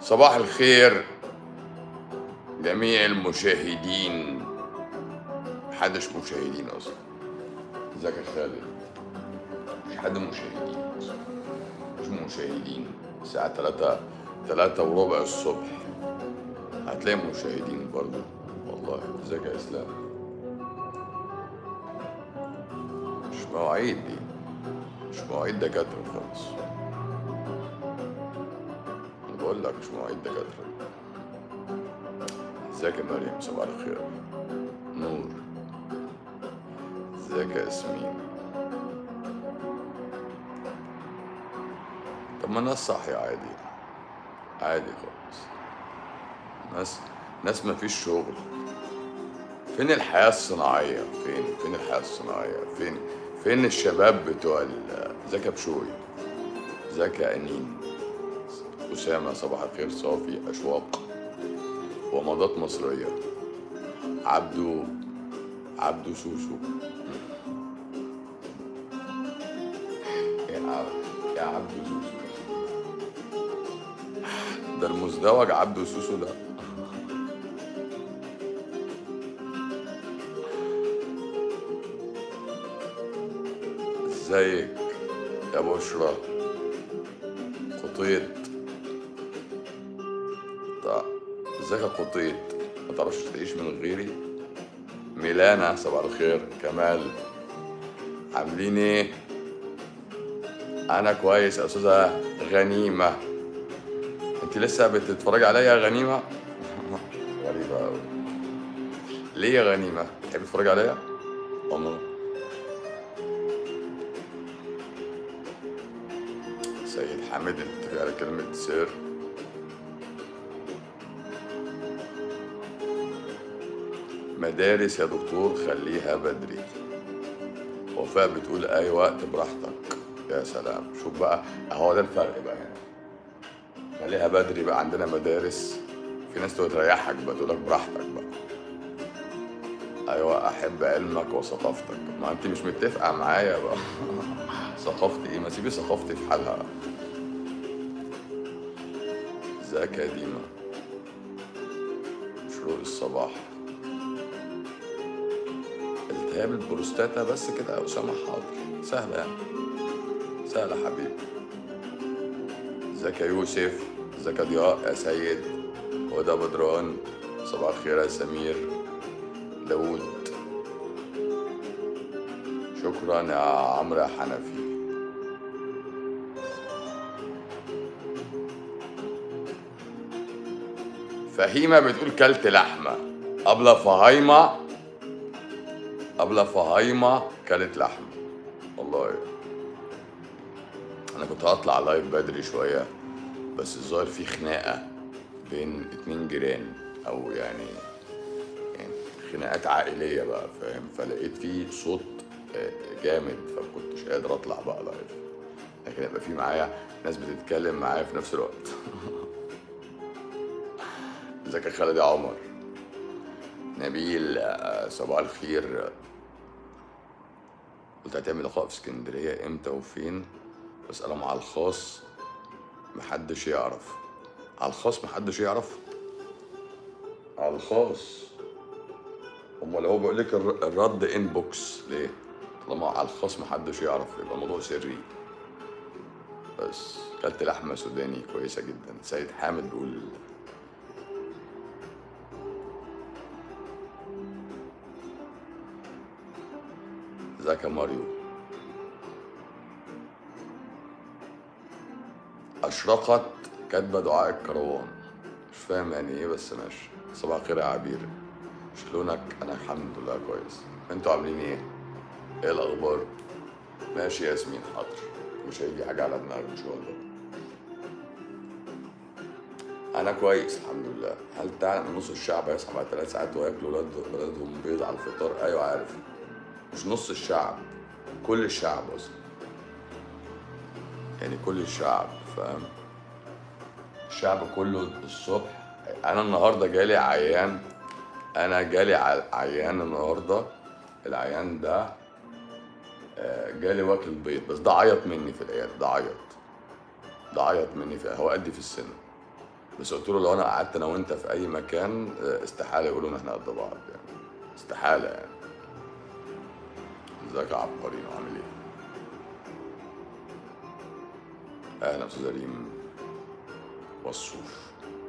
صباح الخير جميع المشاهدين محدش مشاهدين اصلا ازيك يا خالد مش حد مشاهدين اصلا مش مشاهدين الساعة تلاتة تلاتة وربع الصبح هتلاقي مشاهدين برضو والله ازيك يا اسلام مش مواعيد دي مش مواعيد دكاترة خالص انا بقول لك مش مواعيد دكاترة ازيك يا مريم صباح الخير نور ازيك يا ياسمين طب ما الناس صاحية عادي عادي خالص ناس ناس ما فيش شغل فين الحياة الصناعية فين فين الحياة الصناعية فين فين الشباب بتوع ال- ازيك يا بشوي ازيك يا أنين أسامة صباح الخير صافي أشواق ومضات مصرية عبدو عبدو سوسو يا عبد يا عبدو سوسو ده المزدوج عبدو سوسو ده ازيك يا بشرى قطيط طيب ازيك يا قطيط ما تعرفش تعيش من غيري ميلانا صباح الخير كمال عاملين ايه انا كويس يا استاذه غنيمه انت لسه بتتفرجي عليا يا غنيمه غريبه قوي ليه يا غنيمه تحبي تتفرجي عليا الله سيد حامد اتفق على كلمة سر مدارس يا دكتور خليها بدري وفاء بتقول أي وقت براحتك يا سلام شوف بقى أهو ده الفرق بقى هنا خليها بدري بقى عندنا مدارس في ناس تقول تريحك بقى تقول لك براحتك بقى أيوة أحب علمك وثقافتك ما أنت مش متفقة معايا بقى ثقافتي إيه ما سيبي ثقافتي في حالها ازيك يا ديما شروق الصباح التهاب البروستاتا بس كده يا أسامة حاضر سهلة يعني سهلة حبيبي ازيك يا يوسف ازيك يا ضياء يا سيد هدى بدران صباح الخير يا سمير داوود شكرا يا عمرو يا حنفي فهيمة بتقول كلت لحمة أبلة فهيمة أبلة فهيمة كلت لحمة والله أنا كنت هطلع لايف بدري شوية بس الظاهر في خناقة بين اتنين جيران أو يعني يعني خناقات عائلية بقى فاهم فلقيت في صوت آه، جامد فكنتش قادر أطلع بقى لايف لكن يبقى في معايا ناس بتتكلم معايا في نفس الوقت ازيك يا خالد يا عمر نبيل آه، صباح الخير قلت هتعمل لقاء في اسكندرية امتى وفين بسألهم على الخاص محدش يعرف على الخاص محدش يعرف على الخاص امال هو بيقول لك الر- الرد انبوكس ليه طالما على الخاص محدش يعرف يبقى الموضوع سري بس كلت لحمة سوداني كويسة جدا سيد حامد بيقول ازيك يا ماريو أشرقت كاتبة دعاء الكروان مش فاهم يعني ايه بس ماشي صباح الخير يا عبير شلونك أنا الحمد لله كويس انتوا عاملين ايه؟ ايه الأخبار؟ ماشي يا ياسمين حاضر مش هيجي حاجة على دماغك إن شاء الله أنا كويس الحمد لله هل تعلم إن نص الشعب هيصحى بعد ثلاث ساعات وياكلوا ولاد ولادهم بيض على الفطار؟ أيوه عارف مش نص الشعب كل الشعب اصلا يعني كل الشعب فاهم الشعب كله الصبح انا النهارده جالي عيان انا جالي ع- عيان النهارده العيان ده آه، جالي واكل بيض بس ده عيط مني في العياده ده عيط ده عيط مني في هو قدي في السن بس قلت له لو انا قعدت انا وانت في اي مكان آه، استحاله يقولوا ان احنا قد بعض يعني استحاله يعني ازيك يا عبقريين عامل ايه اهلا استاذ ريم والصوف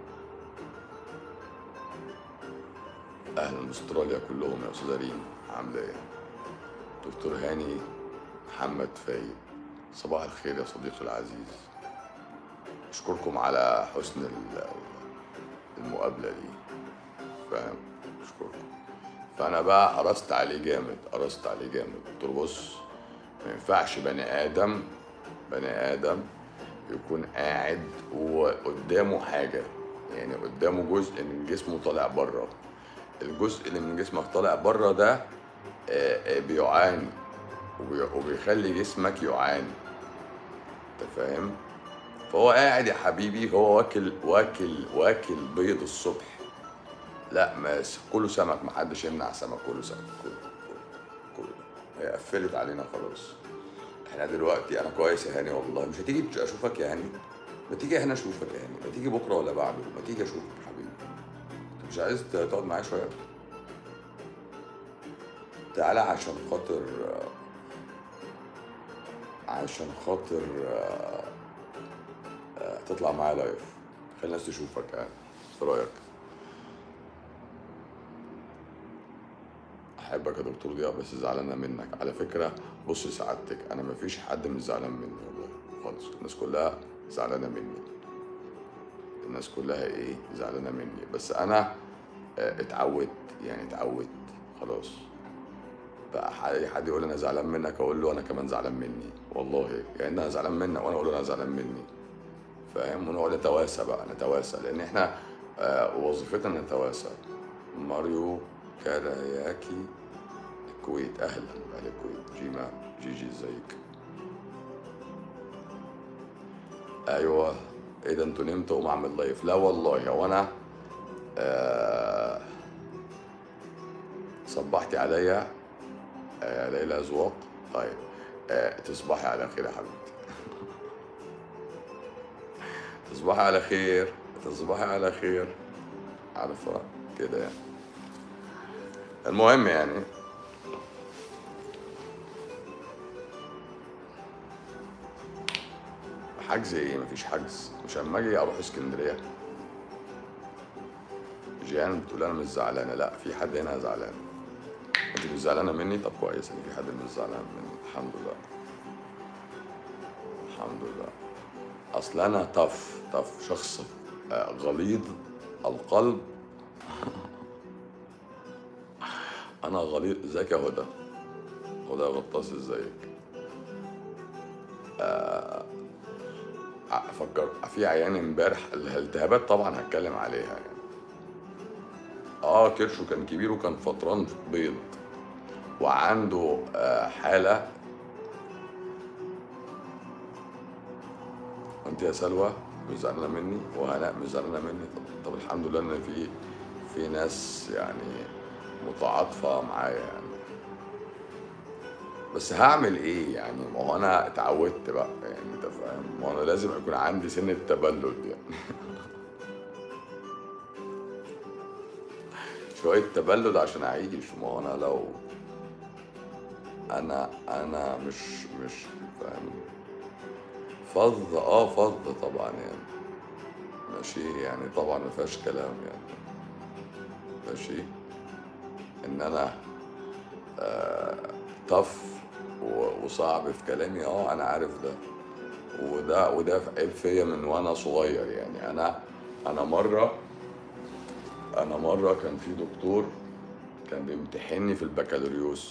اهلا من استراليا كلهم يا استاذ ريم عامله ايه دكتور هاني محمد فايد صباح الخير يا صديقي العزيز اشكركم على حسن ال- المقابله دي فاهم اشكركم فانا بقى قرصت عليه جامد قرصت عليه جامد قلت له بص ما ينفعش بني ادم بني ادم يكون قاعد وقدامه حاجه يعني قدامه جزء من جسمه طالع بره الجزء اللي من جسمك طالع بره ده آه، آه، بيعاني وبي- وبيخلي جسمك يعاني انت فاهم فهو قاعد يا حبيبي هو واكل واكل واكل بيض الصبح لا ما كله سمك ما حدش يمنع سمك كله سمك كله كله كله هي قفلت علينا خلاص احنا دلوقتي انا كويس يا هاني والله مش هتيجي اشوفك يا هاني ما تيجي هنا اشوفك يا هاني ما تيجي بكره ولا بعده ما تيجي اشوفك يا حبيبي انت مش عايز تقعد معايا شويه تعالى عشان خاطر عشان خاطر آه، آه، تطلع معايا لايف خلي الناس تشوفك يعني ايه رايك احبك يا دكتور ضياء بس زعلانه منك على فكره بص سعادتك انا مفيش حد مش زعلان مني والله خالص الناس كلها زعلانه مني الناس كلها ايه زعلانه مني بس انا آه، اتعودت يعني اتعودت خلاص بقى ح- اي حد يقول انا زعلان منك اقول له انا كمان زعلان مني والله يعني انا زعلان منك وانا اقول له انا زعلان مني فاهم ونقعد نتواسى بقى نتواسى لان احنا آه، وظيفتنا نتواسى ماريو كاراياكي الكويت اهلا اهل الكويت جيما جيجي ازيك ايوه ايه ده انتوا نمتوا قوم اعمل لايف لا والله هو انا آه صبحتي عليا آه ليلى ذواق طيب آه تصبحي على خير يا حبيبتي تصبحي على خير تصبحي على خير عارفة كده يعني المهم يعني حجز ايه مفيش حجز مش اما اجي اروح اسكندريه جيان بتقول انا مش زعلانه لا في حد هنا زعلان انت مش زعلانه مني طب كويس ان في حد مش زعلان مني الحمد لله الحمد لله اصل انا طف طف شخص آه، غليظ القلب انا غليظ ازيك يا هدى هدى غطاس ازيك ع- فكر في عيان امبارح الالتهابات طبعا هتكلم عليها يعني اه كرشه كان كبير وكان فطران بيض وعنده آه، حالة انت يا سلوى مش زعلانة مني وهناء مش زعلانة مني طب, طب الحمد لله ان في في ناس يعني متعاطفة معايا يعني بس هعمل ايه يعني ما هو انا اتعودت بقى يعني انت فاهم ما هو انا لازم يكون عندي سن التبلد يعني شوية تبلد عشان اعيش ما هو انا لو انا انا مش مش فاهم فظ اه فظ طبعا يعني ماشي يعني طبعا ما فيهاش كلام يعني ماشي ان انا طف و- وصعب في كلامي اه انا عارف ده وده وده عيب فيا من وانا صغير يعني انا انا مره انا مره كان في دكتور كان بيمتحني في البكالوريوس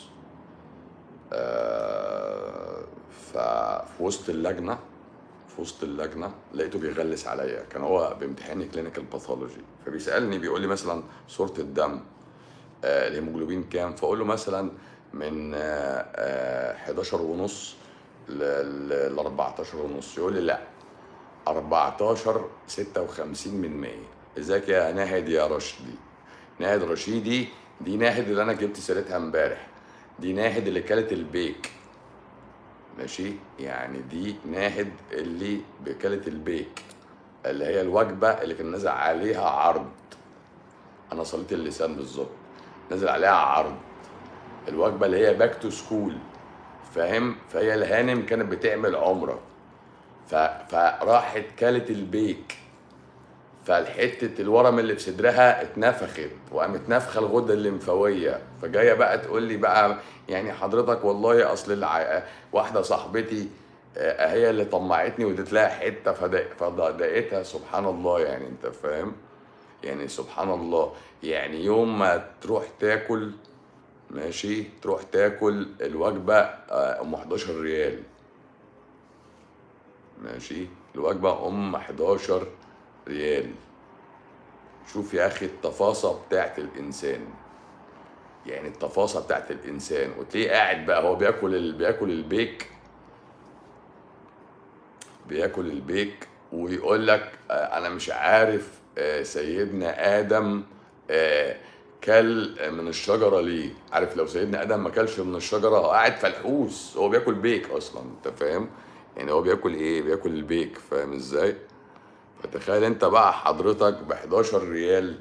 آه، ففي وسط اللجنه في وسط اللجنه لقيته بيغلس عليا كان هو بيمتحني كلينيكال باثولوجي فبيسالني بيقول لي مثلا صوره الدم آه، الهيموجلوبين كام فاقول له مثلا من آه، آه، 11 ونص ل 14 ونص يقول لي لا 14 56 من 100 ازيك يا ناهد يا رشدي ناهد رشيدي دي ناهد اللي انا جبت سيرتها امبارح دي ناهد اللي كلت البيك ماشي يعني دي ناهد اللي بكلت البيك اللي هي الوجبه اللي كان نازل عليها عرض انا صليت اللسان بالظبط نازل عليها عرض الوجبه اللي هي باك تو سكول فاهم فهي الهانم كانت بتعمل عمره ف... فراحت كلت البيك فالحتة الورم اللي في صدرها اتنفخت وقامت نافخة الغدة الليمفاوية فجاية بقى تقول لي بقى يعني حضرتك والله أصل الع... واحدة صاحبتي آه، هي اللي طمعتني واديت لها حتة فضا- فضايقتها سبحان الله يعني أنت فاهم؟ يعني سبحان الله يعني يوم ما تروح تاكل ماشي تروح تاكل الوجبة آه، أم 11 ريال ماشي الوجبة أم 11 ريال شوف يا أخي التفاصة بتاعت الإنسان يعني التفاصة بتاعت الإنسان وتلاقيه قاعد بقى هو بياكل ال... بياكل البيك بياكل البيك ويقول لك آه، أنا مش عارف آه، سيدنا آدم آه، كل من الشجرة ليه عارف لو سيدنا آدم ما كلش من الشجرة هو قاعد فلحوس هو بياكل بيك أصلا أنت فاهم يعني هو بياكل إيه بياكل البيك فاهم إزاي فتخيل انت بقى حضرتك ب 11 ريال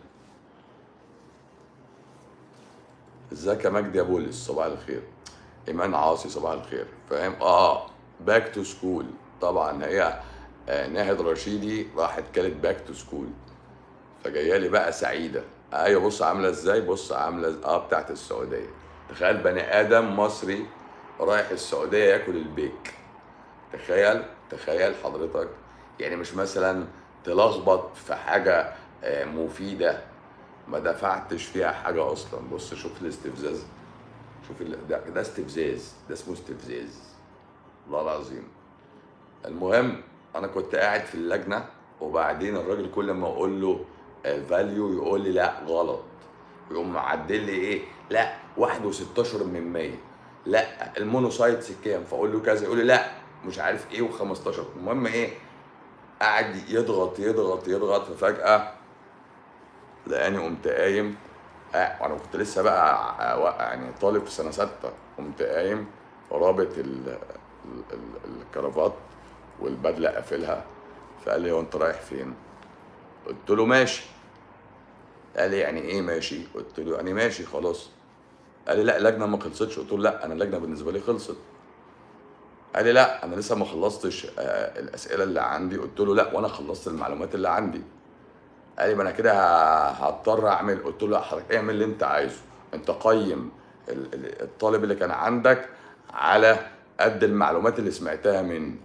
ازيك يا مجدي يا بولس صباح الخير ايمان عاصي صباح الخير فاهم اه باك تو سكول طبعا هي آه ناهد رشيدي راحت كانت باك تو سكول فجايه لي بقى سعيده ايوه بص عامله ازاي بص عامله إز- اه بتاعت السعوديه تخيل بني ادم مصري رايح السعوديه ياكل البيك تخيل تخيل حضرتك يعني مش مثلا تلخبط في حاجة آه، مفيدة ما دفعتش فيها حاجة أصلا بص شوف الاستفزاز شوف ال- ده, ده استفزاز ده اسمه استفزاز والله العظيم المهم أنا كنت قاعد في اللجنة وبعدين الراجل كل ما أقول له فاليو يقول لي لا غلط يقوم معدل لي ايه لا واحد وستاشر من مية لا المونوسايتس كام فاقول له كذا يقول لي لا مش عارف ايه و15 المهم ايه قاعد يضغط يضغط يضغط ففجأة لقاني قمت قايم آه، وانا كنت لسه بقى آه، يعني طالب في سنة ستة قمت قايم رابط ال- ال- ال- الكرافات والبدلة قافلها فقال لي هو انت رايح فين؟ قلت له ماشي قال لي يعني ايه ماشي؟ قلت له يعني ماشي خلاص قال لي لا اللجنه ما خلصتش قلت له لا انا اللجنه بالنسبه لي خلصت قال لي لا انا لسه ما خلصتش آه، الاسئله اللي عندي قلت له لا وانا خلصت المعلومات اللي عندي قال لي ما انا كده ه- هضطر اعمل قلت له لا حضرتك اعمل اللي انت عايزه انت قيم ال- ال- الطالب اللي كان عندك على قد المعلومات اللي سمعتها مني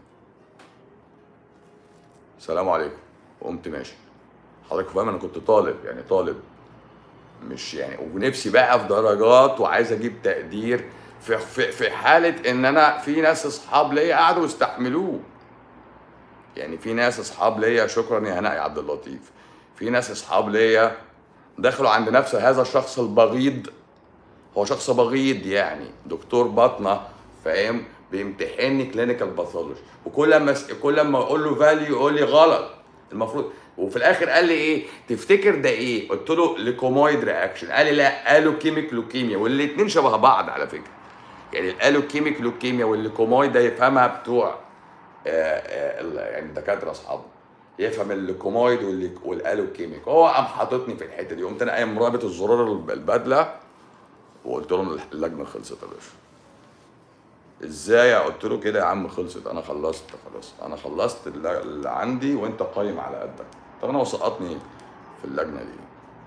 السلام عليكم وقمت ماشي حضرتك فاهم انا كنت طالب يعني طالب مش يعني ونفسي بقى في درجات وعايز اجيب تقدير في في في حاله ان انا في ناس اصحاب ليا قعدوا يستحملوه يعني في ناس اصحاب ليا شكرا يا هناء يا عبد اللطيف في ناس اصحاب ليا دخلوا عند نفس هذا الشخص البغيض هو شخص بغيض يعني دكتور باطنه فاهم بيمتحني كلينيكال باثولوجي وكل لما كل لما اقول له فاليو يقول لي غلط المفروض وفي الاخر قال لي ايه تفتكر ده ايه قلت له ليكومويد رياكشن قال لي لا قالوا كيميك لوكيميا والاثنين شبه بعض على فكره يعني الالو كيميك لوكيميا والليكومويد ده يفهمها بتوع آه، آه، ال- يعني الدكاتره اصحابه يفهم الليكومويد واللي- والالو كيميك هو قام حاططني في الحته دي قمت انا قايم رابط الزرار الب- البدله وقلت لهم اللجنه خلصت يا باشا ازاي قلت له كده يا عم خلصت انا خلصت خلاص انا خلصت اللي اللي عندي وانت قايم على قدك طب انا وسقطني في اللجنه دي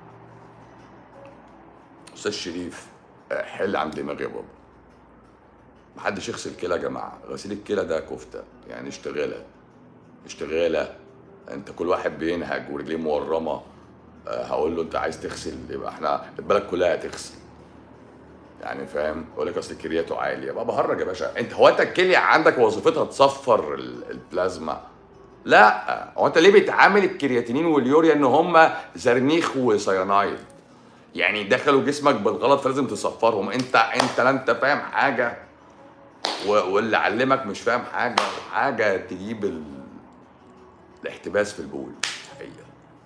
استاذ شريف آه، حل عن دماغي يا بابا محدش يغسل كلى يا جماعه غسيل الكلى ده كفته يعني اشتغاله اشتغاله انت كل واحد بينهج ورجليه مورمه آه، هقول له انت عايز تغسل يبقى احنا البلد كلها هتغسل يعني فاهم يقول لك اصل كرياته عاليه بقى بهرج يا باشا انت هو انت الكليه عندك وظيفتها تصفر ال- البلازما لا هو انت ليه بتعامل الكرياتينين واليوريا ان هم زرنيخ وسيانايد يعني دخلوا جسمك بالغلط فلازم تصفرهم انت انت لا انت فاهم حاجه و- واللي علمك مش فاهم حاجه حاجه تجيب ال... الاحتباس في البول حقيقه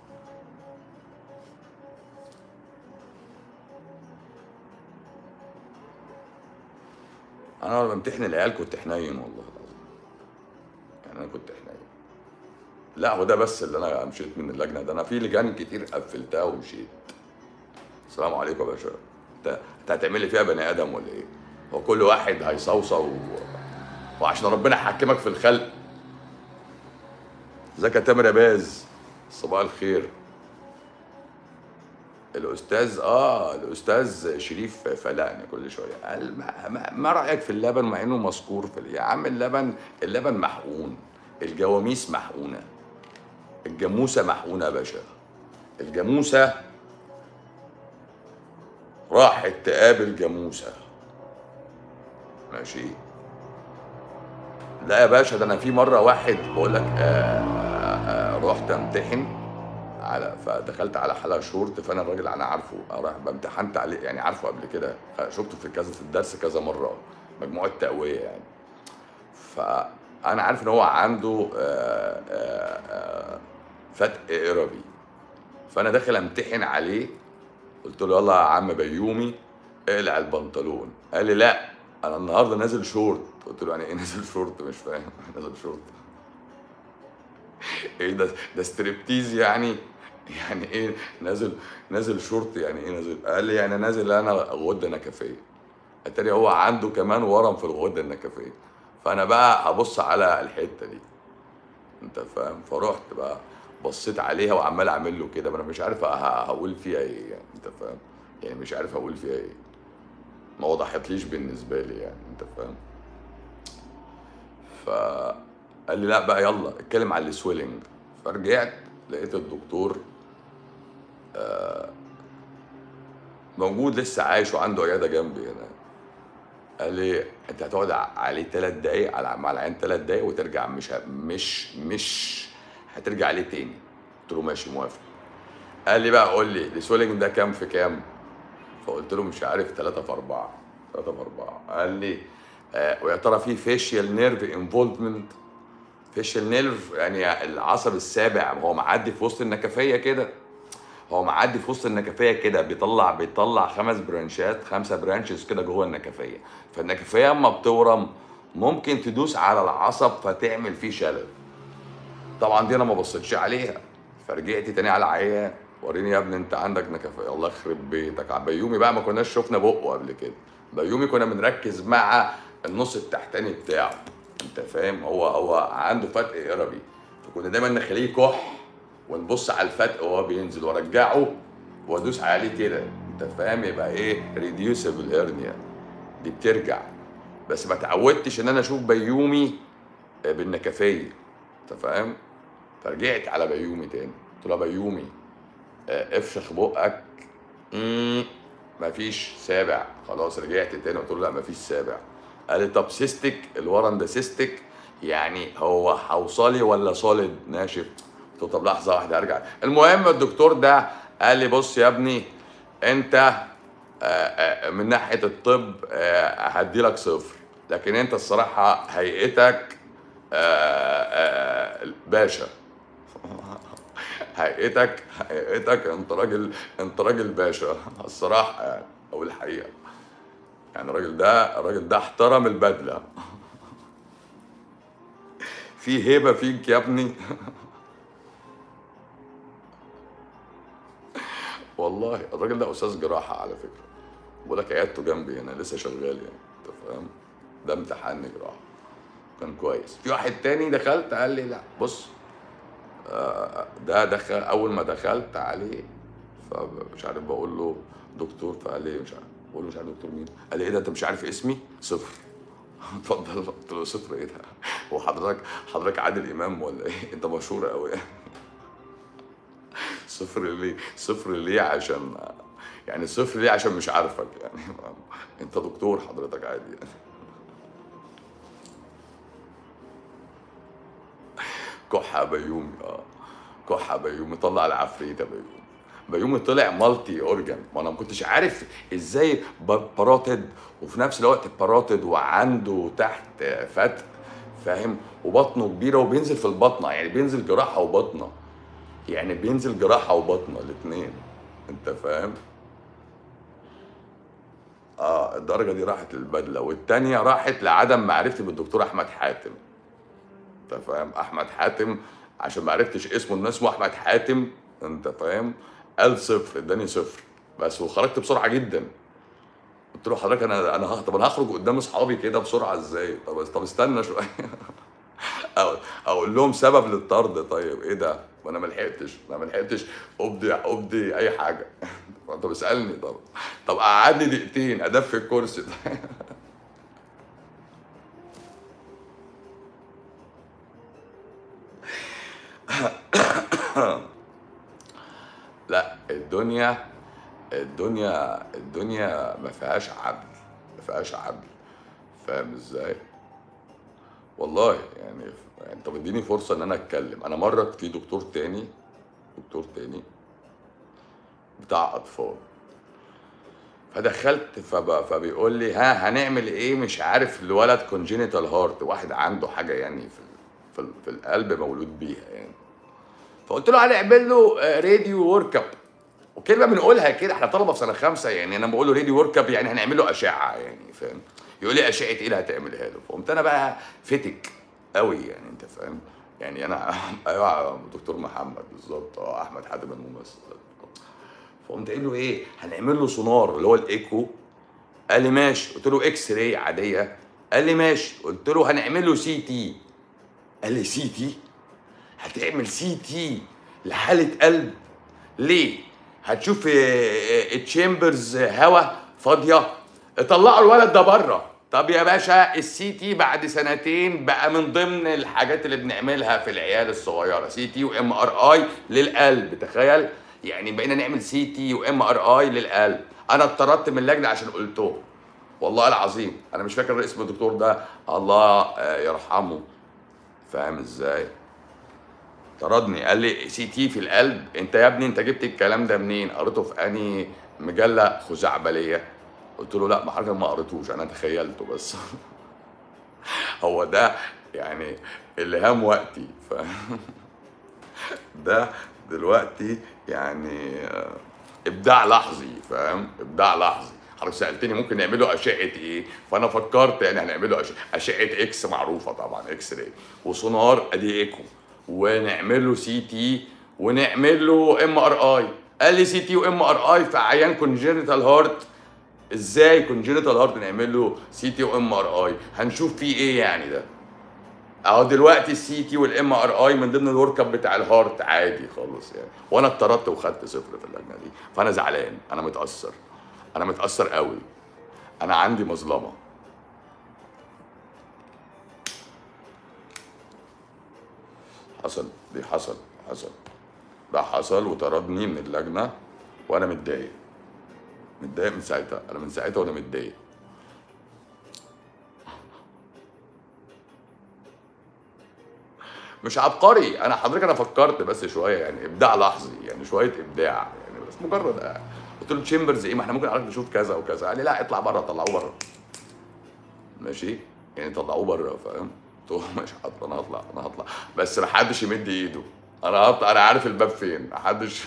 انا لما بمتحن العيال كنت حنين والله العظيم يعني انا كنت حنين لا هو ده بس اللي انا مشيت من اللجنه ده انا في لجان كتير قفلتها ومشيت السلام عليكم يا باشا انت انت هتعمل لي فيها بني ادم ولا ايه؟ هو كل واحد هيصوصو و... وعشان ربنا يحكمك في الخلق ازيك يا تامر يا باز صباح الخير الاستاذ اه الاستاذ شريف فلقني كل شويه قال ما, ما, ما رايك في اللبن مع انه مذكور في يا عم اللبن اللبن محقون الجواميس محقونه الجاموسه محقونه يا باشا الجاموسه راحت تقابل جاموسه ماشي لا يا باشا ده انا في مره واحد بقول لك آه آه آه رحت امتحن على فدخلت على حلقه شورت فانا الراجل انا عارفه راح امتحنت عليه يعني عارفه قبل كده شفته في كذا في الدرس كذا مره مجموعه تقويه يعني فانا عارف ان هو عنده آه، آه، آه، فتق قربي فانا داخل امتحن عليه قلت له يلا يا عم بيومي اقلع البنطلون قال لي لا انا النهارده نازل شورت قلت له يعني ايه نازل شورت مش فاهم نازل شورت ايه ده ده ستريبتيز يعني يعني ايه نازل نازل شورت يعني ايه نازل قال لي يعني نازل انا غده نكفيه اتاري هو عنده كمان ورم في الغده النكفيه فانا بقى هبص على الحته دي انت فاهم فرحت بقى بصيت عليها وعمال اعمل له كده ما انا مش عارف ه- هقول فيها ايه يعني انت فاهم يعني مش عارف اقول فيها ايه ما وضحتليش بالنسبه لي يعني انت فاهم فقال لي لا بقى يلا اتكلم على السويلنج فرجعت لقيت الدكتور آه، موجود لسه عايش وعنده عياده جنبي هنا قال لي انت هتقعد عليه ثلاث دقايق على مع العين ثلاث دقايق وترجع مش ه- مش مش هترجع عليه تاني قلت له ماشي موافق قال لي بقى قول لي السويلنج ده كام في كام فقلت له مش عارف 3 في 4 3 في 4 قال لي آه ويا ترى في فيشيال نيرف انفولفمنت فيشيال نيرف يعني العصب السابع هو معدي في وسط النكفيه كده هو معدي في وسط النكفيه كده بيطلع بيطلع خمس برانشات خمسه برانشز كده جوه النكفيه فالنكفيه اما بتورم ممكن تدوس على العصب فتعمل فيه شلل طبعا دي انا ما بصيتش عليها فرجعت تاني على العيان وريني يا ابني انت عندك نكفيه الله يخرب بيتك على بيومي بقى ما كناش شفنا بقه قبل كده بيومي كنا بنركز مع النص التحتاني بتاعه انت فاهم هو هو عنده فتق قربي فكنا دايما نخليه كح ونبص على الفتق وهو بينزل وارجعه وادوس عليه كده انت فاهم يبقى ايه ريديوسبل هيرنيا دي بترجع بس ما تعودتش ان انا اشوف بيومي بالنكفيه انت فاهم فرجعت على بيومي تاني قلت له يا بيومي آه، افشخ بقك مم، مفيش سابع خلاص رجعت تاني قلت له لا مفيش سابع قال لي طب سيستك الورم ده سيستك يعني هو حوصلي ولا صالد ناشف قلت له طب لحظه واحده ارجع المهم الدكتور ده قال لي بص يا ابني انت آه، آه، من ناحيه الطب آه، هديلك صفر لكن انت الصراحه هيئتك آه، آه، باشا هيئتك هيئتك انت راجل انت راجل باشا الصراحه يعني او الحقيقه يعني الراجل ده الراجل ده احترم البدله في هيبه فيك يا ابني والله الراجل ده استاذ جراحه على فكره بقول لك عيادته جنبي هنا لسه شغال يعني انت فاهم ده امتحان جراحه كان كويس في واحد تاني دخلت قال لي لا بص آه، ده دخل اول ما دخلت عليه فمش عارف بقول له دكتور فقال لي مش عارف بقول له مش عارف دكتور مين قال لي ايه ده انت مش عارف اسمي صفر اتفضل قلت له صفر ايه ده هو حضرتك حضرتك عادل امام ولا ايه انت مشهور قوي صفر ليه صفر ليه عشان يعني صفر ليه عشان مش عارفك يعني انت دكتور حضرتك عادي يعني كحة بيومي اه كحة بيومي طلع العفريت يا بيومي بيومي طلع مالتي اورجان ما انا ما كنتش عارف ازاي ب- باروتد وفي نفس الوقت باروتد وعنده تحت فتق فاهم وبطنه كبيره وبينزل في البطنه يعني بينزل جراحه وبطنه يعني بينزل جراحه وبطنه الاثنين انت فاهم اه الدرجه دي راحت للبدله والتانيه راحت لعدم معرفتي بالدكتور احمد حاتم انت فاهم احمد حاتم عشان ما عرفتش اسمه الناس اسمه احمد حاتم انت فاهم قال صفر اداني صفر بس وخرجت بسرعه جدا قلت له حضرتك انا انا ه- طب انا هخرج قدام اصحابي كده بسرعه ازاي طب طب استنى شويه أقول, اقول لهم سبب للطرد طيب ايه ده وانا ما لحقتش انا ما لحقتش ابدي ابدي اي حاجه طب اسالني طب طب قعدني دقيقتين ادفي الكرسي لا الدنيا الدنيا الدنيا ما فيهاش عدل ما فيهاش عدل فاهم ازاي والله يعني انت مديني فرصه ان انا اتكلم انا مره في دكتور تاني دكتور تاني بتاع اطفال فدخلت فب... فبيقول لي ها هنعمل ايه مش عارف الولد كونجينيتال هارت واحد عنده حاجه يعني في في, ال- في القلب مولود بيها يعني فقلت له هنعمل له راديو ورك اب وكلمه بنقولها كده احنا طلبه في سنه خمسه يعني انا بقول له راديو ورك اب يعني هنعمل له اشعه يعني فاهم يقول لي اشعه ايه اللي هتعملها له فقمت انا بقى فتك قوي يعني انت فاهم يعني انا ايوه دكتور محمد بالظبط اه احمد حاتم الممثل فقمت قايل له ايه هنعمل له سونار اللي هو الايكو قال لي ماشي قلت له اكس راي عاديه قال لي ماشي قلت له هنعمل له سي تي قال لي سي تي هتعمل سي تي لحاله قلب ليه هتشوف تشامبرز هوا فاضيه طلعوا الولد ده بره طب يا باشا السي تي بعد سنتين بقى من ضمن الحاجات اللي بنعملها في العيال الصغيره سي تي وام ار اي للقلب تخيل يعني بقينا نعمل سي تي وام ار اي للقلب انا اتطردت من اللجنه عشان قلته والله العظيم انا مش فاكر اسم الدكتور ده الله آه، يرحمه فاهم ازاي طردني قال لي سي تي في القلب انت يا ابني انت جبت الكلام ده منين قريته في اني مجله خزعبليه قلت له لا ما حضرتك ما قريتوش انا تخيلته بس هو ده يعني الهام وقتي ف ده دلوقتي يعني آه، ابداع لحظي فاهم ابداع لحظي حضرتك سالتني ممكن نعمله اشعه ايه فانا فكرت يعني هنعمله أش- اشعه اكس معروفه طبعا اكس راي وسونار ادي ايكو ونعمل له سي تي ونعمل له ام ار اي قال لي سي تي وام ار اي في عيان كونجينيتال هارت ازاي كونجينيتال هارت نعمل له سي تي وام ار اي هنشوف فيه ايه يعني ده اهو دلوقتي السي تي والام ار اي من ضمن الورك اب بتاع الهارت عادي خالص يعني وانا اتطردت وخدت صفر في اللجنه دي فانا زعلان انا متاثر انا متاثر قوي انا عندي مظلمه حصل دي حصل حصل ده حصل وطردني من اللجنه وانا متضايق متضايق من ساعتها انا من ساعتها وانا متضايق مش عبقري انا حضرتك انا فكرت بس شويه يعني ابداع لحظي يعني شويه ابداع يعني بس مجرد آه. قلت له تشامبرز ايه ما احنا ممكن حضرتك نشوف كذا وكذا قال لي لا اطلع بره طلعوه بره ماشي يعني طلعوه بره فاهم قلت له ماشي حاضر انا هطلع انا هطلع بس ما حدش يمد ايده انا هطلع انا عارف الباب فين ما حدش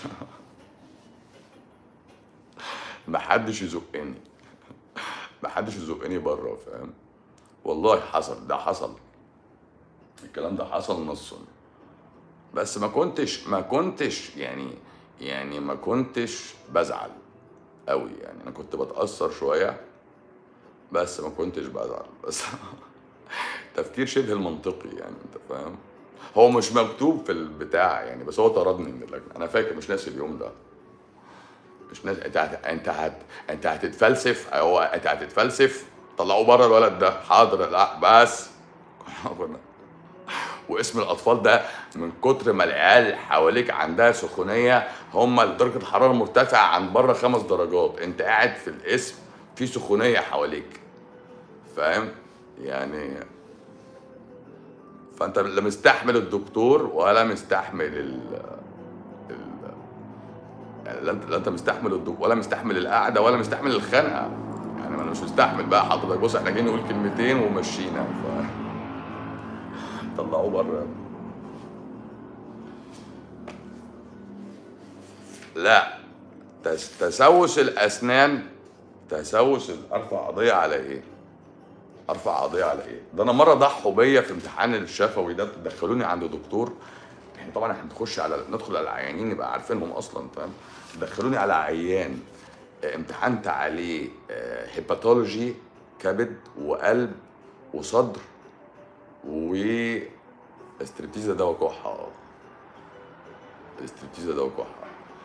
ما حدش يزقني ما حدش يزقني بره فاهم والله حصل ده حصل الكلام ده حصل نصا بس ما كنتش ما كنتش يعني يعني ما كنتش بزعل قوي يعني انا كنت بتاثر شويه بس ما كنتش بزعل بس تفكير شبه المنطقي يعني انت فاهم هو مش مكتوب في البتاع يعني بس هو طردني من اللجنه انا فاكر مش ناسي اليوم ده مش ناسي انت هت... انت هت... انت هتتفلسف هو انت هتتفلسف طلعوه بره الولد ده حاضر لا بس واسم الاطفال ده من كتر ما العيال حواليك عندها سخونيه هم درجه الحراره مرتفعه عن بره خمس درجات انت قاعد في الاسم في سخونيه حواليك فاهم يعني فانت لا مستحمل الدكتور ولا مستحمل ال ال يعني لا انت لا انت مستحمل الدكتور ولا مستحمل القعده ولا مستحمل الخنقه يعني ما انا مش مستحمل بقى حضرتك بص احنا جايين نقول كلمتين ومشينا ف طلعوه بره لا تس- تسوس الاسنان تسوس ال- ارفع قضيه على ايه؟ ارفع قضيه على ايه؟ ده انا مره ضحوا بيا في امتحان الشفوي ده دخلوني عند دكتور احنا طبعا احنا بنخش على ندخل على العيانين نبقى عارفينهم اصلا فاهم دخلوني على عيان آه، امتحنت عليه آه، هيباتولوجي كبد وقلب وصدر و استريبتيزا ده وكحه اه الاستريبتيزا ده وكحه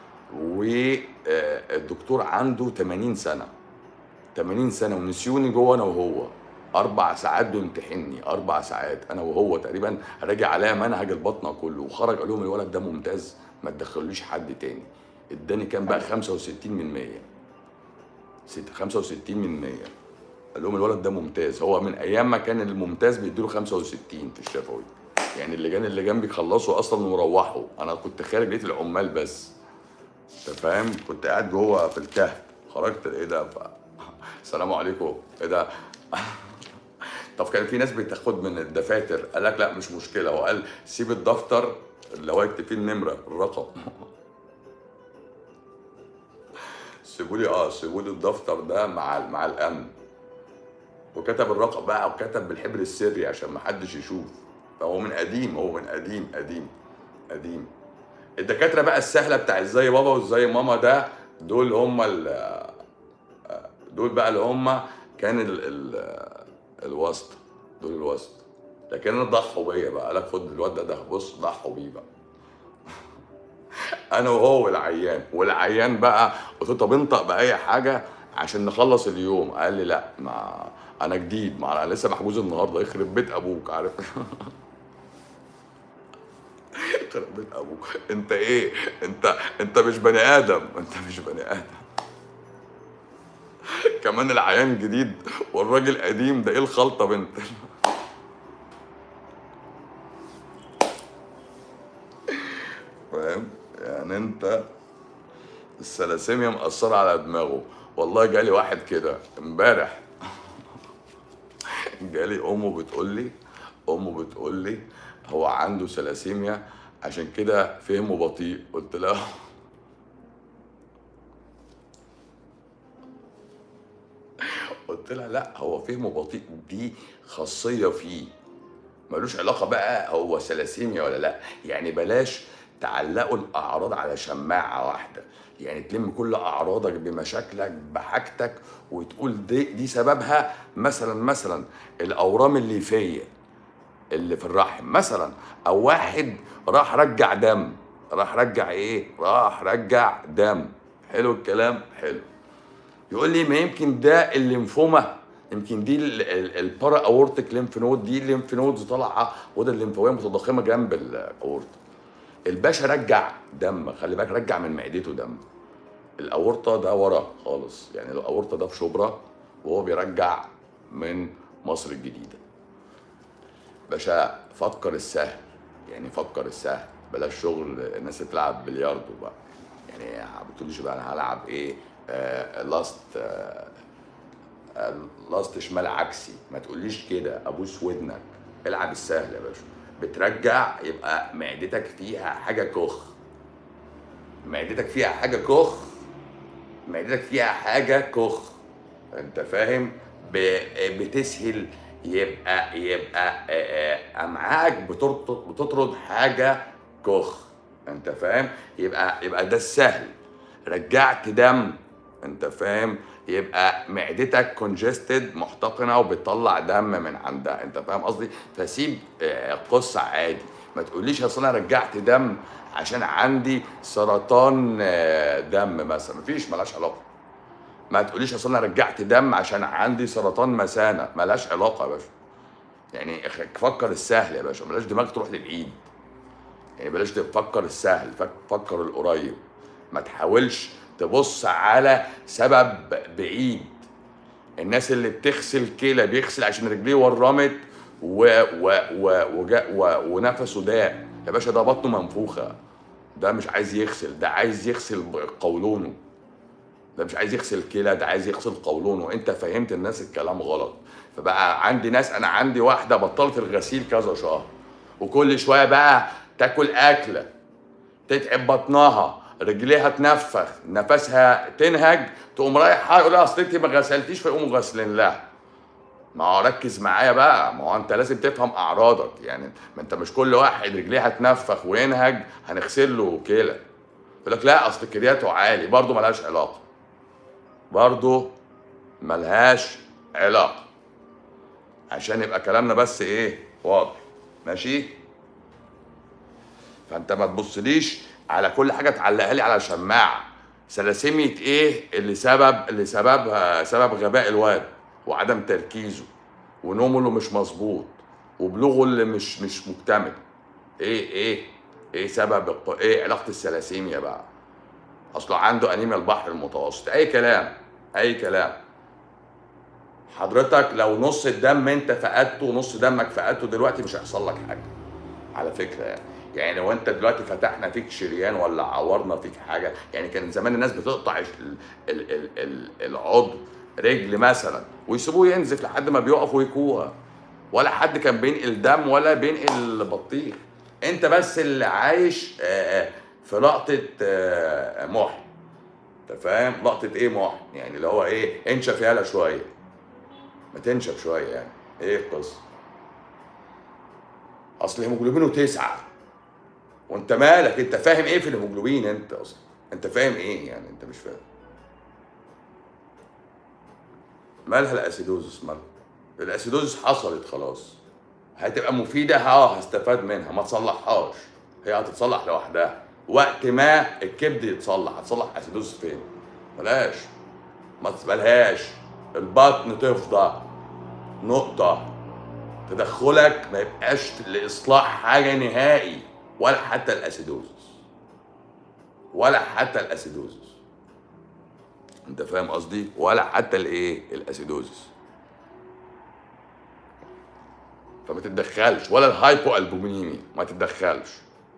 والدكتور عنده 80 سنه 80 سنه ونسيوني جوه انا وهو اربع ساعات بيمتحني اربع ساعات انا وهو تقريبا راجع عليا منهج البطنه كله وخرج قال لهم الولد ده ممتاز ما تدخلوش حد تاني اداني كام بقى 65 من 100 ست- 65 من 100 قال لهم الولد ده ممتاز هو من ايام ما كان الممتاز بيديله 65 في الشفوي يعني اللجان اللي جنبي خلصوا اصلا وروحوا انا كنت خارج لقيت العمال بس انت فاهم كنت قاعد جوه في الكهف خرجت ايه ده ف... السلام عليكم ايه ده طب كان في ناس بتاخد من الدفاتر قال لك لا مش مشكله هو قال سيب الدفتر اللي هو يكتب فيه النمره الرقم سيبوا لي اه سيبوا لي الدفتر ده مع ال- مع الامن وكتب الرقم بقى وكتب بالحبر السري عشان ما حدش يشوف فهو من قديم هو من قديم قديم قديم الدكاتره بقى السهله بتاع ازاي بابا وازاي ماما ده دول هم ال دول بقى اللي هم كان ال ال الوسط دول الوسط لكن انا ضحوا بيا بقى قال لك خد الواد ده ده بص ضحوا بيه بقى انا وهو والعيان والعيان بقى قلت له طب انطق باي حاجه عشان نخلص اليوم قال لي لا ما انا جديد ما انا لسه محجوز النهارده يخرب بيت ابوك عارف يخرب بيت ابوك انت ايه انت انت مش بني ادم انت مش بني ادم كمان العيان جديد والراجل قديم ده ايه الخلطه بنت فاهم يعني انت السلاسيميا مأثرة على دماغه والله جالي واحد كده امبارح جالي امه بتقول لي امه بتقول لي هو عنده سلاسيميا عشان كده فهمه بطيء قلت لها قلت لها لا هو فهمه بطيء دي خاصية فيه ملوش علاقة بقى هو سلاسيميا ولا لا يعني بلاش تعلقوا الأعراض على شماعة واحدة يعني تلم كل أعراضك بمشاكلك بحاجتك وتقول دي, دي سببها مثلا مثلا الأورام الليفية اللي في الرحم مثلا أو واحد راح رجع دم راح رجع إيه؟ راح رجع دم حلو الكلام؟ حلو يقول لي ما يمكن ده الليمفوما يمكن دي البارا اورتيك ليمف نود دي الليمف نودز طالعه وده الليمفاويه متضخمه جنب الاورطه الباشا رجع دم خلي بالك رجع من معدته دم الاورطه ده ورا خالص يعني الاورطه ده في شبرا وهو بيرجع من مصر الجديده باشا فكر السهل يعني فكر السهل بلاش شغل الناس اللي بتلعب بلياردو بقى يعني ما بتقوليش بقى انا هلعب ايه آه لاست آه آه لاست شمال عكسي ما تقوليش كده ابوس ودنك العب السهل يا باشا بترجع يبقى معدتك فيها حاجه كخ معدتك فيها حاجه كخ معدتك فيها حاجه كخ انت فاهم ب- بتسهل يبقى يبقى آه، آه، امعاك بتطرد بتطرد حاجه كخ انت فاهم يبقى يبقى ده السهل رجعت دم انت فاهم يبقى معدتك كونجستد محتقنه وبتطلع دم من عندها انت فاهم قصدي فسيب آه، قصه عادي ما تقوليش اصل انا رجعت دم عشان عندي سرطان آه، دم مثلا مفيش ملهاش علاقه ما تقوليش اصل انا رجعت دم عشان عندي سرطان مثانه ملهاش علاقه يا باشا يعني اخ- فكر السهل يا باشا بلاش دماغك تروح للعيد يعني بلاش تفكر السهل فك- فكر القريب ما تحاولش تبص على سبب بعيد الناس اللي بتغسل كلى بيغسل عشان رجليه ورمت و و و وجا و ونفسه ضاق يا باشا ده بطنه منفوخه ده مش عايز يغسل ده عايز يغسل قولونه ده مش عايز يغسل كلى ده عايز يغسل قولونه انت فهمت الناس الكلام غلط فبقى عندي ناس انا عندي واحده بطلت الغسيل كذا شهر وكل شويه بقى تاكل اكله تتعب بطنها رجليها تنفخ نفسها تنهج تقوم رايحه يقول لها اصل انت ما غسلتيش فيقوموا غاسلين لها ما هو ركز معايا بقى ما هو انت لازم تفهم اعراضك يعني ما انت مش كل واحد رجليه هتنفخ وينهج هنغسل له كلى يقول لك لا اصل كرياته عالي برضه ملهاش علاقه برضه ملهاش علاقه عشان يبقى كلامنا بس ايه واضح ماشي فانت ما تبصليش على كل حاجه تعلقها لي على شماعه سلاسيمية ايه اللي سبب اللي سببها سبب غباء الواد وعدم تركيزه ونومه اللي مش مظبوط وبلوغه اللي مش مش مكتمل ايه ايه ايه سبب الق- ايه علاقه السلاسيميا بقى اصله عنده انيميا البحر المتوسط اي كلام اي كلام حضرتك لو نص الدم انت فقدته ونص دمك فقدته دلوقتي مش هيحصل لك حاجه على فكره يعني يعني لو انت دلوقتي فتحنا فيك شريان ولا عورنا فيك حاجه يعني كان زمان الناس بتقطع ال ال ال ال العضو رجل مثلا ويسيبوه ينزف لحد ما بيقف ويكوها ولا حد كان بينقل دم ولا بينقل بطيخ انت بس اللي عايش آه، آه، في لقطه آه، محن انت فاهم لقطه ايه محن يعني اللي هو ايه انشف يالا شويه ما تنشف شويه يعني ايه القصه اصل هيموجلوبينه تسعة وانت مالك انت فاهم ايه في الهيموجلوبين انت اصلا انت فاهم ايه يعني انت مش فاهم مالها الاسيدوزس مالها الاسيدوزس حصلت خلاص هتبقى مفيدة اه هستفاد منها ما تصلحهاش هي هتتصلح لوحدها وقت ما الكبد يتصلح هتصلح اسيدوزس فين بلاش ما تقبلهاش البطن تفضى نقطة تدخلك ما يبقاش لاصلاح حاجه نهائي ولا حتى الاسيدوزس ولا حتى الاسيدوزس انت فاهم قصدي ولا حتى الايه الاسيدوزس فما تتدخلش ولا الهايبو البومينيمي ما تتدخلش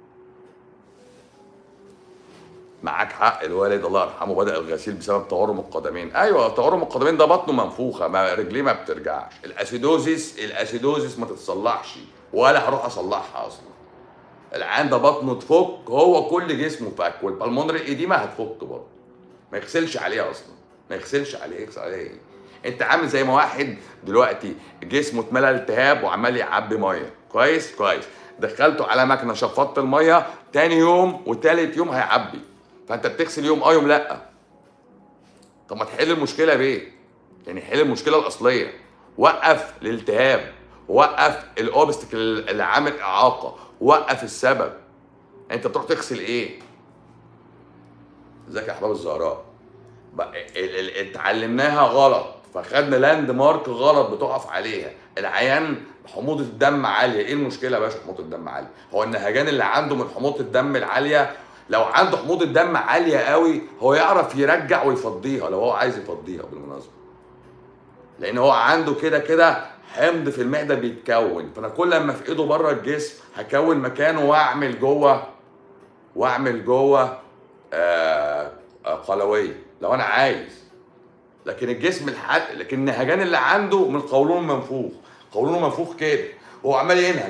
معاك حق الوالد الله يرحمه بدا الغسيل بسبب تورم القدمين ايوه تورم القدمين ده بطنه منفوخه ما رجليه ما بترجعش الاسيدوزيس الاسيدوزيس ما تتصلحش ولا هروح اصلحها اصلا العيان ده بطنه تفك هو كل جسمه فك والبلمونري ايديما هتفك برضه ما يغسلش عليها اصلا ما يغسلش عليه يغسل عليه ايه انت عامل زي ما واحد دلوقتي جسمه اتملى التهاب وعمال يعبي ميه كويس كويس دخلته على مكنه شفطت الميه تاني يوم وتالت يوم هيعبي فانت بتغسل يوم اه يوم لا طب ما تحل المشكله بايه يعني حل المشكله الاصليه وقف الالتهاب وقف الاوبستكل اللي عامل اعاقه وقف السبب انت بتروح تغسل ايه ازيك يا احباب الزهراء بقى ال- ال- اتعلمناها غلط فخدنا لاند مارك غلط بتقف عليها العيان حموضه الدم عاليه ايه المشكله يا باشا حموضه الدم عاليه هو النهجان اللي عنده من حموضه الدم العاليه لو عنده حموضه دم عاليه قوي هو يعرف يرجع ويفضيها لو هو عايز يفضيها بالمناسبه لان هو عنده كده كده حمض في المعده بيتكون فانا كل لما افقده بره الجسم هكون مكانه واعمل جوه واعمل جوه آه آه، قلويه لو انا عايز لكن الجسم الحد لكن النهجان اللي عنده من قولون منفوخ قولونه منفوخ كده هو عمال ينهج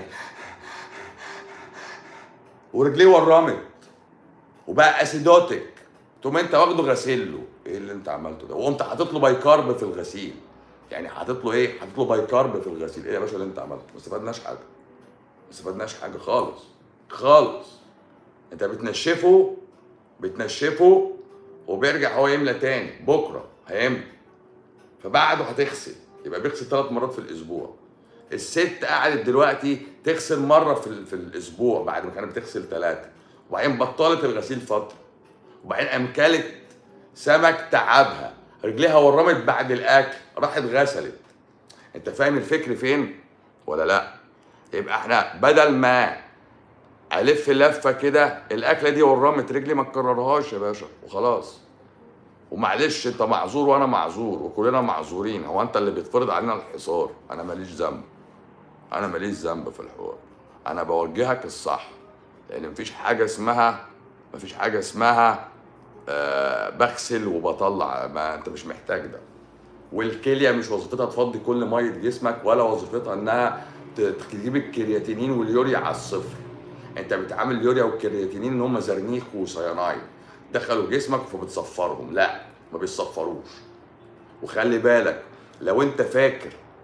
ورجليه ورمت وبقى اسيدوتك تقوم انت واخده غسيل له ايه اللي انت عملته ده وقمت حاطط له بايكارب في الغسيل يعني حاطط له ايه حاطط له بايكارب في الغسيل ايه يا باشا اللي انت عملته ما استفدناش حاجه ما استفدناش حاجه خالص خالص انت بتنشفه بتنشفه وبيرجع هو يملى تاني بكره هيملى فبعده هتغسل يبقى بيغسل ثلاث مرات في الاسبوع الست قعدت دلوقتي تغسل مره في, ال- في الاسبوع بعد ما كانت بتغسل ثلاثه وبعدين بطلت الغسيل فتره وبعدين قام كلت سمك تعبها رجليها ورمت بعد الاكل راحت غسلت انت فاهم الفكر فين ولا لا يبقى احنا بدل ما الف لفه كده الاكله دي ورمت رجلي ما تكررهاش يا باشا وخلاص ومعلش انت معذور وانا معذور وكلنا معذورين هو انت اللي بيتفرض علينا الحصار انا ماليش ذنب انا ماليش ذنب في الحوار انا بوجهك الصح لان مفيش حاجه اسمها مفيش حاجه اسمها آه بغسل وبطلع ما انت مش محتاج ده والكليه مش وظيفتها تفضي كل ميه جسمك ولا وظيفتها انها ت- تجيب الكرياتينين واليوريا على الصفر انت بتعامل اليوريا والكرياتينين ان هم زرنيخ وصيانايد دخلوا جسمك فبتصفرهم لا ما بيتصفروش وخلي بالك لو انت فاكر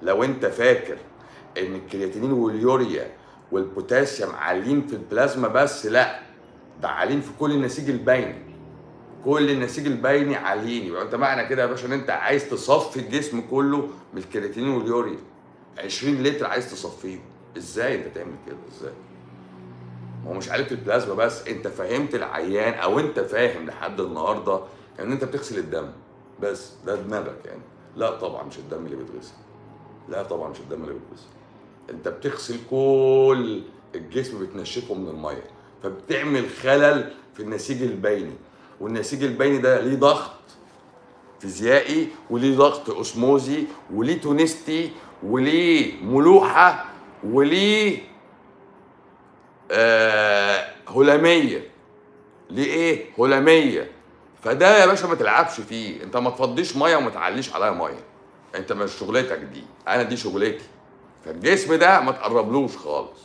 لو انت فاكر ان الكرياتينين واليوريا والبوتاسيوم عاليين في البلازما بس لا ده عاليين في كل النسيج البيني كل النسيج البيني عاليين يبقى انت معنى كده يا باشا ان انت عايز تصفي الجسم كله من الكرياتينين واليوريا 20 لتر عايز تصفيهم ازاي انت تعمل كده ازاي ما هو مش عالج في البلازما بس انت فهمت العيان او انت فاهم لحد النهارده ان انت بتغسل الدم بس ده دماغك يعني لا طبعا مش الدم اللي بيتغسل لا طبعا مش الدم اللي بيتغسل انت بتغسل كل الجسم بتنشفه من الميه فبتعمل خلل في النسيج البيني والنسيج البيني ده ليه ضغط فيزيائي وليه ضغط اسموزي وليه تونستي وليه ملوحه وليه آه هلاميه ليه ايه هلاميه فده يا باشا ما تلعبش فيه انت ما تفضيش ميه وما تعليش عليها ميه انت مش شغلتك دي انا دي شغلتي فالجسم ده ما تقربلوش خالص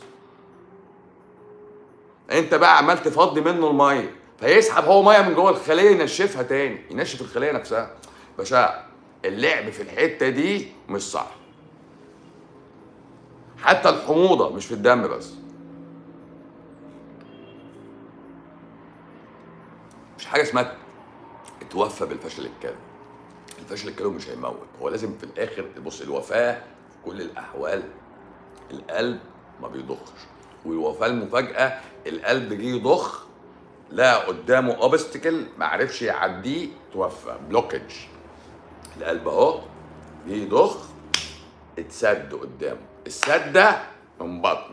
انت بقى عمال تفضي منه الميه فيسحب هو ميه من جوه الخليه ينشفها تاني ينشف الخليه نفسها باشا اللعب في الحته دي مش صح حتى الحموضه مش في الدم بس مش حاجه اسمها توفى بالفشل الكلوي الفشل الكلوي مش هيموت هو لازم في الاخر بص الوفاه في كل الاحوال القلب ما بيضخش والوفاه المفاجاه القلب جه يضخ لا قدامه اوبستكل ما عرفش يعديه توفى بلوكج القلب اهو جه يضخ اتسد قدامه السد ده من بطنه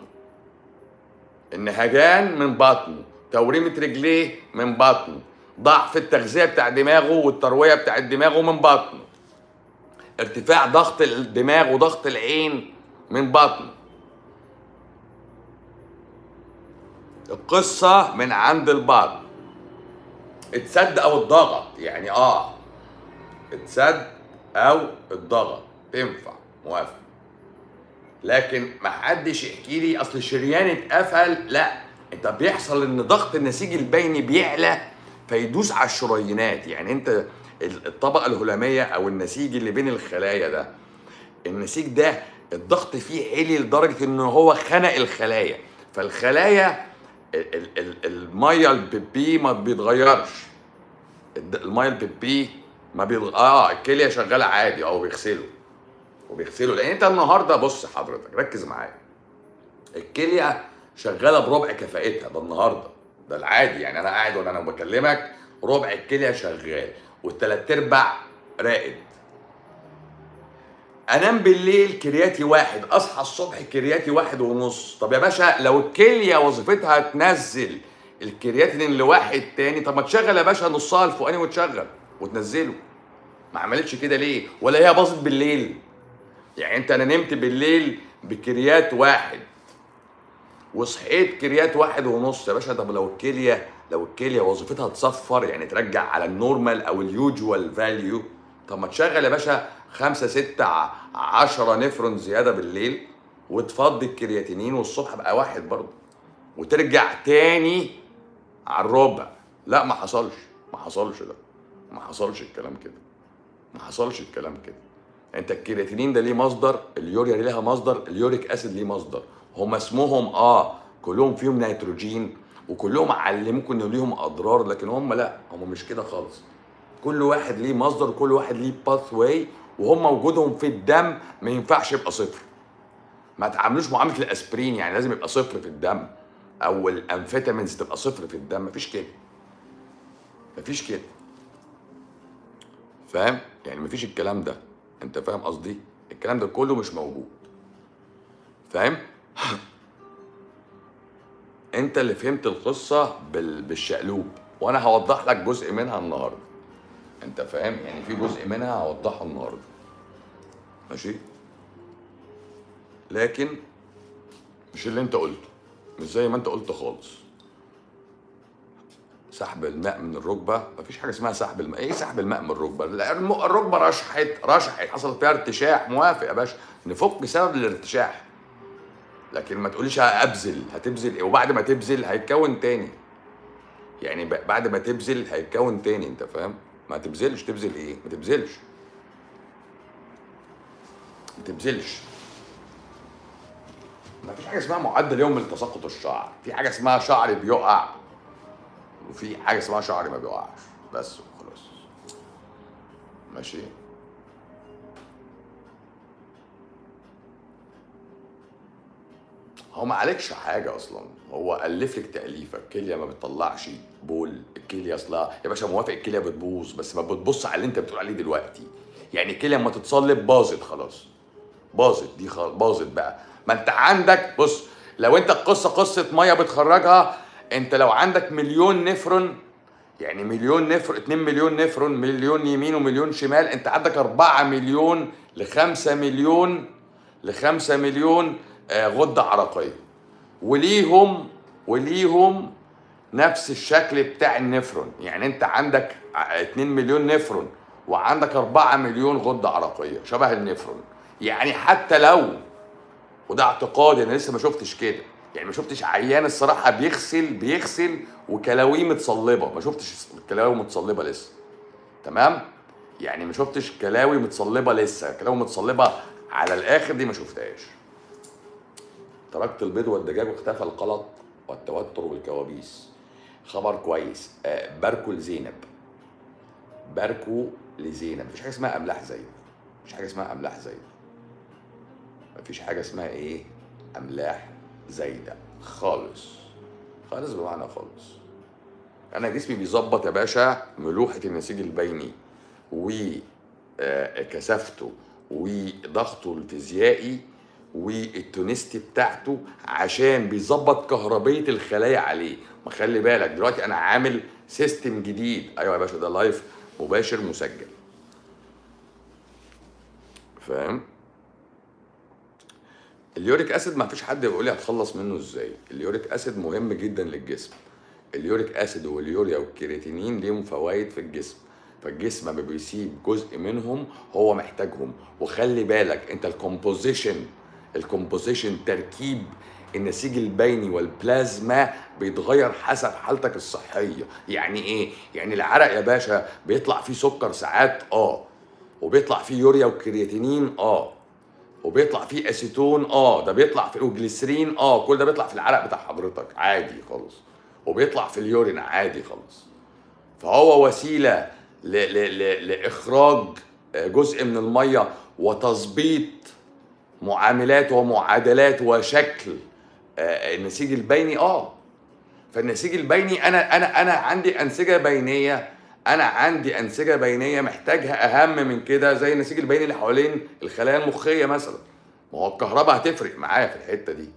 النهجان من بطنه توريمة رجليه من بطنه ضعف التغذية بتاع دماغه والتروية بتاع دماغه من بطنه ارتفاع ضغط الدماغ وضغط العين من بطنه القصة من عند البطن اتسد او اتضغط يعني اه اتسد او اتضغط تنفع موافق لكن ما حدش يحكي لي اصل الشريان اتقفل لا انت بيحصل ان ضغط النسيج البيني بيعلى فيدوس على الشريانات يعني انت الطبقه الهلاميه او النسيج اللي بين الخلايا ده النسيج ده الضغط فيه عالي لدرجه ان هو خنق الخلايا فالخلايا ال- ال- ال- الميه البيبي ما بيتغيرش الد- الميه البيبي ما بيتغ... اه الكليه شغاله عادي اه وبيغسلوا وبيغسلوا لان انت النهارده بص حضرتك ركز معايا الكليه شغاله بربع كفاءتها ده النهارده ده العادي يعني انا قاعد وانا بكلمك ربع الكليه شغال والتلات ارباع راقد انام بالليل كرياتي واحد اصحى الصبح كرياتي واحد ونص طب يا باشا لو الكليه وظيفتها تنزل الكرياتين لواحد تاني طب ما تشغل يا باشا نصها الفوقاني وتشغل وتنزله ما عملتش كده ليه ولا هي باظت بالليل يعني انت انا نمت بالليل بكريات واحد وصحيت كريات واحد ونص يا باشا طب لو الكليه لو الكليه وظيفتها تصفر يعني ترجع على النورمال او اليوجوال فاليو طب ما تشغل يا باشا خمسة ستة ع- عشرة نفرون زيادة بالليل وتفضي الكرياتينين والصبح بقى واحد برضه وترجع تاني على الربع لا ما حصلش ما حصلش ده ما حصلش الكلام كده ما حصلش الكلام كده انت الكرياتينين ده ليه مصدر اليوريا ليها مصدر اليوريك اسيد ليه مصدر هم اسمهم اه كلهم فيهم نيتروجين وكلهم علموكم ان ليهم اضرار لكن هم لا هم مش كده خالص كل واحد ليه مصدر كل واحد ليه باث واي وهم وجودهم في الدم ما ينفعش يبقى صفر ما تعاملوش معامله الاسبرين يعني لازم يبقى صفر في الدم او الانفيتامينز تبقى صفر في الدم مفيش كده مفيش كده فاهم يعني مفيش الكلام ده انت فاهم قصدي الكلام ده كله مش موجود فاهم انت اللي فهمت القصه بال... بالشقلوب وانا هوضح لك جزء منها النهارده انت فاهم يعني في جزء منها هوضحه النهارده ماشي لكن مش اللي انت قلته مش زي ما انت قلت خالص سحب الماء من الركبه مفيش حاجه اسمها سحب الماء ايه سحب الماء من الركبه لا، الم- الركبه رشحت رشحت حصل فيها ارتشاح موافق يا باشا نفك بسبب الارتشاح لكن ما تقوليش ابذل هتبذل ايه وبعد ما تبذل هيتكون تاني يعني ب- بعد ما تبذل هيتكون تاني انت فاهم ما تبذلش تبذل ايه ما تبذلش ما تبذلش ما فيش حاجه اسمها معدل يوم لتساقط الشعر في حاجه اسمها شعري بيقع وفي حاجه اسمها شعري ما بيقعش بس وخلاص ماشي هو ما عليكش حاجه اصلا هو الف لك تاليفه الكليه ما بتطلعش بول الكليه اصلا يا باشا موافق الكليه بتبوظ بس ما بتبص على اللي انت بتقول عليه دلوقتي يعني الكليه لما تتصلب باظت خلاص باظت دي خلاص باظت بقى ما انت عندك بص لو انت القصه قصه ميه بتخرجها انت لو عندك مليون نفرون يعني مليون نفر 2 مليون نفرون مليون يمين ومليون شمال انت عندك 4 مليون ل 5 مليون ل 5 مليون آه، غده عرقيه وليهم وليهم نفس الشكل بتاع النفرون يعني انت عندك ع- 2 مليون نفرون وعندك 4 مليون غده عرقيه شبه النفرون يعني حتى لو وده اعتقادي انا لسه ما شفتش كده يعني ما شفتش عيان الصراحه بيغسل بيغسل وكلاويه متصلبه ما شفتش كلاوي متصلبه لسه تمام يعني ما شفتش كلاوي متصلبه لسه كلاوي متصلبه على الاخر دي ما شفتهاش تركت البيض والدجاج واختفى القلق والتوتر والكوابيس خبر كويس آه باركوا لزينب باركوا لزينب مفيش حاجه اسمها املاح زينب مفيش حاجه اسمها املاح زينب مفيش حاجه اسمها ايه املاح زايده خالص خالص بمعنى خالص انا جسمي بيظبط يا باشا ملوحه النسيج البيني وكثافته وضغطه الفيزيائي والتونستي بتاعته عشان بيظبط كهربيه الخلايا عليه ما خلي بالك دلوقتي انا عامل سيستم جديد ايوه يا باشا ده لايف مباشر مسجل فاهم اليوريك اسيد ما فيش حد بيقول لي هتخلص منه ازاي اليوريك اسيد مهم جدا للجسم اليوريك اسيد واليوريا والكرياتينين ليهم فوائد في الجسم فالجسم ما بيسيب جزء منهم هو محتاجهم وخلي بالك انت الكومبوزيشن الكومبوزيشن تركيب النسيج البيني والبلازما بيتغير حسب حالتك الصحيه يعني ايه يعني العرق يا باشا بيطلع فيه سكر ساعات اه وبيطلع فيه يوريا وكرياتينين اه وبيطلع فيه اسيتون اه ده بيطلع في وجليسرين اه كل ده بيطلع في العرق بتاع حضرتك عادي خالص وبيطلع في اليورين عادي خالص فهو وسيله ل ل ل لاخراج جزء من الميه وتظبيط معاملات ومعادلات وشكل آه، النسيج البيني اه فالنسيج البيني انا انا انا عندي انسجه بينيه انا عندي انسجه بينيه محتاجها اهم من كده زي النسيج البيني اللي حوالين الخلايا المخيه مثلا ما هو الكهرباء هتفرق معايا في الحته دي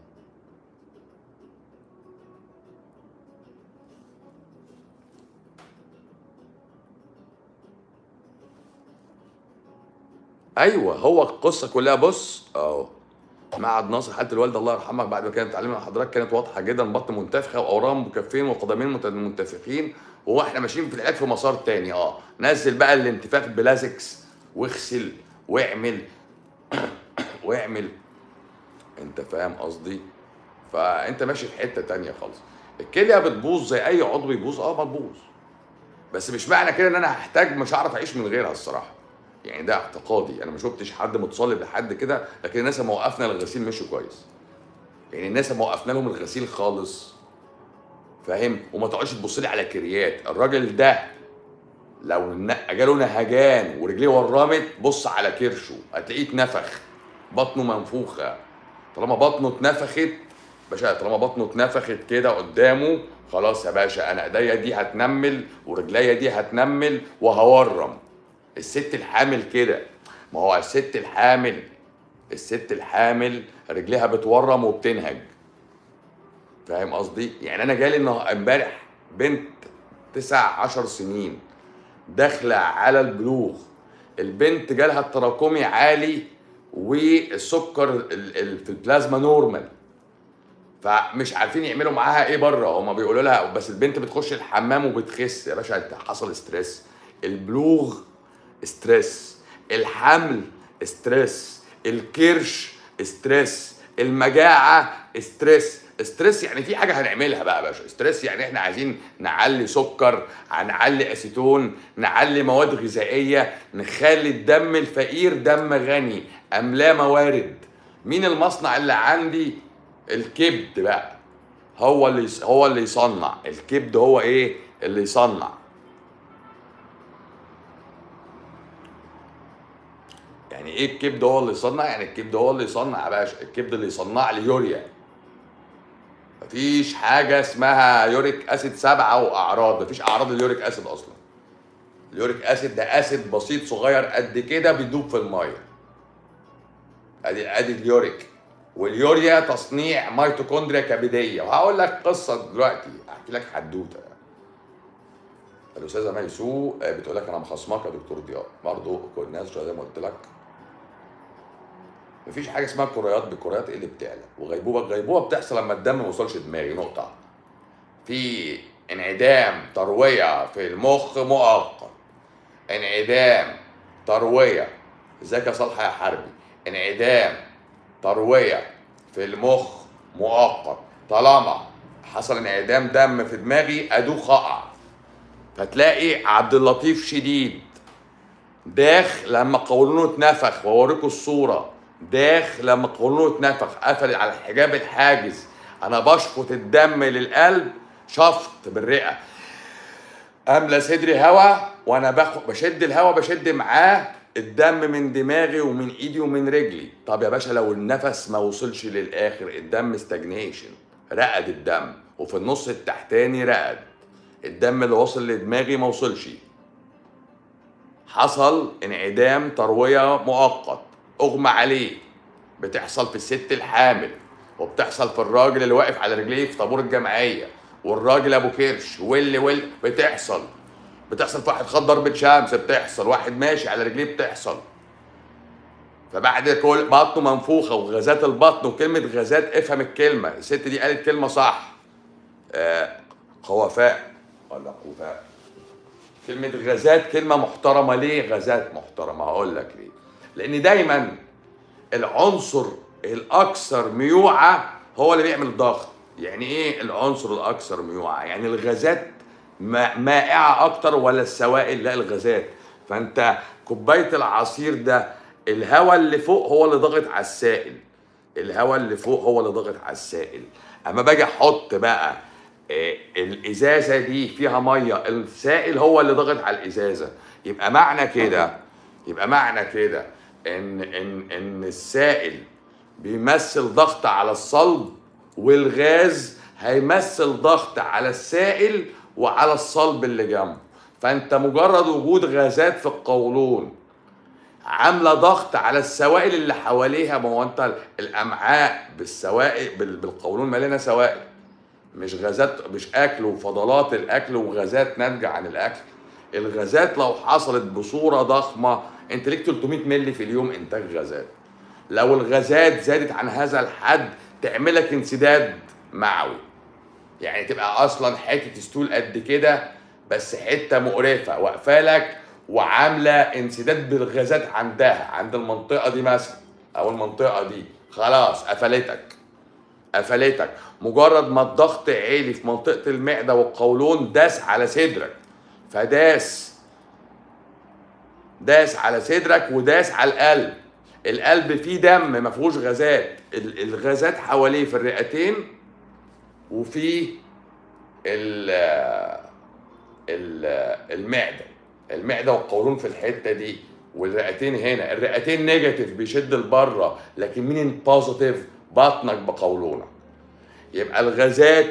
ايوه هو القصه كلها بص اهو معهد ناصر حاله الوالده الله يرحمها بعد ما كانت تعليمنا حضرتك كانت واضحه جدا بطن منتفخه واورام مكفين وقدمين مت- منتفخين وهو احنا ماشيين في العلاج في مسار تاني اه نزل بقى الانتفاخ بلازكس واغسل واعمل واعمل انت فاهم قصدي فانت ماشي في حته تانية خالص الكليه بتبوظ زي اي عضو يبوظ اه بتبوظ بس مش معنى كده ان انا هحتاج مش هعرف اعيش من غيرها الصراحه يعني ده اعتقادي انا ما شفتش حد متصلب لحد كده لكن الناس لما وقفنا الغسيل مشوا كويس يعني الناس لما وقفنا لهم الغسيل خالص فاهم وما تقعدش تبص لي على كريات الراجل ده لو ن- جاله نهجان ورجليه ورمت بص على كرشه هتلاقيه اتنفخ بطنه منفوخه طالما بطنه اتنفخت باشا طالما بطنه اتنفخت كده قدامه خلاص يا باشا انا ايديا دي هتنمل ورجليا دي هتنمل وهورم الست الحامل كده ما هو الست الحامل الست الحامل رجليها بتورم وبتنهج فاهم قصدي يعني انا جالي النه- امبارح بنت تسع عشر سنين داخله على البلوغ البنت جالها التراكمي عالي والسكر ال- ال- في البلازما نورمال فمش عارفين يعملوا معاها ايه بره هما بيقولوا لها بس البنت بتخش الحمام وبتخس يا باشا انت حصل ستريس البلوغ ستريس الحمل ستريس الكرش ستريس المجاعه ستريس ستريس يعني في حاجه هنعملها بقى يا باشا ستريس يعني احنا عايزين نعلي سكر هنعلي اسيتون نعلي مواد غذائيه نخلي الدم الفقير دم غني املاه موارد مين المصنع اللي عندي الكبد بقى هو اللي هو اللي يصنع الكبد هو ايه اللي يصنع يعني ايه الكبد هو اللي يصنع يعني الكبد هو اللي يصنع يا باشا الكبد اللي يصنع لي يوريا مفيش حاجه اسمها يوريك اسيد سبعه واعراض مفيش اعراض اليوريك اسيد اصلا اليوريك اسيد ده اسيد بسيط صغير قد كده بيدوب في الميه ادي ادي اليوريك واليوريا تصنيع ميتوكوندريا كبديه وهقول لك قصه دلوقتي احكي لك حدوته الاستاذه ميسو بتقول لك انا مخصماك يا دكتور ضياء برضه كل الناس زي ما قلت لك مفيش حاجه اسمها كريات بالكريات ايه اللي بتعلى وغيبوبه الغيبوبه بتحصل لما الدم ما يوصلش دماغي نقطه في انعدام ترويه في المخ مؤقت انعدام ترويه ازيك يا صالحه يا حربي انعدام ترويه في المخ مؤقت طالما حصل انعدام دم في دماغي ادوخ اقع فتلاقي عبد اللطيف شديد داخ لما قولونه اتنفخ واوريكم الصوره داخ لما قولونه اتنفخ قفل على الحجاب الحاجز انا بشفط الدم للقلب شفط بالرئه املى صدري هوا وانا باخد بشد الهوا بشد معاه الدم من دماغي ومن ايدي ومن رجلي طب يا باشا لو النفس ما وصلش للاخر الدم استجنيشن رقد الدم وفي النص التحتاني رقد الدم اللي وصل لدماغي ما وصلش حصل انعدام ترويه مؤقت اغمى عليه بتحصل في الست الحامل وبتحصل في الراجل اللي واقف على رجليه في طابور الجمعيه والراجل ابو كرش واللي واللي بتحصل بتحصل في واحد خد ضربه شمس بتحصل واحد ماشي على رجليه بتحصل فبعد كل بطنه منفوخه وغازات البطن وكلمه غازات افهم الكلمه الست دي قالت كلمه صح آه خوفاء ولا خوفاء كلمه غازات كلمه محترمه ليه غازات محترمه هقول لك ليه لان دايما العنصر الاكثر ميوعه هو اللي بيعمل ضغط يعني ايه العنصر الاكثر ميوعه يعني الغازات مائعه اكتر ولا السوائل لا الغازات فانت كوبايه العصير ده الهواء اللي فوق هو اللي ضاغط على السائل الهواء اللي فوق هو اللي ضاغط على السائل اما باجي احط بقى آه الازازه دي فيها ميه السائل هو اللي ضاغط على الازازه يبقى معنى كده يبقى معنى كده ان ان ان السائل بيمثل ضغط على الصلب والغاز هيمثل ضغط على السائل وعلى الصلب اللي جنبه فانت مجرد وجود غازات في القولون عامله ضغط على السوائل اللي حواليها ما هو انت الامعاء بالسوائل بالقولون مليانه سوائل مش غازات مش اكل وفضلات الاكل وغازات ناتجه عن الاكل الغازات لو حصلت بصوره ضخمه انت ليك 300 مللي في اليوم انتاج غازات لو الغازات زادت عن هذا الحد تعملك انسداد معوي يعني تبقى اصلا حته ستول قد كده بس حته مقرفه واقفه لك وعامله انسداد بالغازات عندها عند المنطقه دي مثلا او المنطقه دي خلاص قفلتك قفلتك مجرد ما الضغط عالي في منطقه المعده والقولون داس على صدرك فداس داس على صدرك وداس على القلب القلب فيه دم ما فيهوش غازات الغازات حواليه في الرئتين وفي ال ال المعده المعده والقولون في الحته دي والرئتين هنا الرئتين نيجاتيف بيشد لبره لكن مين بوزيتيف بطنك بقولونك يبقى الغازات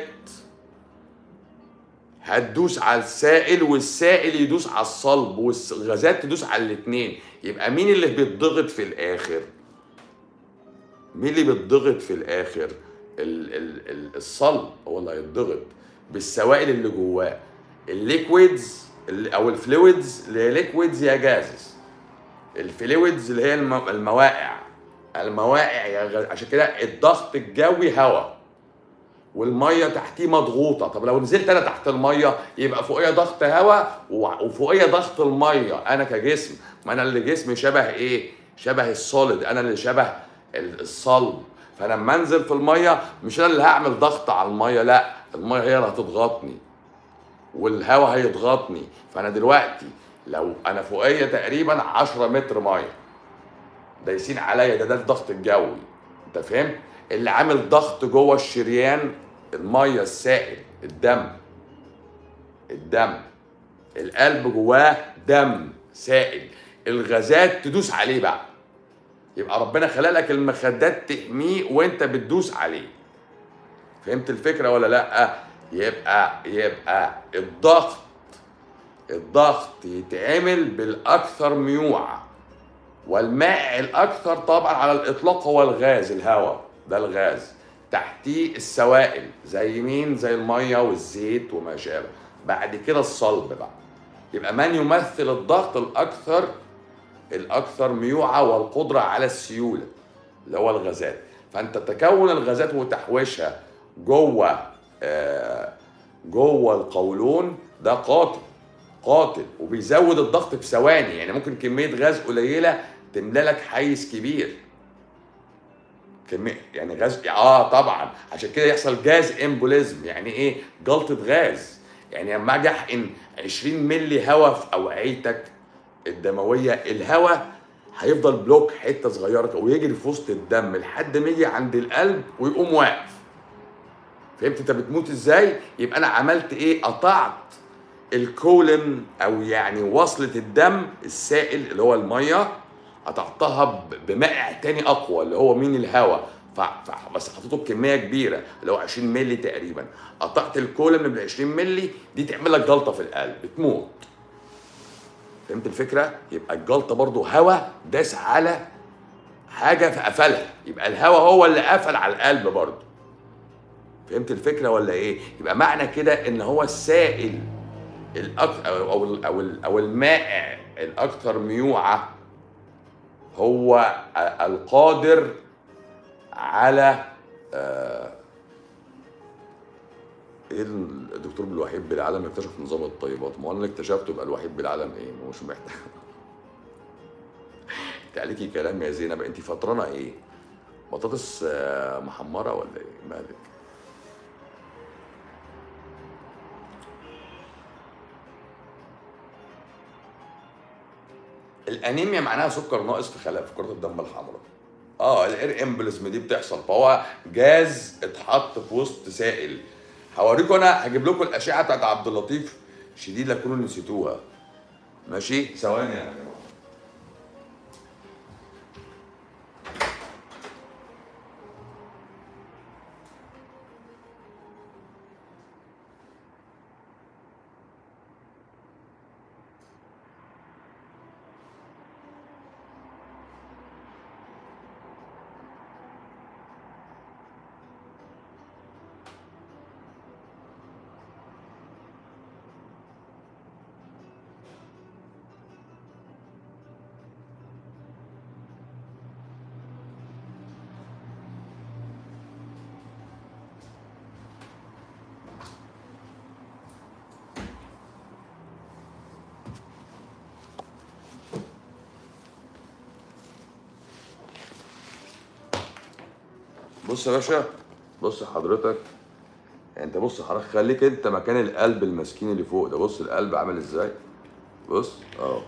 هتدوس على السائل والسائل يدوس على الصلب والغازات تدوس على الاثنين يبقى مين اللي بيتضغط في الاخر مين اللي بيتضغط في الاخر ال ال ال الصلب هو اللي هيتضغط بالسوائل اللي جواه الليكويدز او الفلويدز اللي هي ليكويدز يا جازز الفلويدز اللي هي المواقع المواقع يا غاز عشان كده الضغط الجوي هواء والميه تحتيه مضغوطه طب لو نزلت انا تحت الميه يبقى فوقيه ضغط هواء وفوقيه ضغط الميه انا كجسم ما انا اللي جسمي شبه ايه شبه السوليد انا اللي شبه الصلب فلما انزل في الميه مش انا اللي هعمل ضغط على الميه لا الميه هي اللي هتضغطني والهواء هيضغطني فانا دلوقتي لو انا فوقيه تقريبا 10 متر ميه دايسين عليا ده ده الضغط الجوي انت فهمت اللي عامل ضغط جوه الشريان الميه السائل الدم الدم القلب جواه دم سائل الغازات تدوس عليه بقى يبقى ربنا خلق لك المخدات تحميه وانت بتدوس عليه فهمت الفكره ولا لا يبقى يبقى الضغط الضغط يتعمل بالاكثر ميوعه والمائع الاكثر طبعا على الاطلاق هو الغاز الهواء ده الغاز تحتيه السوائل زي مين زي الميه والزيت وما شابه بعد كده الصلب بقى يبقى من يمثل الضغط الاكثر الاكثر ميوعه والقدره على السيوله اللي هو الغازات فانت تكون الغازات وتحويشها جوه آه جوه القولون ده قاتل قاتل وبيزود الضغط في ثواني يعني ممكن كميه غاز قليله تملى لك حيز كبير كمية يعني غاز اه طبعا عشان كده يحصل جاز امبوليزم يعني ايه جلطه غاز يعني لما اجي احقن 20 ملي هواء في اوعيتك الدمويه الهواء هيفضل بلوك حته صغيره ويجري في وسط الدم لحد ما يجي عند القلب ويقوم واقف فهمت انت بتموت ازاي يبقى انا عملت ايه قطعت الكولم او يعني وصله الدم السائل اللي هو الميه قطعتها ب- بمائع تاني اقوى اللي هو مين الهواء ف... ف... بس حطيته بكميه كبيره اللي هو 20 مللي تقريبا قطعت الكولم بال 20 مللي دي تعمل لك جلطه في القلب تموت فهمت الفكره يبقى الجلطه برضو هواء داس على حاجه فقفلها يبقى الهواء هو اللي قفل على القلب برضو فهمت الفكره ولا ايه يبقى معنى كده ان هو السائل الأك... او او او, أو المائع الاكثر ميوعه هو القادر على آه، ايه الدكتور بالوحيد بالعالم اكتشف نظام الطيبات ما هو انا اللي اكتشفته يبقى الوحيد بالعالم ايه ما هو مش محتاج انت عليكي كلام يا زينب انت فطرانه ايه بطاطس آه، محمره ولا ايه مالك الانيميا معناها سكر ناقص في خلايا في كرات الدم الحمراء اه الاير امبلزم دي بتحصل فهو جاز اتحط في وسط سائل هوريكم انا هجيب لكم الاشعه بتاعت عبد اللطيف شديد لا تكونوا نسيتوها ماشي ثواني يا جماعه بص يا باشا بص حضرتك انت بص حضرتك خليك انت مكان القلب المسكين اللي فوق ده بص القلب عامل ازاي بص اه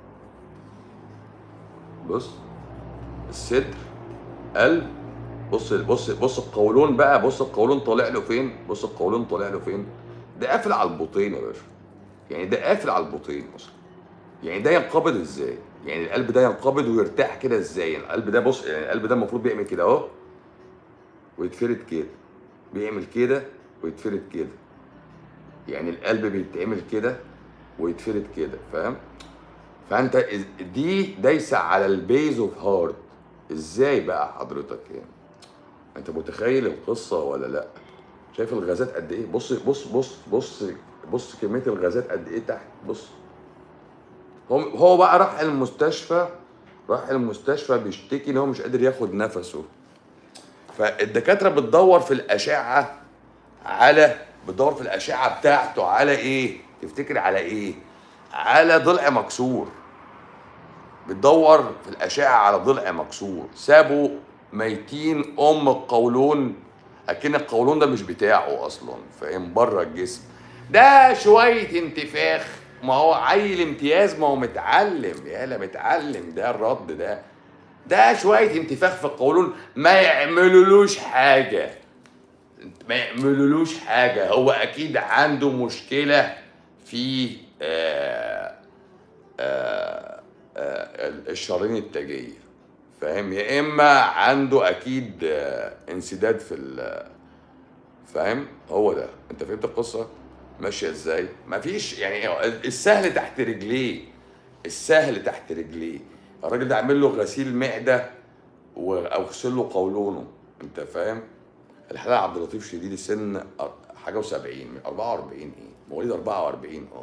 بص الصدر قلب بص بص بص القولون بقى بص القولون طالع له فين بص القولون طالع له فين ده قافل على البطين يا باشا يعني ده قافل على البطين اصلا يعني ده ينقبض ازاي يعني القلب ده ينقبض ويرتاح كده ازاي يعني القلب ده بص يعني القلب ده المفروض بيعمل كده اهو ويتفرد كده بيعمل كده ويتفرد كده يعني القلب بيتعمل كده ويتفرد كده فاهم فانت إز- دي دايسه على البيز اوف هارد ازاي بقى حضرتك يعني انت متخيل القصه ولا لا شايف الغازات قد ايه بص بص بص بص بص كميه الغازات قد ايه تحت بص هو هو بقى راح المستشفى راح المستشفى بيشتكي ان هو مش قادر ياخد نفسه فالدكاتره بتدور في الاشعه على بتدور في الاشعه بتاعته على ايه تفتكر على ايه على ضلع مكسور بتدور في الاشعه على ضلع مكسور سابوا ميتين ام القولون اكن القولون ده مش بتاعه اصلا فاهم بره الجسم ده شويه انتفاخ ما هو عيل امتياز ما هو متعلم يالا متعلم ده الرد ده ده شويه انتفاخ في القولون ما يعملولوش حاجه ما يعملولوش حاجه هو اكيد عنده مشكله في آه آه آه الشرايين التاجيه فاهم يا اما عنده اكيد آه انسداد في ال- فاهم هو ده انت فهمت القصه ماشيه ازاي مفيش يعني السهل تحت رجليه السهل تحت رجليه الراجل ده عامل له غسيل معده و- او غسل له قولونه انت فاهم الحلاق عبد اللطيف شديد السن أر- حاجه و70 44 ايه مواليد 44 اه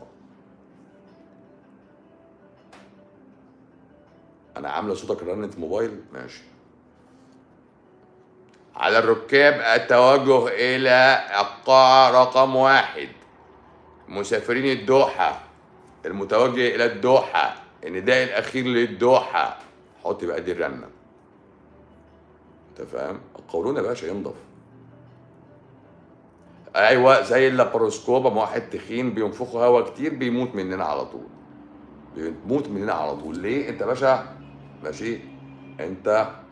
انا عامله صوتك رنة موبايل ماشي على الركاب التوجه الى القاعة رقم واحد مسافرين الدوحة المتوجه الى الدوحة النداء الاخير للدوحة حط بقى دي الرنة انت فاهم القولون يا باشا ينضف ايوه زي اللاباروسكوب اما واحد تخين بينفخوا هوا كتير بيموت مننا على طول بيموت مننا على طول ليه انت باشا ماشي انت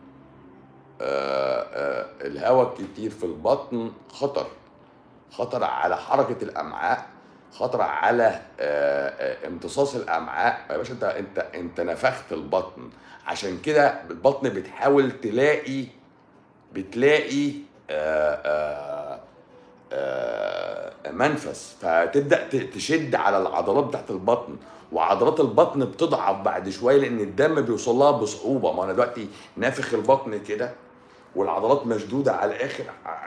آه آه الهواء الكتير في البطن خطر خطر على حركه الامعاء خطر على آه آه امتصاص الامعاء يا باشا انت انت انت نفخت البطن عشان كده البطن بتحاول تلاقي بتلاقي آه آه آه، منفس فتبدا ت- تشد على العضلات بتاعت البطن وعضلات البطن بتضعف بعد شويه لان الدم بيوصل لها بصعوبه ما انا دلوقتي نافخ البطن كده والعضلات مشدوده على الاخر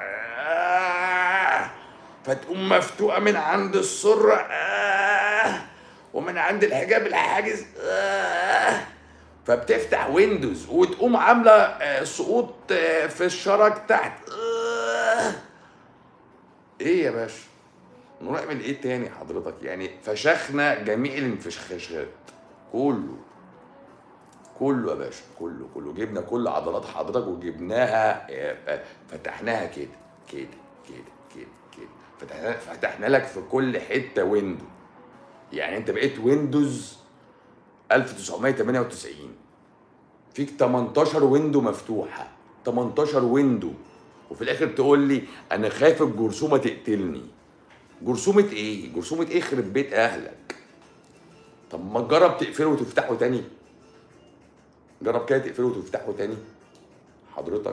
آه، فتقوم مفتوقه من عند السره آه، ومن عند الحجاب الحاجز آه، فبتفتح ويندوز وتقوم عامله آه، سقوط آه، في الشرج تحت آه، ايه يا باشا نعمل ايه تاني حضرتك يعني فشخنا جميع الانفشخاشات كله كله يا باشا كله كله جبنا كل عضلات حضرتك وجبناها آه، آه، فتحناها كده كده كده كده كده فتحنا فتحنا لك في كل حته ويندو يعني انت بقيت ويندوز 1998 فيك 18 ويندو مفتوحه 18 ويندو وفي الاخر تقول لي انا خايف الجرثومه تقتلني جرثومه ايه جرثومه ايه يخرب بيت اهلك طب ما تجرب تقفله وتفتحه تاني جرب كده تقفله وتفتحه تاني حضرتك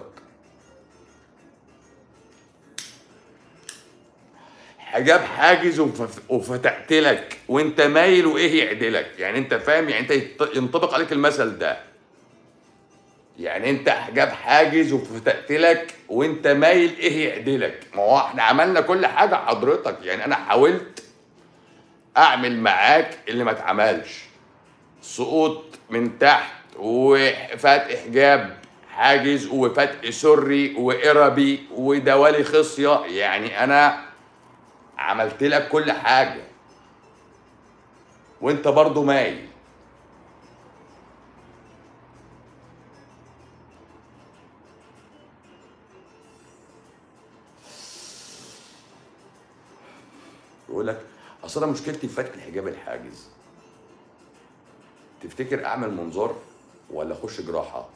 حجاب حاجز وف- وفتحت لك وانت مايل وايه يعدلك يعني انت فاهم يعني انت يط- ينطبق عليك المثل ده يعني انت حجاب حاجز وفتحت لك وانت مايل ايه يعدلك ما هو احنا عملنا كل حاجه حضرتك يعني انا حاولت اعمل معاك اللي ما اتعملش سقوط من تحت وفتح حجاب حاجز وفتح سري وقربي ودوالي خصيه يعني انا عملت لك كل حاجه وانت برضو مايل يقول لك اصل انا مشكلتي في فتح الحجاب الحاجز تفتكر اعمل منظار ولا اخش جراحه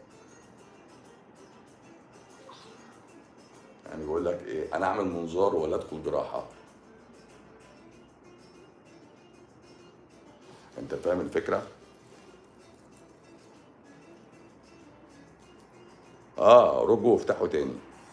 يعني بيقول لك ايه انا اعمل منظار ولا ادخل جراحه انت فاهم الفكره اه رجوا وافتحوا تاني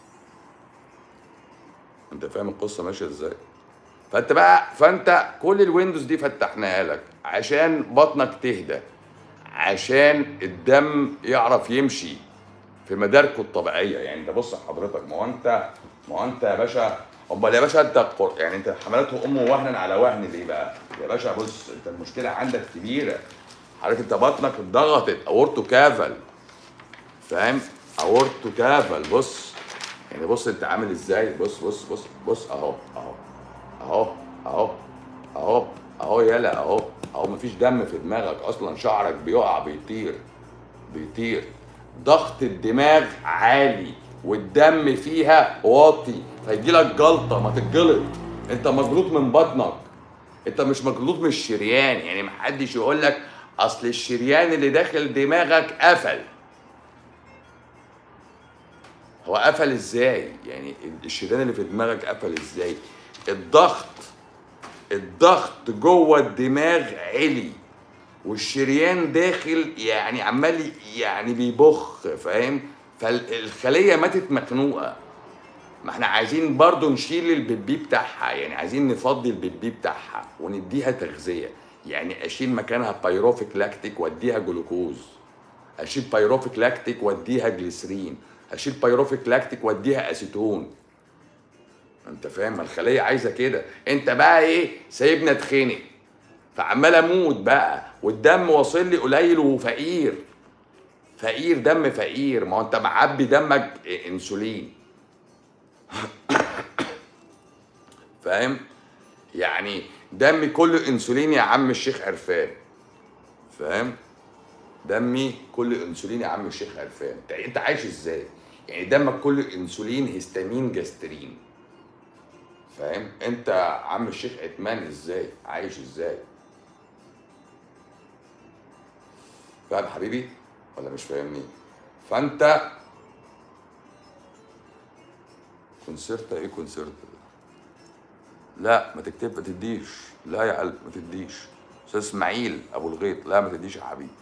انت فاهم القصه ماشيه ازاي فانت بقى فانت كل الويندوز دي فتحناها لك عشان بطنك تهدى عشان الدم يعرف يمشي في مداركه الطبيعيه يعني انت بص حضرتك ما هو انت ما هو انت يا باشا امال يا باشا انت قر- يعني انت حملته امه وهنا على وهن ليه بقى؟ يا باشا بص انت المشكله عندك كبيره حضرتك انت بطنك اتضغطت اورتو كافل فاهم؟ اورتو كافل بص يعني بص انت عامل ازاي بص بص بص بص اهو اهو اهو اهو اهو اهو يلا اهو اهو مفيش دم في دماغك اصلا شعرك بيقع بيطير بيطير ضغط الدماغ عالي والدم فيها واطي فيجي لك جلطه ما تتجلط انت مجلوط من بطنك انت مش مجلوط من الشريان يعني محدش يقول لك اصل الشريان اللي داخل دماغك قفل هو قفل ازاي يعني الشريان اللي في دماغك قفل ازاي الضغط الضغط جوه الدماغ عالي والشريان داخل يعني عمال يعني بيبخ فاهم فالخليه ماتت مخنوقه ما احنا عايزين برضو نشيل البيبي بتاعها يعني عايزين نفضي البيبي بتاعها ونديها تغذيه يعني اشيل مكانها بايروفيك لاكتيك واديها جلوكوز اشيل بايروفيك لاكتيك واديها جليسرين اشيل بايروفيك لاكتيك واديها اسيتون انت فاهم الخليه عايزه كده انت بقى ايه سايبنا اتخنق فعمال اموت بقى والدم واصل لي قليل وفقير فقير دم فقير ما هو انت معبي دمك انسولين فاهم يعني دمي كله انسولين يا عم الشيخ عرفان فاهم دمي كله انسولين يا عم الشيخ عرفان انت انت عايش ازاي يعني دمك كله انسولين هيستامين جاسترين فاهم انت عم الشيخ عثمان ازاي عايش ازاي فاهم حبيبي ولا مش فاهمني فانت كونسيرتا ايه كونسيرتا لا ما تكتب ما تديش لا يا قلب ما تديش استاذ اسماعيل ابو الغيط لا ما تديش يا حبيبي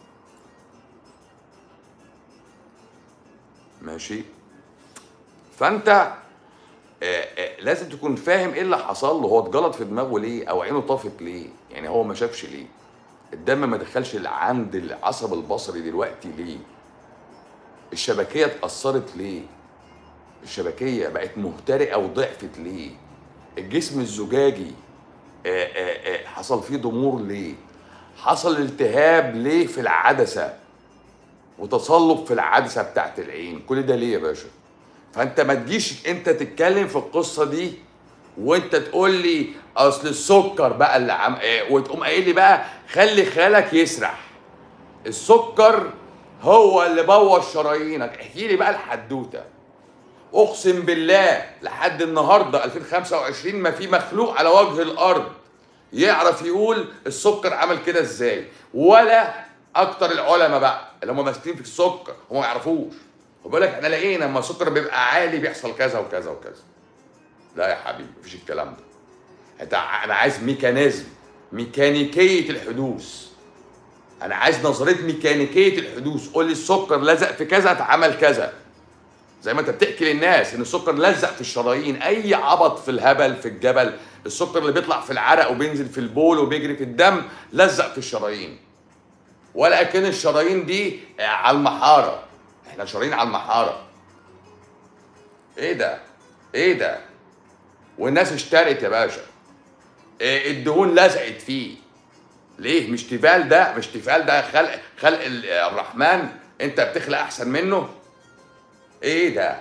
ماشي فانت آه، آه، لازم تكون فاهم ايه اللي حصل له هو اتجلط في دماغه ليه او عينه طافت ليه يعني هو ما شافش ليه الدم ما دخلش عند العصب البصري دلوقتي ليه الشبكيه اتاثرت ليه الشبكيه بقت مهترئه وضعفت ليه الجسم الزجاجي آه، آه، آه، حصل فيه ضمور ليه حصل التهاب ليه في العدسه وتصلب في العدسه بتاعت العين كل ده ليه يا باشا فانت ما تجيش انت تتكلم في القصه دي وانت تقول لي اصل السكر بقى اللي عم إيه وتقوم قايل لي بقى خلي خيالك يسرح السكر هو اللي بوظ شرايينك احكي لي بقى الحدوته اقسم بالله لحد النهارده 2025 ما في مخلوق على وجه الارض يعرف يقول السكر عمل كده ازاي ولا اكتر العلماء بقى اللي هم ماسكين في السكر هم ما يعرفوش هو بيقول لك احنا لقينا لما السكر بيبقى عالي بيحصل كذا وكذا وكذا لا يا حبيبي مفيش الكلام ده انت ع- انا عايز ميكانيزم ميكانيكيه الحدوث انا عايز نظريه ميكانيكيه الحدوث قول لي السكر لزق في كذا اتعمل كذا زي ما انت بتحكي للناس ان السكر لزق في الشرايين اي عبط في الهبل في الجبل السكر اللي بيطلع في العرق وبينزل في البول وبيجري في الدم لزق في الشرايين ولكن الشرايين دي آه، على المحاره احنا شرايين على المحاره ايه ده ايه ده والناس اشترت يا باشا إيه الدهون لزقت فيه ليه مش تيفال ده مش تيفال ده خلق خلق ال- الرحمن انت بتخلق احسن منه ايه ده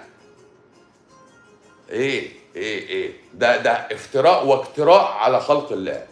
ايه ايه ايه ده ده افتراء واقتراء على خلق الله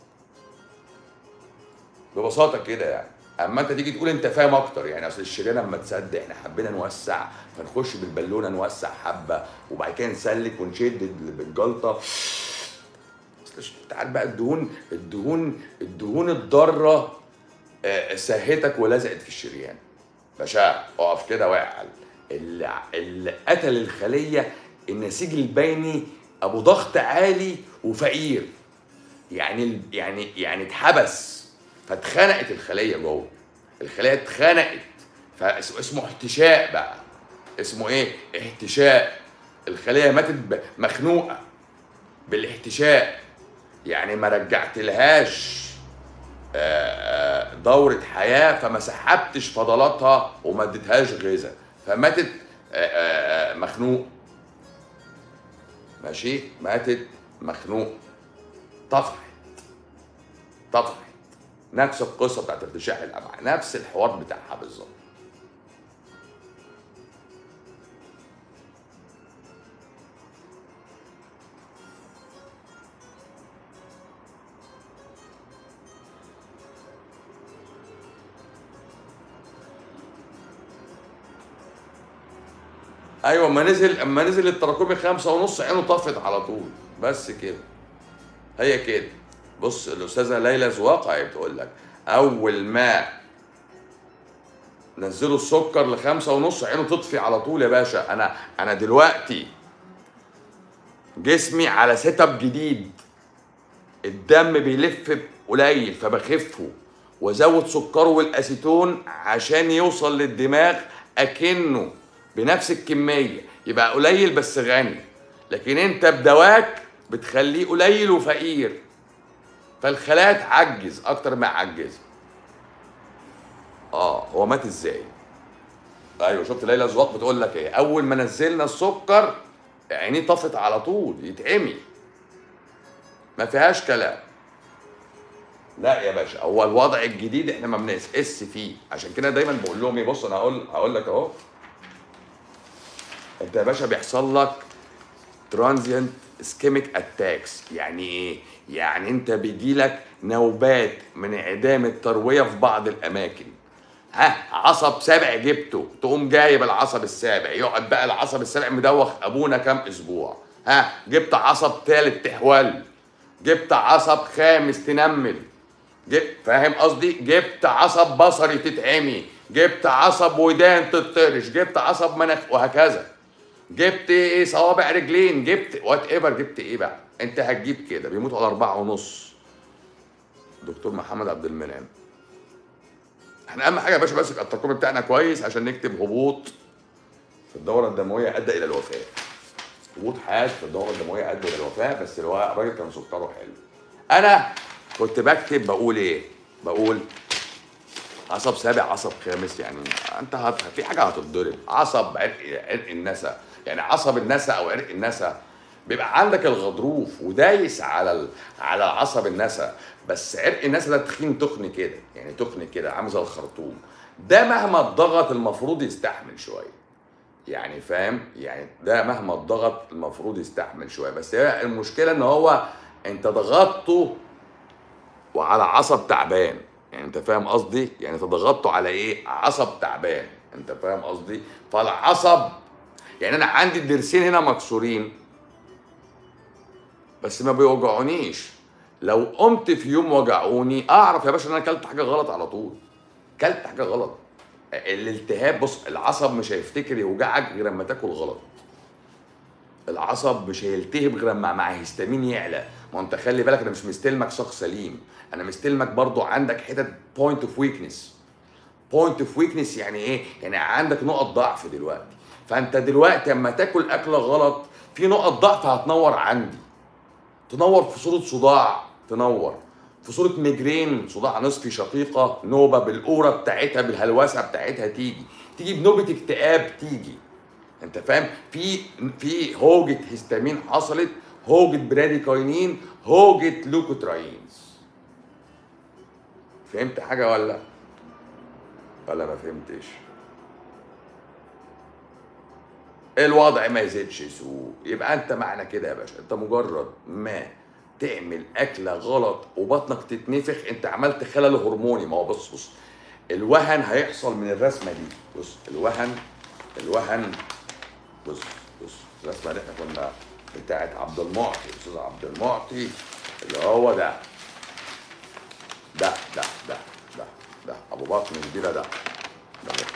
ببساطه كده يعني اما انت تيجي تقول انت فاهم اكتر يعني اصل الشريان اما تصدق احنا حبينا نوسع فنخش بالبالونه نوسع حبه وبعد كده نسلك ونشد ال- بالجلطه اصل ش- انت عارف بقى الدهون الدهون الدهون الضاره آه، سهتك ولزقت في الشريان باشا اقف كده واعقل اللي, اللي قتل الخليه النسيج البيني ابو ضغط عالي وفقير يعني ال- يعني يعني اتحبس فاتخنقت الخليه جوه الخليه اتخنقت فاسمه احتشاء بقى اسمه ايه احتشاء الخليه ماتت ب- مخنوقه بالاحتشاء يعني ما رجعتلهاش آه، آه، دورة حياة فما سحبتش فضلاتها وما اديتهاش غذاء فماتت آه، آه، آه، مخنوق ماشي ماتت مخنوق طفحت طفحت نفس القصة بتاعت ارتشاح الأمعاء نفس الحوار بتاعها بالظبط ايوه اما نزل اما نزل التراكمي خمسة ونص عينه طفت على طول بس كده هي كده بص الاستاذه ليلى زواقع بتقول لك اول ما نزلوا السكر لخمسة ونص عينه تطفي على طول يا باشا انا انا دلوقتي جسمي على سيت اب جديد الدم بيلف قليل فبخفه وازود سكره والاسيتون عشان يوصل للدماغ اكنه بنفس الكميه يبقى قليل بس غني لكن انت بدواك بتخليه قليل وفقير فالخلايا تعجز اكتر ما يعجز اه هو مات ازاي ايوه شفت ليلى زواق بتقول لك ايه اول ما نزلنا السكر عينيه طفت على طول يتعمي ما فيهاش كلام لا يا باشا هو الوضع الجديد احنا ما بنقيس فيه عشان كده دايما بقول لهم ايه بص انا هقول هقول لك اهو انت يا باشا بيحصل لك ترانزيانت اسكيميك اتاكس يعني ايه يعني انت بيجي لك نوبات من انعدام الترويه في بعض الاماكن ها عصب سابع جبته تقوم جايب العصب السابع يقعد بقى العصب السابع مدوخ ابونا كام اسبوع ها جبت عصب ثالث تحول جبت عصب خامس تنمل جبت فاهم قصدي جبت عصب بصري تتعمي جبت عصب ودان تطرش جبت عصب مناخ وهكذا جبت ايه صوابع رجلين جبت وات ايفر جبت ايه بقى انت هتجيب كده بيموتوا على أربعة ونص دكتور محمد عبد المنعم احنا اهم حاجه يا باشا بس يبقى التقويم بتاعنا كويس عشان نكتب هبوط في الدوره الدمويه ادى الى الوفاه هبوط حاد في الدوره الدمويه ادى الى الوفاه بس الوا- الراجل كان سكره حلو انا كنت بكتب بقول ايه بقول عصب سابع عصب خامس يعني انت هت... في حاجه هتتضرب عصب عرق عرق النسا يعني عصب النسا او عرق النسا بيبقى عندك الغضروف ودايس على ال... على عصب النسا بس عرق النسا ده تخين تخن كده يعني تخن كده عامل زي الخرطوم ده مهما اتضغط المفروض يستحمل شويه يعني فاهم يعني ده مهما اتضغط المفروض يستحمل شويه بس هي المشكله ان هو انت ضغطته وعلى عصب تعبان يعني انت فاهم قصدي يعني انت ضغطته على ايه عصب تعبان انت فاهم قصدي فالعصب يعني انا عندي الضرسين هنا مكسورين بس ما بيوجعونيش لو قمت في يوم وجعوني اعرف يا باشا ان انا اكلت حاجه غلط على طول كلت حاجه غلط الالتهاب بص العصب مش هيفتكر يوجعك غير لما تاكل غلط العصب مش هيلتهب غير لما مع هيستامين يعلى ما انت خلي بالك انا مش مستلمك شخص سليم انا مستلمك برضو عندك حتت بوينت اوف ويكنس بوينت اوف ويكنس يعني ايه يعني عندك نقط ضعف دلوقتي فانت دلوقتي اما تاكل اكله غلط في نقط ضعف هتنور عندي تنور في صوره صداع تنور في صوره ميجرين صداع نصفي شقيقه نوبه بالاوره بتاعتها بالهلوسه بتاعتها تيجي تيجي بنوبه اكتئاب تيجي انت فاهم في في هوجه هيستامين حصلت هوجه براديكاينين هوجه لوكوتراينز فهمت حاجه ولا ولا ما فهمتش الوضع ما يزيدش سوء يبقى انت معنى كده يا باشا انت مجرد ما تعمل اكله غلط وبطنك تتنفخ انت عملت خلل هرموني ما هو بص بص الوهن هيحصل من الرسمه دي بص الوهن الوهن بص بص الرسمه اللي احنا كنا بتاعت عبد المعطي استاذ عبد المعطي اللي هو ده ده ده ده ده ده ابو بطن كبيره ده ده هو.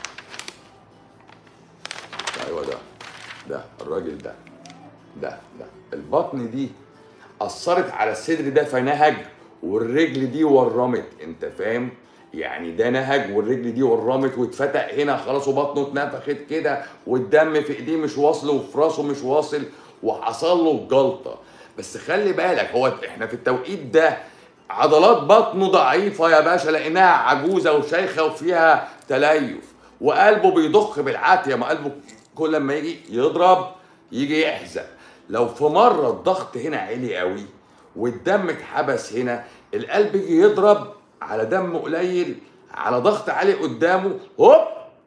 ده ايوه ده ده الراجل ده ده ده البطن دي اثرت على الصدر ده فنهج والرجل دي ورمت انت فاهم يعني ده نهج والرجل دي ورمت واتفتق هنا خلاص وبطنه اتنفخت كده والدم في ايديه مش واصل وفي راسه مش واصل وحصل له الجلطه بس خلي بالك هو احنا في التوقيت ده عضلات بطنه ضعيفه يا باشا لانها عجوزه وشيخه وفيها تليف وقلبه بيضخ بالعافيه ما قلبه كل لما يجي يضرب يجي يحزق لو في مره الضغط هنا عالي قوي والدم اتحبس هنا القلب يجي يضرب على دم قليل على ضغط عالي قدامه هوب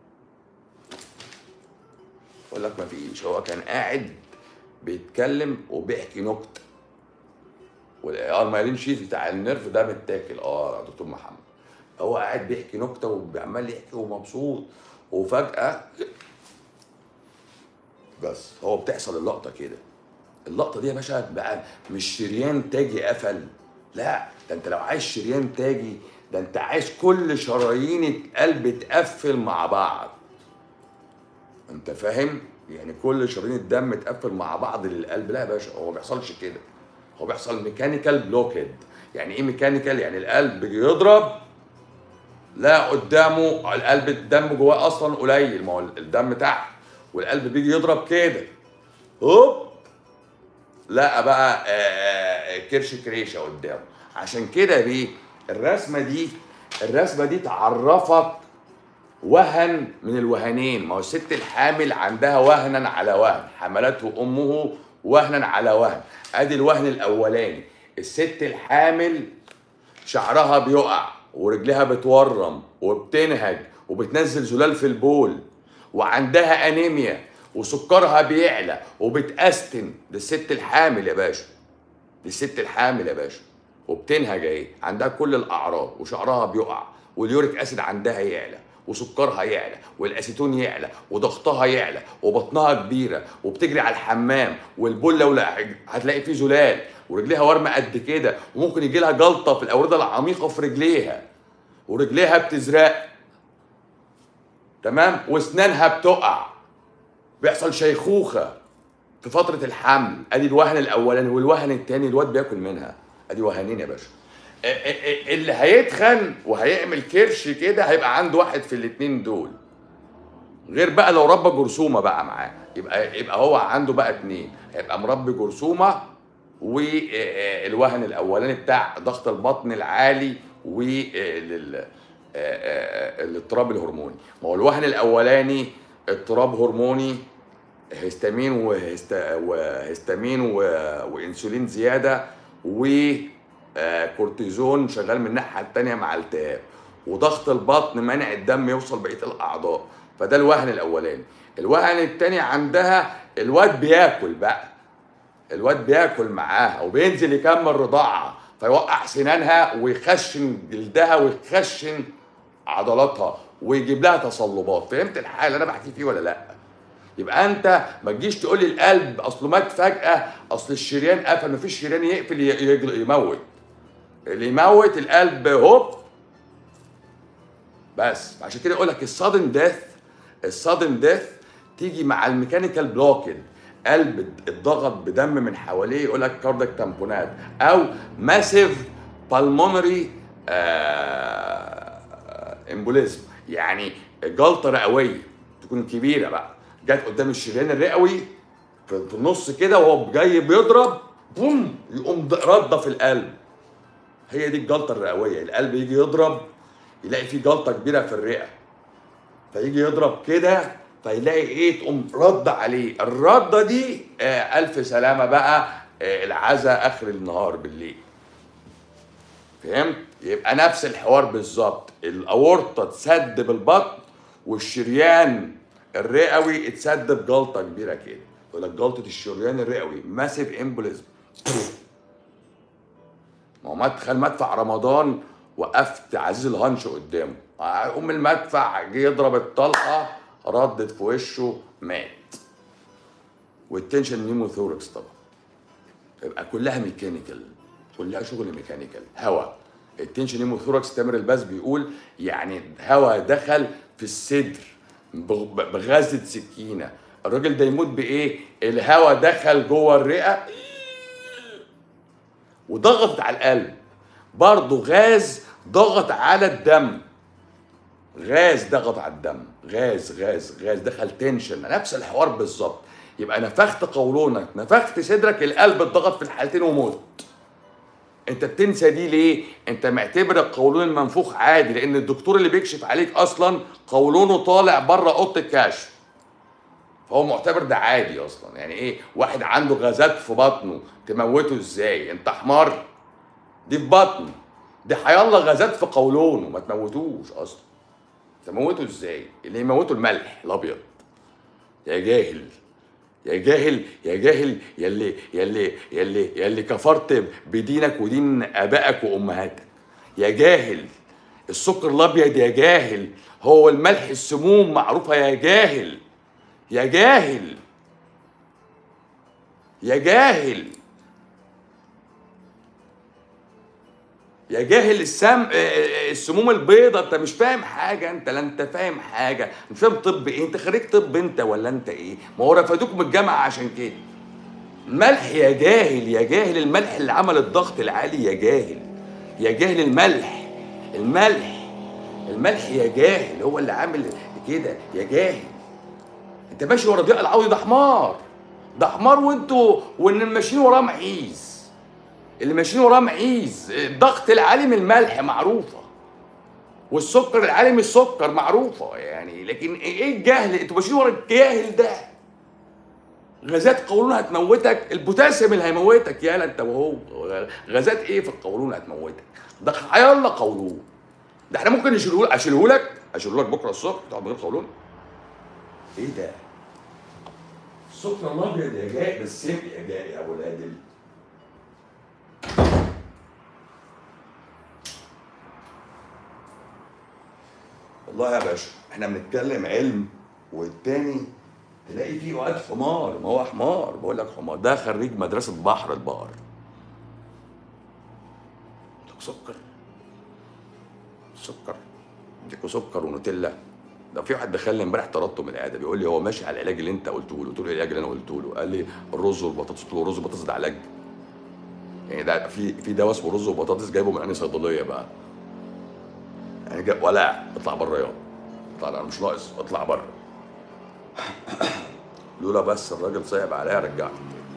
يقول لك مفيش هو كان قاعد بيتكلم وبيحكي نكته والارمالين شيت بتاع النيرف ده متاكل اه يا دكتور محمد هو قاعد بيحكي نكته وعمال يحكي ومبسوط وفجاه بس هو بتحصل اللقطه كده اللقطه دي يا باشا بقى مش شريان تاجي قفل لا ده انت لو عايز شريان تاجي ده انت عايز كل شرايين القلب تقفل مع بعض انت فاهم يعني كل شرايين الدم تقفل مع بعض للقلب لا يا باشا هو ما بيحصلش كده هو بيحصل ميكانيكال بلوكيد يعني ايه ميكانيكال يعني القلب بيجي يضرب لا قدامه القلب الدم جواه اصلا قليل ما هو الدم تحت والقلب بيجي يضرب كده هوب لقى بقى آه، كرش كريشه قدامه عشان كده ليه الرسمه دي الرسمه دي تعرفك وهن من الوهنين ما هو الست الحامل عندها وهنا على وهن حملته امه وهنا على وهن ادي الوهن الاولاني الست الحامل شعرها بيقع ورجلها بتورم وبتنهج وبتنزل زلال في البول وعندها انيميا وسكرها بيعلى وبتأستن دي الست الحامل يا باشا دي الست الحامل يا باشا وبتنهج اهي عندها كل الاعراض وشعرها بيقع واليوريك اسيد عندها يعلى وسكرها يعلى والاسيتون يعلى وضغطها يعلى وبطنها كبيره وبتجري على الحمام والبول لو لا- هتلاقي فيه زلال ورجليها ورمه قد كده وممكن يجي لها جلطه في الاورده العميقه في رجليها ورجليها بتزرق تمام واسنانها بتقع بيحصل شيخوخه في فتره الحمل ادي الوهن الاولاني والوهن الثاني الواد بياكل منها ادي وهنين يا باشا ا- ا- ا- اللي هيتخن وهيعمل كرش كده هيبقى عنده واحد في الاتنين دول غير بقى لو ربى جرثومه بقى معاه يبقى يبقى هو عنده بقى اتنين هيبقى مربي جرثومه والوهن الاولاني بتاع ضغط البطن العالي والاضطراب الهرموني ما هو الوهن الاولاني اضطراب هرموني هيستامين وهست... وهيستامين و... وانسولين زياده وكورتيزون شغال من الناحيه الثانيه مع التهاب وضغط البطن منع الدم يوصل بقيه الاعضاء فده الوهن الاولاني الوهن الثاني عندها الواد بياكل بقى الواد بياكل معاها وبينزل يكمل رضاعها فيوقع سنانها ويخشن جلدها ويخشن عضلاتها ويجيب لها تصلبات فهمت الحال اللي انا بحكي فيه ولا لا يبقى انت ما تجيش تقول لي القلب اصله مات فجاه اصل الشريان قفل مفيش شريان يقفل ي- يجل- يموت اللي يموت القلب هوب بس عشان كده اقول لك الصادن ديث الصادن ديث تيجي مع الميكانيكال بلوكد قلب اتضغط بدم من حواليه يقول لك كاردك تامبونات او ماسيف بالمونري امبوليزم يعني جلطه رئويه تكون كبيره بقى جت قدام الشريان الرئوي في في النص كده وهو جاي بيضرب بوم يقوم ض- رده في القلب هي دي الجلطه الرئويه القلب يجي يضرب يلاقي فيه جلطه كبيره في الرئه فيجي يضرب كده فيلاقي ايه تقوم رد عليه الرده دي آه الف سلامه بقى آه العزا اخر النهار بالليل فهمت يبقى نفس الحوار بالظبط الاورطه تسد بالبطن والشريان الرئوي اتسد بجلطه كبيره كده يقول لك جلطه الشريان الرئوي ماسيف امبوليزم ما هو مدخل مدفع رمضان وقفت عزيز الهنش قدامه قوم المدفع جه يضرب الطلقه ردت في وشه مات والتنشن نيموثوركس طبعا يبقى كلها ميكانيكال كلها شغل ميكانيكال هوا التنشن نيموثوركس تامر الباز بيقول يعني هوا دخل في الصدر بغ- بغزة سكينة الراجل ده يموت بإيه؟ الهوا دخل جوه الرئة وضغط على القلب برضه غاز ضغط على الدم غاز ضغط على الدم غاز غاز غاز دخل تنشن نفس الحوار بالظبط يبقى نفخت قولونك نفخت صدرك القلب اتضغط في الحالتين وموت انت بتنسى دي ليه انت معتبر القولون المنفوخ عادي لان الدكتور اللي بيكشف عليك اصلا قولونه طالع بره اوضه الكشف فهو معتبر ده عادي اصلا يعني ايه واحد عنده غازات في بطنه تموته ازاي انت حمار دي في بطنه دي حيالله غازات في قولونه ما تموتوش اصلا تموته ازاي اللي يموته الملح الابيض يا جاهل يا جاهل يا جاهل يا اللي يا اللي يا اللي يا اللي كفرت بدينك ودين ابائك وامهاتك يا جاهل السكر الابيض يا جاهل هو الملح السموم معروفه يا جاهل يا جاهل يا جاهل يا جاهل السم آه، السموم البيضة انت مش فاهم حاجة انت لا انت فاهم حاجة مش فاهم طب ايه انت خريج طب انت ولا انت ايه ما هو رفدوك من الجامعة عشان كده الملح يا جاهل يا جاهل الملح اللي عمل الضغط العالي يا جاهل يا جاهل الملح الملح الملح يا جاهل هو اللي عامل كده يا جاهل انت ماشي ورا ضياء العوضي ده حمار ده حمار وانتوا وان ماشيين وراه معيز اللي ماشيين وراه معيز الضغط العالي من الملح معروفه والسكر العالي من السكر معروفه يعني لكن ايه الجهل انتوا ماشيين ورا الجاهل ده غازات قولون هتموتك البوتاسيوم اللي هيموتك يالا انت وهو غازات ايه في القولون هتموتك ده هيلا قولون ده احنا ممكن نشيله اشيله لك اشيله لك بكره الصبح تقعد من غير قولون ايه ده السكر الابيض يا جاي بالسم يا جاي يا ابو الادل والله يا باشا احنا بنتكلم علم والتاني تلاقي فيه وقت حمار ما هو حمار بقول لك حمار ده خريج مدرسه بحر البقر عندك سكر سكر اديكوا سكر ونوتيلا ده في واحد دخلني امبارح طردته من العياده بيقول لي هو ماشي على العلاج اللي انت قلته له قلت له ايه العلاج اللي انا قلته له قال لي الرز والبطاطس قلت له الرز والبطاطس ده علاج يعني ده في في دواء اسمه رز وبطاطس جايبه من انهي صيدليه بقى يعني جا ولا اطلع بره يا اطلع انا مش ناقص اطلع بره لولا بس الراجل صعب عليا رجعني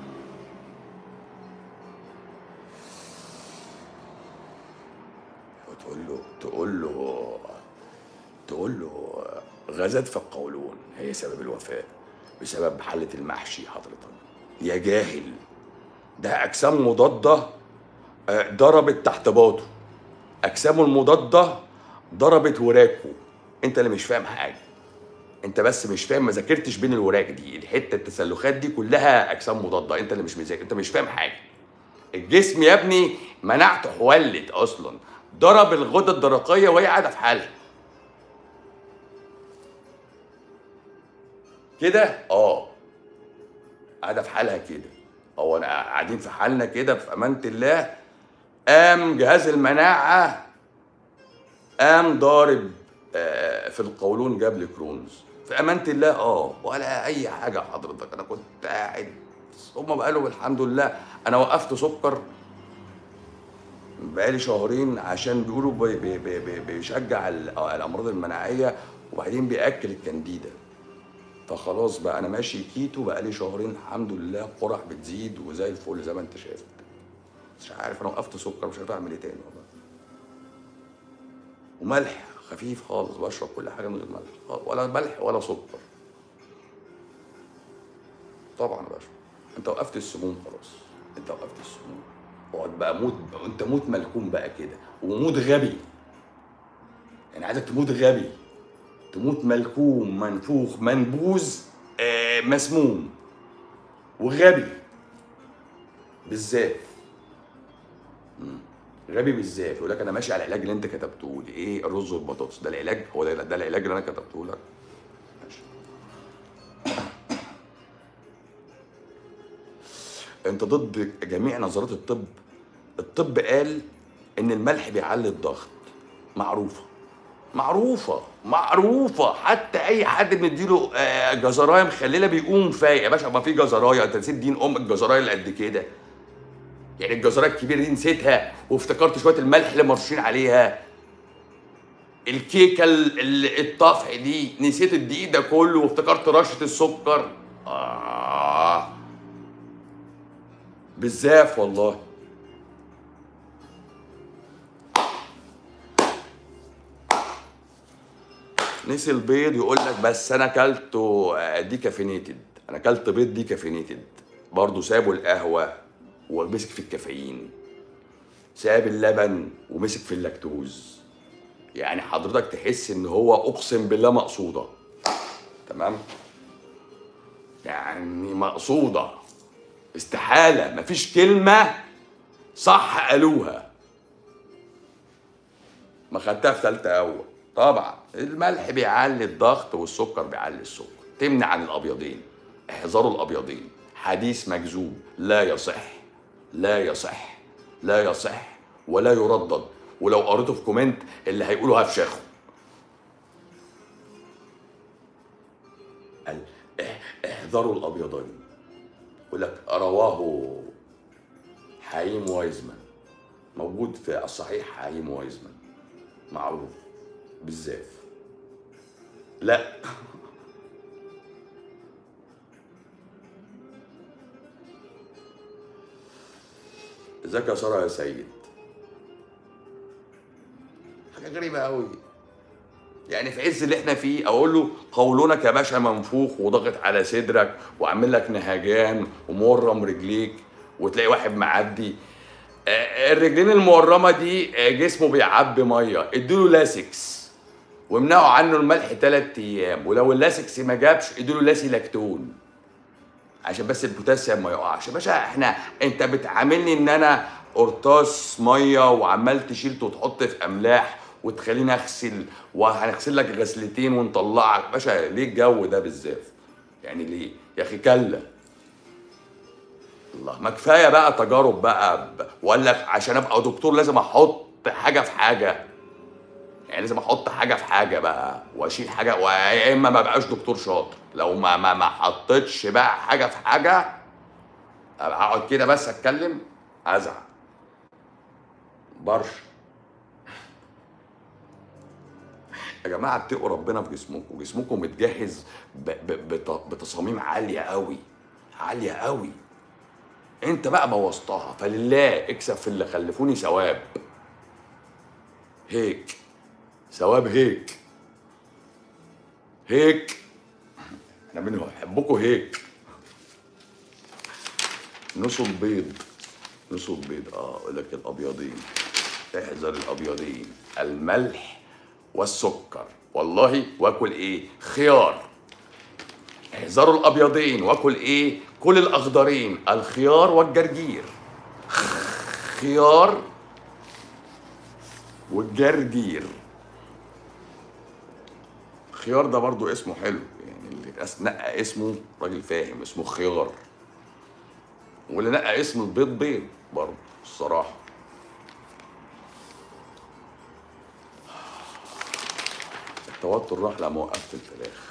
وتقول له تقول له تقول له غازات في القولون هي سبب الوفاة بسبب حلة المحشي حضرتك يا جاهل ده أجسام مضادة آه، ضربت تحت باطه أجسامه المضادة ضربت وراكه أنت اللي مش فاهم حاجة انت بس مش فاهم ما ذاكرتش بين الوراك دي الحته التسلخات دي كلها اجسام مضاده انت اللي مش مذاكر انت مش فاهم حاجه الجسم يا ابني مناعته حولت اصلا ضرب الغده الدرقيه وهي قاعده في حالها كده اه قاعده في حالها كده او انا قاعدين في حالنا كده في امانه الله قام جهاز المناعه قام ضارب آه، في القولون جاب لي كرونز في امانه الله اه ولا اي حاجه حضرتك انا كنت قاعد هم قالوا الحمد لله انا وقفت سكر بقالي شهرين عشان بيقولوا بي بي بي بي بيشجع ال- آه، الامراض المناعيه وبعدين بياكل الكانديدا فخلاص بقى انا ماشي كيتو بقالي شهرين الحمد لله القرح بتزيد وزي الفل زي ما انت شايف مش عارف انا وقفت سكر مش عارف اعمل ايه تاني والله وملح خفيف خالص بشرب كل حاجه من غير ملح خالص. ولا ملح ولا سكر طبعا يا باشا انت وقفت السموم خلاص انت وقفت السموم اقعد بقى موت انت موت ملكوم بقى كده وموت غبي يعني عايزك تموت غبي تموت ملكوم منفوخ منبوذ آه مسموم وغبي بالذات مم. غبي بالذات يقول لك انا ماشي على العلاج اللي انت كتبته لي ايه الرز والبطاطس ده العلاج هو ده, ده العلاج اللي انا كتبته لك ماشي انت ضد جميع نظريات الطب الطب قال ان الملح بيعلي الضغط معروفه معروفه معروفه حتى اي حد بنديله آه، جزرايه مخلله بيقوم فايق يا باشا ما في جزرايه انت نسيت دين ام الجزرايه اللي قد كده يعني الجزرايه الكبيره دي نسيتها وافتكرت شويه الملح اللي مرشين عليها الكيكه ال- ال- الطفح دي نسيت الدقيق ده كله وافتكرت رشه السكر آه بالزاف والله نسي البيض يقول لك بس انا اكلته آه، دي كافينيتد انا اكلت بيض دي كافينيتد برضه سابوا القهوه ومسك في الكافيين ساب اللبن ومسك في اللاكتوز يعني حضرتك تحس ان هو اقسم بالله مقصوده تمام يعني مقصوده استحاله مفيش كلمه صح قالوها ما خدتها في ثالثه اول طبعا الملح بيعلي الضغط والسكر بيعلي السكر تمنع عن الابيضين احذروا الابيضين حديث مكذوب لا يصح لا يصح لا يصح ولا يردد ولو قريته في كومنت اللي هيقولوا هفشخه قال "إح- احذروا الابيضين يقول لك رواه حليم وايزمان موجود في الصحيح حليم وايزمان معروف بالزاف لا ازيك يا ساره يا سيد حاجه غريبه قوي يعني في عز اللي احنا فيه اقول له قولونك يا باشا منفوخ وضغط على صدرك وعامل لك نهجان ومورم رجليك وتلاقي واحد معدي آه، الرجلين المورمه دي آه، جسمه بيعبي ميه اديله لاسكس وامنعوا عنه الملح ثلاث ايام ولو اللاسكس ما جابش اديله لاسي لاكتون عشان بس البوتاسيوم ما يقعش يا باشا احنا انت بتعاملني ان انا قرطاس ميه وعمال تشيل وتحط في املاح وتخليني اغسل وهنغسل لك غسلتين ونطلعك باشا ليه الجو ده بالذات يعني ليه يا اخي كلا الله ما كفايه بقى تجارب بقى ب- وقال لك عشان ابقى دكتور لازم احط حاجه في حاجه يعني لازم احط حاجه في حاجه بقى واشيل حاجه ويا اما ما بقاش دكتور شاطر لو ما ما ما حطيتش بقى حاجه في حاجه ابقى اقعد كده بس اتكلم ازعل برش يا جماعه اتقوا ربنا في جسمكم جسمكم متجهز ب- ب- بت- بتصاميم عاليه قوي عاليه قوي انت بقى بوظتها فلله اكسب في اللي خلفوني ثواب هيك ثواب هيك هيك احنا بنحبكم هيك نص البيض نص البيض اه اقول لك الابيضين احذر الابيضين الملح والسكر والله واكل ايه خيار احذروا الابيضين واكل ايه كل الاخضرين الخيار والجرجير خيار والجرجير خيار ده برضو اسمه حلو يعني اللي أس- نقى اسمه راجل فاهم اسمه خيار واللي نقى اسم البيض بيض برضه الصراحة التوتر راح لما وقفت الفراخ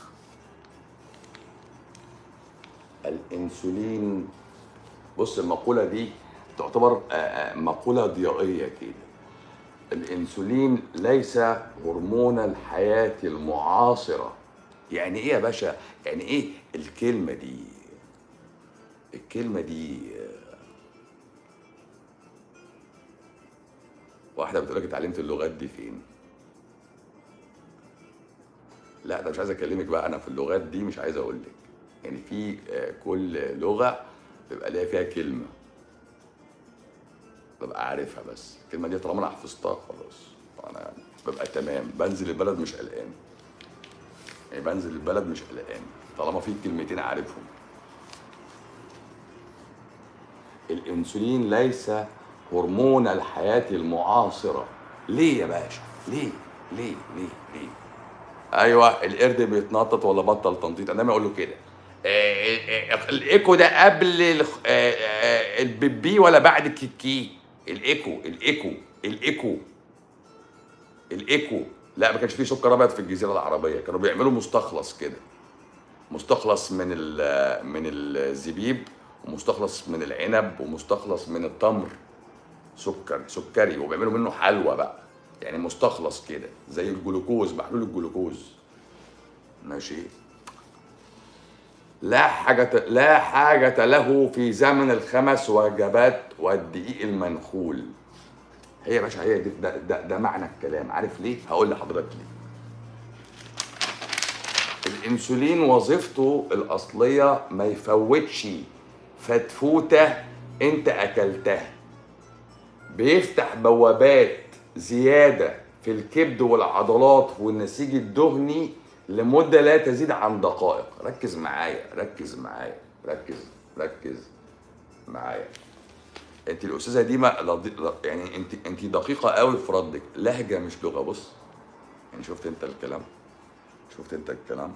الانسولين بص المقولة دي تعتبر آه، آه، مقولة ضيائية كده الانسولين ليس هرمون الحياة المعاصرة يعني ايه يا باشا يعني ايه الكلمة دي الكلمة دي آه، واحدة بتقول لك اتعلمت اللغات دي فين لا ده مش عايز اكلمك بقى انا في اللغات دي مش عايز اقول لك يعني في آه، كل لغة بيبقى ليها فيها كلمة ببقى عارفها بس الكلمه دي طالما انا حفظتها خلاص انا ببقى تمام بنزل البلد مش قلقان يعني بنزل البلد مش قلقان طالما في كلمتين عارفهم الانسولين ليس هرمون الحياه المعاصره ليه يا باشا ليه ليه ليه ليه ايوه القرد بيتنطط ولا بطل تنطيط انا دايما اقول له كده آه، آه، آه، الايكو ده قبل الخ- آه، آه، البيبي ولا بعد الكيكي الايكو الايكو الايكو الايكو لا ما كانش فيه سكر ابيض في الجزيره العربيه كانوا بيعملوا مستخلص كده مستخلص من ال- من الزبيب ومستخلص من العنب ومستخلص من التمر سكر سكري وبيعملوا منه حلوى بقى يعني مستخلص كده زي الجلوكوز محلول الجلوكوز ماشي لا حاجة لا حاجة له في زمن الخمس وجبات والدقيق المنخول هي يا باشا هي دي ده, ده, ده معنى الكلام عارف ليه؟ هقول لحضرتك ليه الانسولين وظيفته الاصليه ما يفوتش فتفوته انت اكلتها بيفتح بوابات زياده في الكبد والعضلات والنسيج الدهني لمده لا تزيد عن دقائق ركز معايا ركز معايا ركز ركز معايا انت الاستاذه دي ما لض- يعني انت انت دقيقه قوي في ردك لهجه مش لغه بص يعني شفت انت الكلام شفت انت الكلام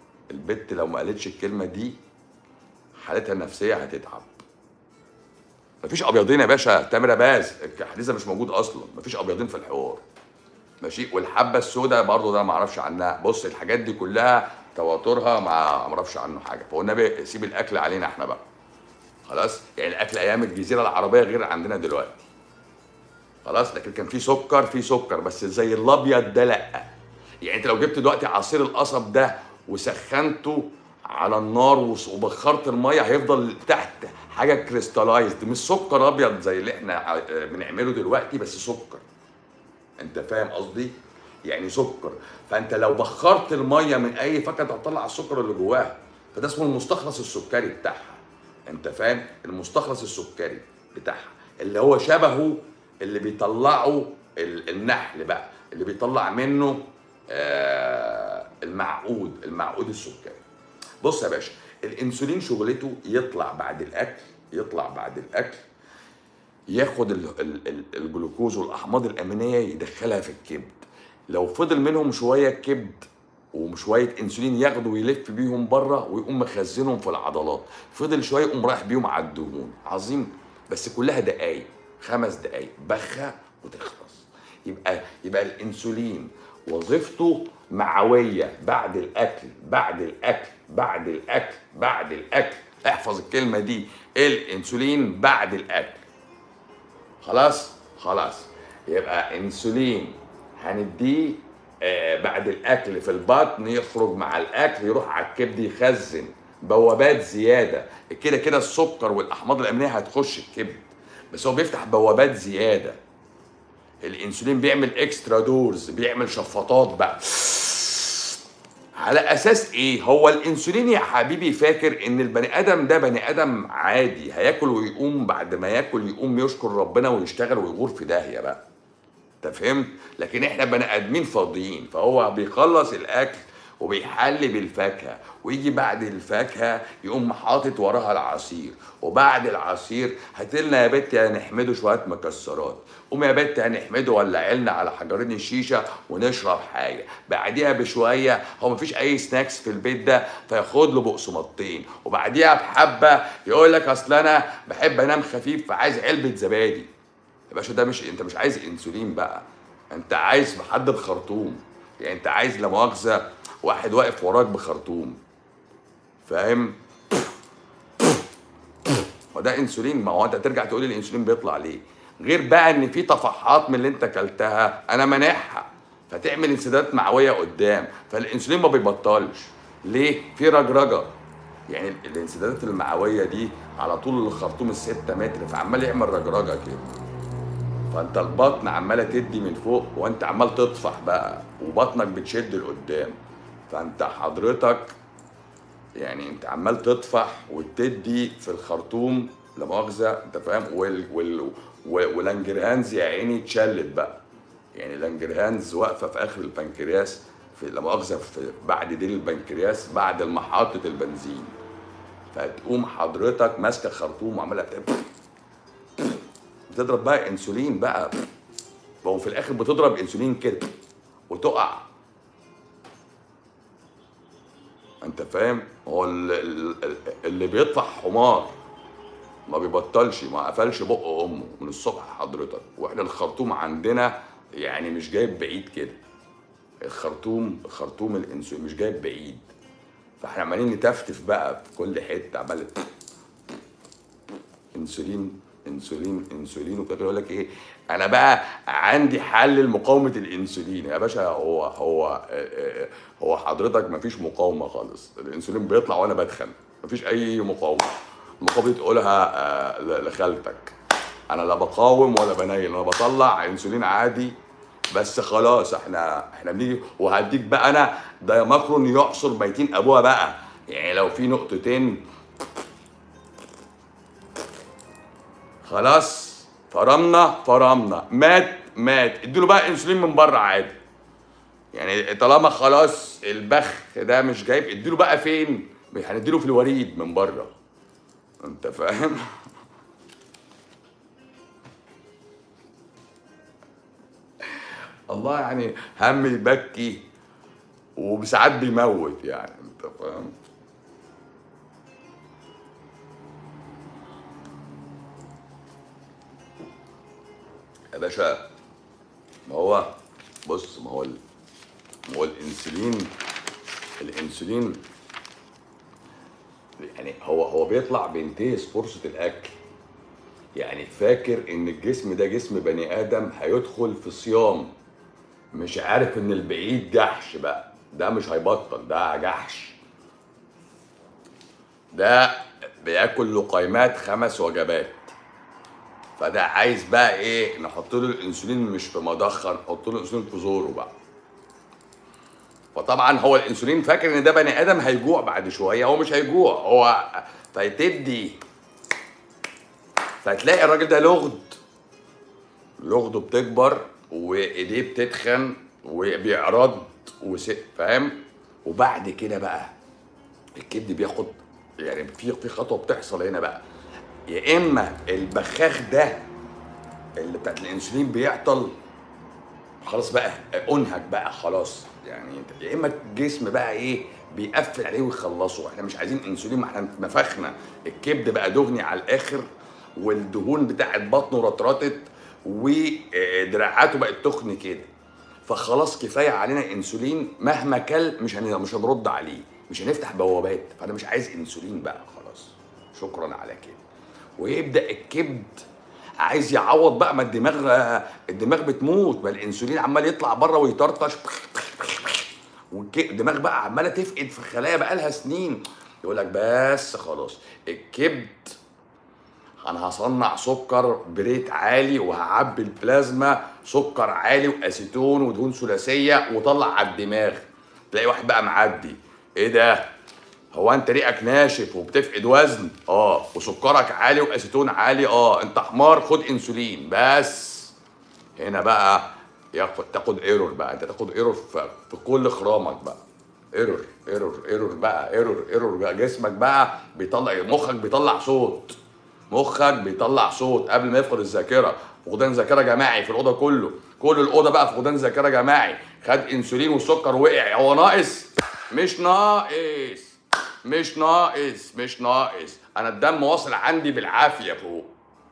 البت لو ما قالتش الكلمه دي حالتها النفسيه هتتعب مفيش ابيضين يا باشا تامر باز الحديث ده مش موجود اصلا مفيش ابيضين في الحوار ماشي والحبه السوداء برضو ده ما اعرفش عنها بص الحاجات دي كلها تواترها ما ما اعرفش عنه حاجه فالنبي سيب الاكل علينا احنا بقى خلاص يعني الاكل ايام الجزيره العربيه غير عندنا دلوقتي خلاص لكن كان في سكر في سكر بس زي الابيض ده لا يعني انت لو جبت دلوقتي عصير القصب ده وسخنته على النار وس- وبخرت الميه هيفضل تحت حاجه كريستالايزد مش سكر ابيض زي اللي احنا ع- بنعمله دلوقتي بس سكر انت فاهم قصدي يعني سكر فانت لو بخرت الميه من اي فاكهه هتطلع السكر اللي جواها فده اسمه المستخلص السكري بتاعها انت فاهم المستخلص السكري بتاعها اللي هو شبهه اللي بيطلعه ال- النحل بقى اللي بيطلع منه آه المعقود المعقود السكري بص يا باشا الانسولين شغلته يطلع بعد الاكل يطلع بعد الاكل ياخد ال- ال- ال- الجلوكوز والاحماض الامينيه يدخلها في الكبد لو فضل منهم شويه كبد وشويه انسولين ياخده ويلف بيهم بره ويقوم مخزنهم في العضلات فضل شويه يقوم رايح بيهم على الدهون عظيم بس كلها دقايق خمس دقايق بخه وتخلص يبقى يبقى الانسولين وظيفته معويه بعد الاكل بعد الاكل بعد الاكل بعد الاكل احفظ الكلمه دي الانسولين بعد الاكل خلاص خلاص يبقى انسولين هنديه آه بعد الاكل في البطن يخرج مع الاكل يروح على الكبد يخزن بوابات زياده كده كده السكر والاحماض الامينيه هتخش الكبد بس هو بيفتح بوابات زياده الانسولين بيعمل اكسترا دورز بيعمل شفاطات بقى على اساس ايه هو الانسولين يا حبيبي فاكر ان البني ادم ده بني ادم عادي هياكل ويقوم بعد ما ياكل يقوم يشكر ربنا ويشتغل ويغور في داهيه بقى انت فهمت لكن احنا بني ادمين فاضيين فهو بيخلص الاكل وبيحلي بالفاكهه ويجي بعد الفاكهه يقوم حاطط وراها العصير وبعد العصير هاتلنا يا بت يا نحمده شويه مكسرات قوم يا بت يا نحمده ولع لنا على حجرين الشيشه ونشرب حاجه بعديها بشويه هو مفيش اي سناكس في البيت ده فياخد له بقسماطتين وبعديها بحبه يقول لك اصل انا بحب انام خفيف فعايز علبه زبادي يا باشا ده مش انت مش عايز انسولين بقى انت عايز محدد خرطوم يعني انت عايز لا مؤاخذه واحد واقف وراك بخرطوم فاهم وده انسولين ما هو انت ترجع تقول لي الانسولين بيطلع ليه غير بقى ان في طفحات من اللي انت اكلتها انا مانعها فتعمل انسدادات معويه قدام فالانسولين ما بيبطلش ليه في رجرجه يعني الانسدادات المعويه دي على طول الخرطوم الستة متر فعمال يعمل رجرجه كده فانت البطن عماله تدي من فوق وانت عمال تطفح بقى وبطنك بتشد لقدام فانت حضرتك يعني انت عمال تطفح وتدي في الخرطوم لا مؤاخذه انت فاهم وال وال و- ولانجرهانز يا عيني اتشلت بقى يعني لانجرهانز واقفه في اخر البنكرياس في لا مؤاخذه في بعد ديل البنكرياس بعد محطه البنزين فتقوم حضرتك ماسكه خرطوم وعماله بت- بتضرب بقى انسولين بقى وهو في الاخر بتضرب انسولين كده وتقع انت فاهم هو ال- ال- اللي بيطفح حمار ما بيبطلش ما قفلش بق امه من الصبح حضرتك واحنا الخرطوم عندنا يعني مش جايب بعيد كده الخرطوم خرطوم الانسولين مش جايب بعيد فاحنا عمالين نتفتف بقى في كل حته عمال انسولين انسولين انسولين وكده يقول لك ايه انا بقى عندي حل لمقاومه الانسولين يا باشا هو هو آه، آه، هو حضرتك مفيش مقاومه خالص الانسولين بيطلع وانا بدخن مفيش اي مقاومه المقاومه دي تقولها آه، ل- لخالتك انا لا بقاوم ولا بنيل انا بطلع انسولين عادي بس خلاص احنا احنا بنيجي وهديك بقى انا ده ماكرون يعصر ميتين ابوها بقى يعني لو في نقطتين خلاص فرمنا فرمنا مات مات اديله بقى انسولين من بره عادي يعني طالما خلاص البخ ده مش جايب اديله بقى فين هنديله في الوريد من بره انت فاهم الله يعني هم يبكي وساعات بيموت يعني انت فاهم يا باشا ما هو بص ما هو ال- ما هو الانسولين الانسولين يعني هو هو بيطلع بينتهز فرصه الاكل يعني فاكر ان الجسم ده جسم بني ادم هيدخل في صيام مش عارف ان البعيد جحش بقى ده مش هيبطل ده جحش ده بياكل لقيمات خمس وجبات فده عايز بقى ايه نحط له الانسولين مش في مضخه نحط له الانسولين في زوره بقى فطبعا هو الانسولين فاكر ان ده بني ادم هيجوع بعد شويه هو مش هيجوع هو فيتدي فتلاقي الراجل ده لغد لغده بتكبر وايديه بتتخن وبيعرض وس... فاهم وبعد كده بقى الكبد بياخد يعني في في خطوه بتحصل هنا بقى يا اما البخاخ ده اللي بتاعت الانسولين بيعطل خلاص بقى انهك بقى خلاص يعني انت يا اما الجسم بقى ايه بيقفل عليه ويخلصه احنا مش عايزين انسولين ما احنا نفخنا الكبد بقى دهني على الاخر والدهون بتاعت بطنه رطرطت ودراعاته بقت تخن كده فخلاص كفايه علينا انسولين مهما كل مش هن... مش هنرد عليه مش هنفتح بوابات فانا مش عايز انسولين بقى خلاص شكرا على كده ويبدا الكبد عايز يعوض بقى ما الدماغ الدماغ بتموت ما الانسولين عمال يطلع بره ويطرطش والدماغ بقى عماله تفقد في خلايا بقى لها سنين يقول لك بس خلاص الكبد انا هصنع سكر بريت عالي وهعبي البلازما سكر عالي واسيتون ودهون ثلاثيه وطلع على الدماغ تلاقي واحد بقى معدي ايه ده هو انت ريقك ناشف وبتفقد وزن اه وسكرك عالي واسيتون عالي اه انت حمار خد انسولين بس هنا بقى ياخد تاخد ايرور بقى انت تاخد ايرور في, في كل خرامك بقى ايرور ايرور ايرور بقى ايرور ايرور بقى جسمك بقى بيطلع مخك بيطلع صوت مخك بيطلع صوت قبل ما يفقد الذاكره فقدان ذاكره جماعي في الاوضه كله كل الاوضه بقى فقدان ذاكره جماعي خد انسولين والسكر وقع هو ناقص مش ناقص مش ناقص مش ناقص انا الدم واصل عندي بالعافيه فوق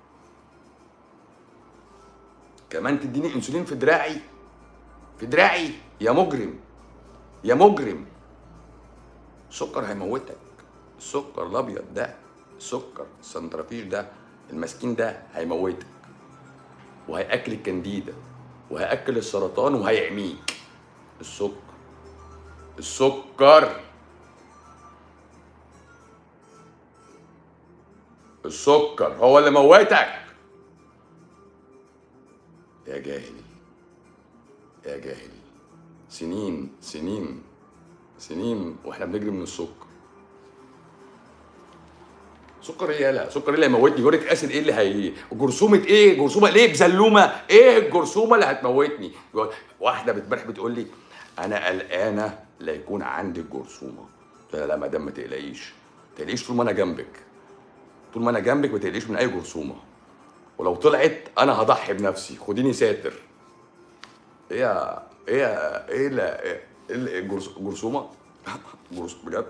كمان تديني انسولين في دراعي في دراعي يا مجرم يا مجرم السكر هيموتك السكر الابيض ده السكر السنترفيش ده المسكين ده هيموتك وهياكل الكنديدا وهياكل السرطان وهيعميك السكر السكر السكر هو اللي موتك يا جاهل يا جاهل سنين سنين سنين واحنا بنجري من السكر سكر ايه يالا سكر ايه اللي هيموتني يوريك اسيد ايه اللي هي جرثومه ايه جرثومه ليه بزلومه ايه الجرثومه اللي هتموتني واحده بتبارح بتقول لي انا قلقانه لا يكون عندي الجرثومه لا لا مدام ما تقلقيش ما تقلقيش طول ما انا جنبك طول ما انا جنبك ما تقلقيش من اي جرثومه ولو طلعت انا هضحي بنفسي خديني ساتر ايه يا ايه يا ايه لا ايه إيه الجرث- جرثومه جرث بجد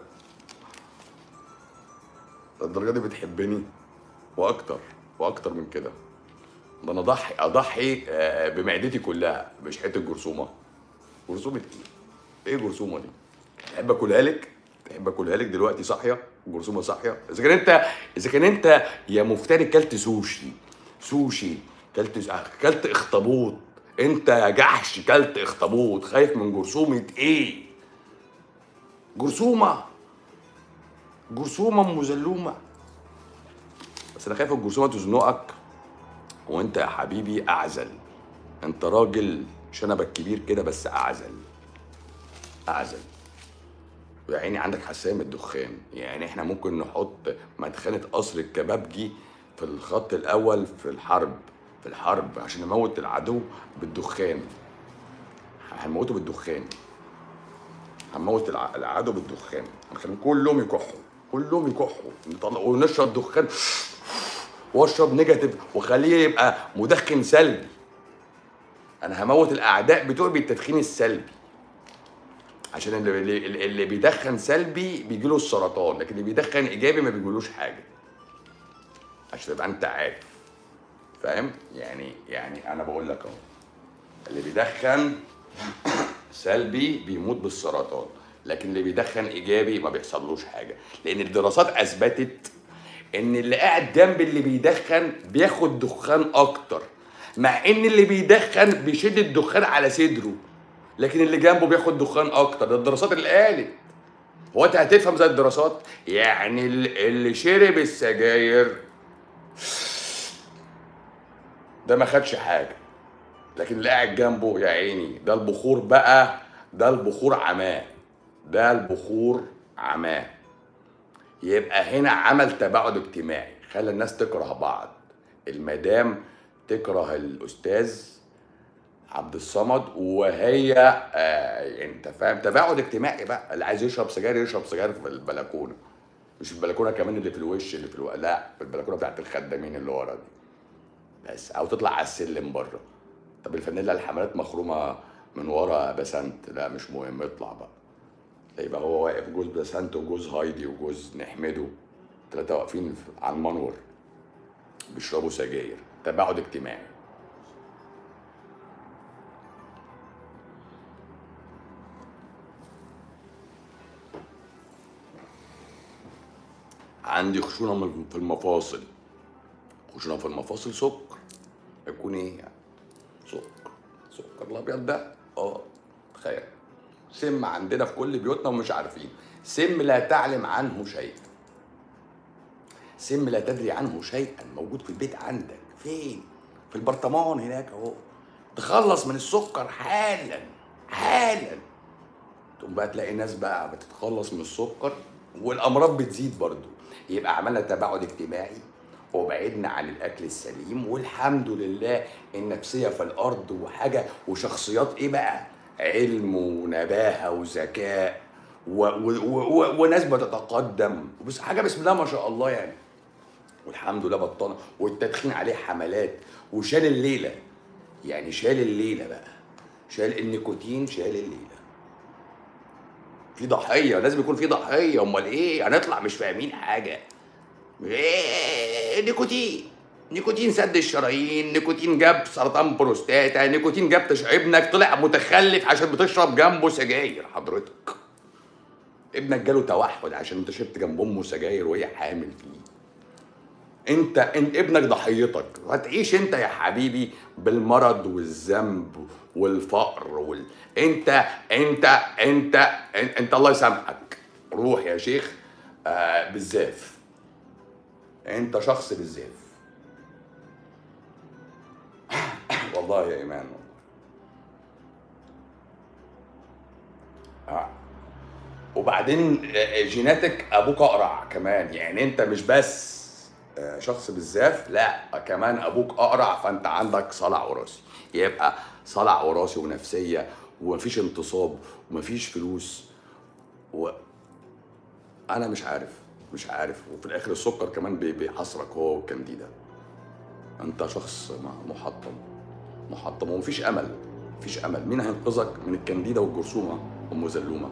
الدرجه دي بتحبني واكتر واكتر من كده ده انا اضحي اضحي آه، بمعدتي كلها مش حته جرثومه جرثومه ايه ايه جرثومه دي تحب اكلها لك تحب اكلها لك دلوقتي صاحيه جرثومه صاحيه اذا كان انت اذا كان انت يا مفتري كلت سوشي سوشي كلت كلت اخطبوط انت يا جحش كلت اخطبوط خايف من جرثومه ايه جرثومه جرثومه مزلومه بس انا خايف الجرثومه تزنقك وانت يا حبيبي اعزل انت راجل شنبك كبير كده بس اعزل اعزل ويا عيني عندك حساسيه من الدخان يعني احنا ممكن نحط مدخنه قصر الكبابجي في الخط الاول في الحرب في الحرب عشان نموت العدو بالدخان هنموته بالدخان هنموت الع- العدو بالدخان هنخليهم كلهم يكحوا كلهم يكحوا نطلع ونشرب دخان واشرب نيجاتيف وخليه يبقى مدخن سلبي انا هموت الاعداء بتوعي بالتدخين السلبي عشان اللي, اللي, اللي بيدخن سلبي بيجيله السرطان لكن اللي بيدخن ايجابي ما بيجيلوش حاجه عشان تبقى انت عارف فاهم يعني يعني انا بقول لك اهو اللي بيدخن سلبي بيموت بالسرطان لكن اللي بيدخن ايجابي ما بيحصلوش حاجه لان الدراسات اثبتت ان اللي قاعد جنب اللي بيدخن بياخد دخان اكتر مع ان اللي بيدخن بيشد الدخان على صدره لكن اللي جنبه بياخد دخان اكتر ده الدراسات اللي قالت هو انت هتفهم زي الدراسات يعني ال- اللي شرب السجاير ده ما خدش حاجه لكن اللي قاعد جنبه يا عيني ده البخور بقى ده البخور عماه ده البخور عماه يبقى هنا عمل تباعد اجتماعي خلى الناس تكره بعض المدام تكره الاستاذ عبد الصمد وهي آه يعني انت فاهم تباعد اجتماعي بقى اللي عايز يشرب سجاير يشرب سجاير في البلكونه مش البلكونه كمان اللي في الوش اللي في الو... لا في البلكونه بتاعت الخدامين اللي ورا دي بس او تطلع على السلم بره طب الفانيلا الحمالات مخرومه من ورا بسنت لا مش مهم اطلع بقى يبقى هو واقف جوز بسنت وجوز هايدي وجوز نحمده ثلاثة واقفين في- على المنور بيشربوا سجاير تباعد اجتماعي عندي خشونة من- في المفاصل خشونة في المفاصل سكر يكون ايه يعني سكر سكر الابيض ده اه تخيل سم عندنا في كل بيوتنا ومش عارفين سم لا تعلم عنه شيء سم لا تدري عنه شيئا موجود في البيت عندك فين في البرطمان هناك اهو تخلص من السكر حالا حالا تقوم بقى تلاقي ناس بقى بتتخلص من السكر والامراض بتزيد برضو يبقى عملنا تباعد اجتماعي وبعدنا عن الاكل السليم والحمد لله النفسيه في الارض وحاجه وشخصيات ايه بقى علم ونباهه وذكاء و و و و وناس بتتقدم بس حاجه بسم الله ما شاء الله يعني والحمد لله بطلنا والتدخين عليه حملات وشال الليله يعني شال الليله بقى شال النيكوتين شال الليله في ضحيه لازم يكون في ضحيه امال ايه هنطلع مش فاهمين حاجه ايه نيكوتين نيكوتين سد الشرايين نيكوتين جاب سرطان بروستاتا نيكوتين جاب تش... ابنك طلع متخلف عشان بتشرب جنبه سجاير حضرتك ابنك جاله توحد عشان انت شربت جنب امه سجاير وهي حامل فيه انت انت ابنك ضحيتك هتعيش انت يا حبيبي بالمرض والذنب والفقر وال... انت انت انت انت, انت الله يسامحك روح يا شيخ آه بالزاف انت شخص بالزاف والله يا ايمان والله آه. وبعدين آه، جيناتك ابوك اقرع كمان يعني انت مش بس آه، شخص بالزاف لا كمان ابوك اقرع فانت عندك صلع وراثي يبقى صلع وراثي ونفسيه ومفيش انتصاب ومفيش فلوس و انا مش عارف مش عارف وفي الاخر السكر كمان بي- بيحصرك هو والكانديدا انت شخص م- محطم محطم ومفيش امل مفيش امل مين هينقذك من الكانديدا والجرثومه ام زلومه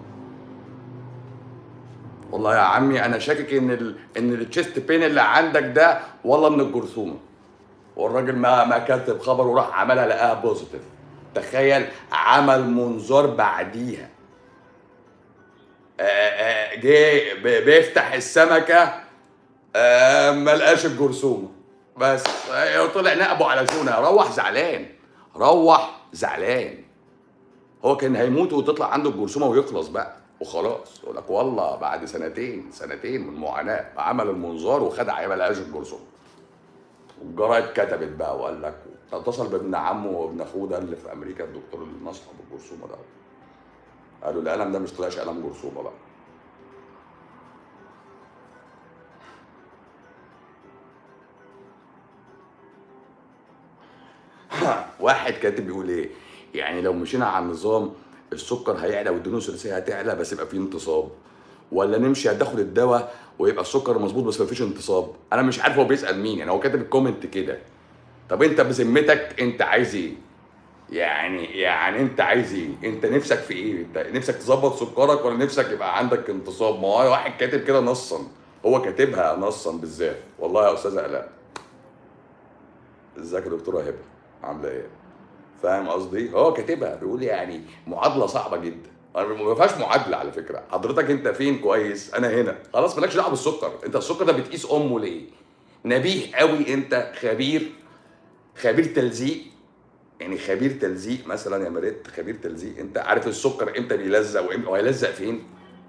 والله يا عمي انا شاكك ان ال... ان التشيست بين اللي عندك ده والله من الجرثومه والراجل ما ما كتب خبر وراح عملها لقاها بوزيتيف تخيل عمل منظار بعديها آه، آه، جه ب- بيفتح السمكه آه، ما لقاش الجرثومه بس آه، طلع نقبه على شونه روح زعلان روح زعلان هو كان هيموت وتطلع عنده الجرثومه ويخلص بقى وخلاص يقول لك والله بعد سنتين سنتين من معاناه عمل المنظار وخد عيبه لقاش الجرثومه والجرايد كتبت بقى وقال لك اتصل بابن عمه وابن اخوه ده اللي في امريكا الدكتور اللي نصحه بالجرثومه ده قالوا الالم ده مش طلعش الم جرثومه بقى واحد كاتب بيقول ايه يعني لو مشينا على النظام السكر هيعلى والدهون الثلاثيه هتعلى بس يبقى فيه انتصاب ولا نمشي هتاخد الدواء ويبقى السكر مظبوط بس مفيش انتصاب انا مش عارف هو بيسال مين يعني هو كاتب الكومنت كده طب انت بذمتك انت عايز ايه يعني يعني انت عايز ايه انت نفسك في ايه انت نفسك تظبط سكرك ولا نفسك يبقى عندك انتصاب ما هو واحد كاتب كده نصا هو كاتبها نصا بالذات والله يا استاذه الاء ازيك يا دكتوره هبه عامله ايه فاهم قصدي هو كاتبها بيقول يعني معادله صعبه جدا أنا ما فيهاش معادله على فكره حضرتك انت فين كويس انا هنا خلاص مالكش دعوه بالسكر انت السكر ده بتقيس امه ليه نبيه قوي انت خبير خبير تلزيق يعني خبير تلزيق مثلا يا مريت خبير تلزيق انت عارف السكر امتى بيلزق وامتى وهيلزق فين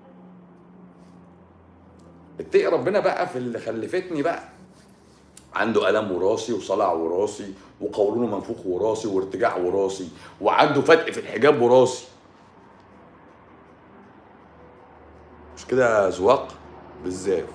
اتقي ربنا بقى في اللي خلفتني بقى عنده الم وراثي وصلع وراثي وقولونه منفوخ وراثي وارتجاع وراثي وعنده فتق في الحجاب وراثي مش كده يا زواق بالزاف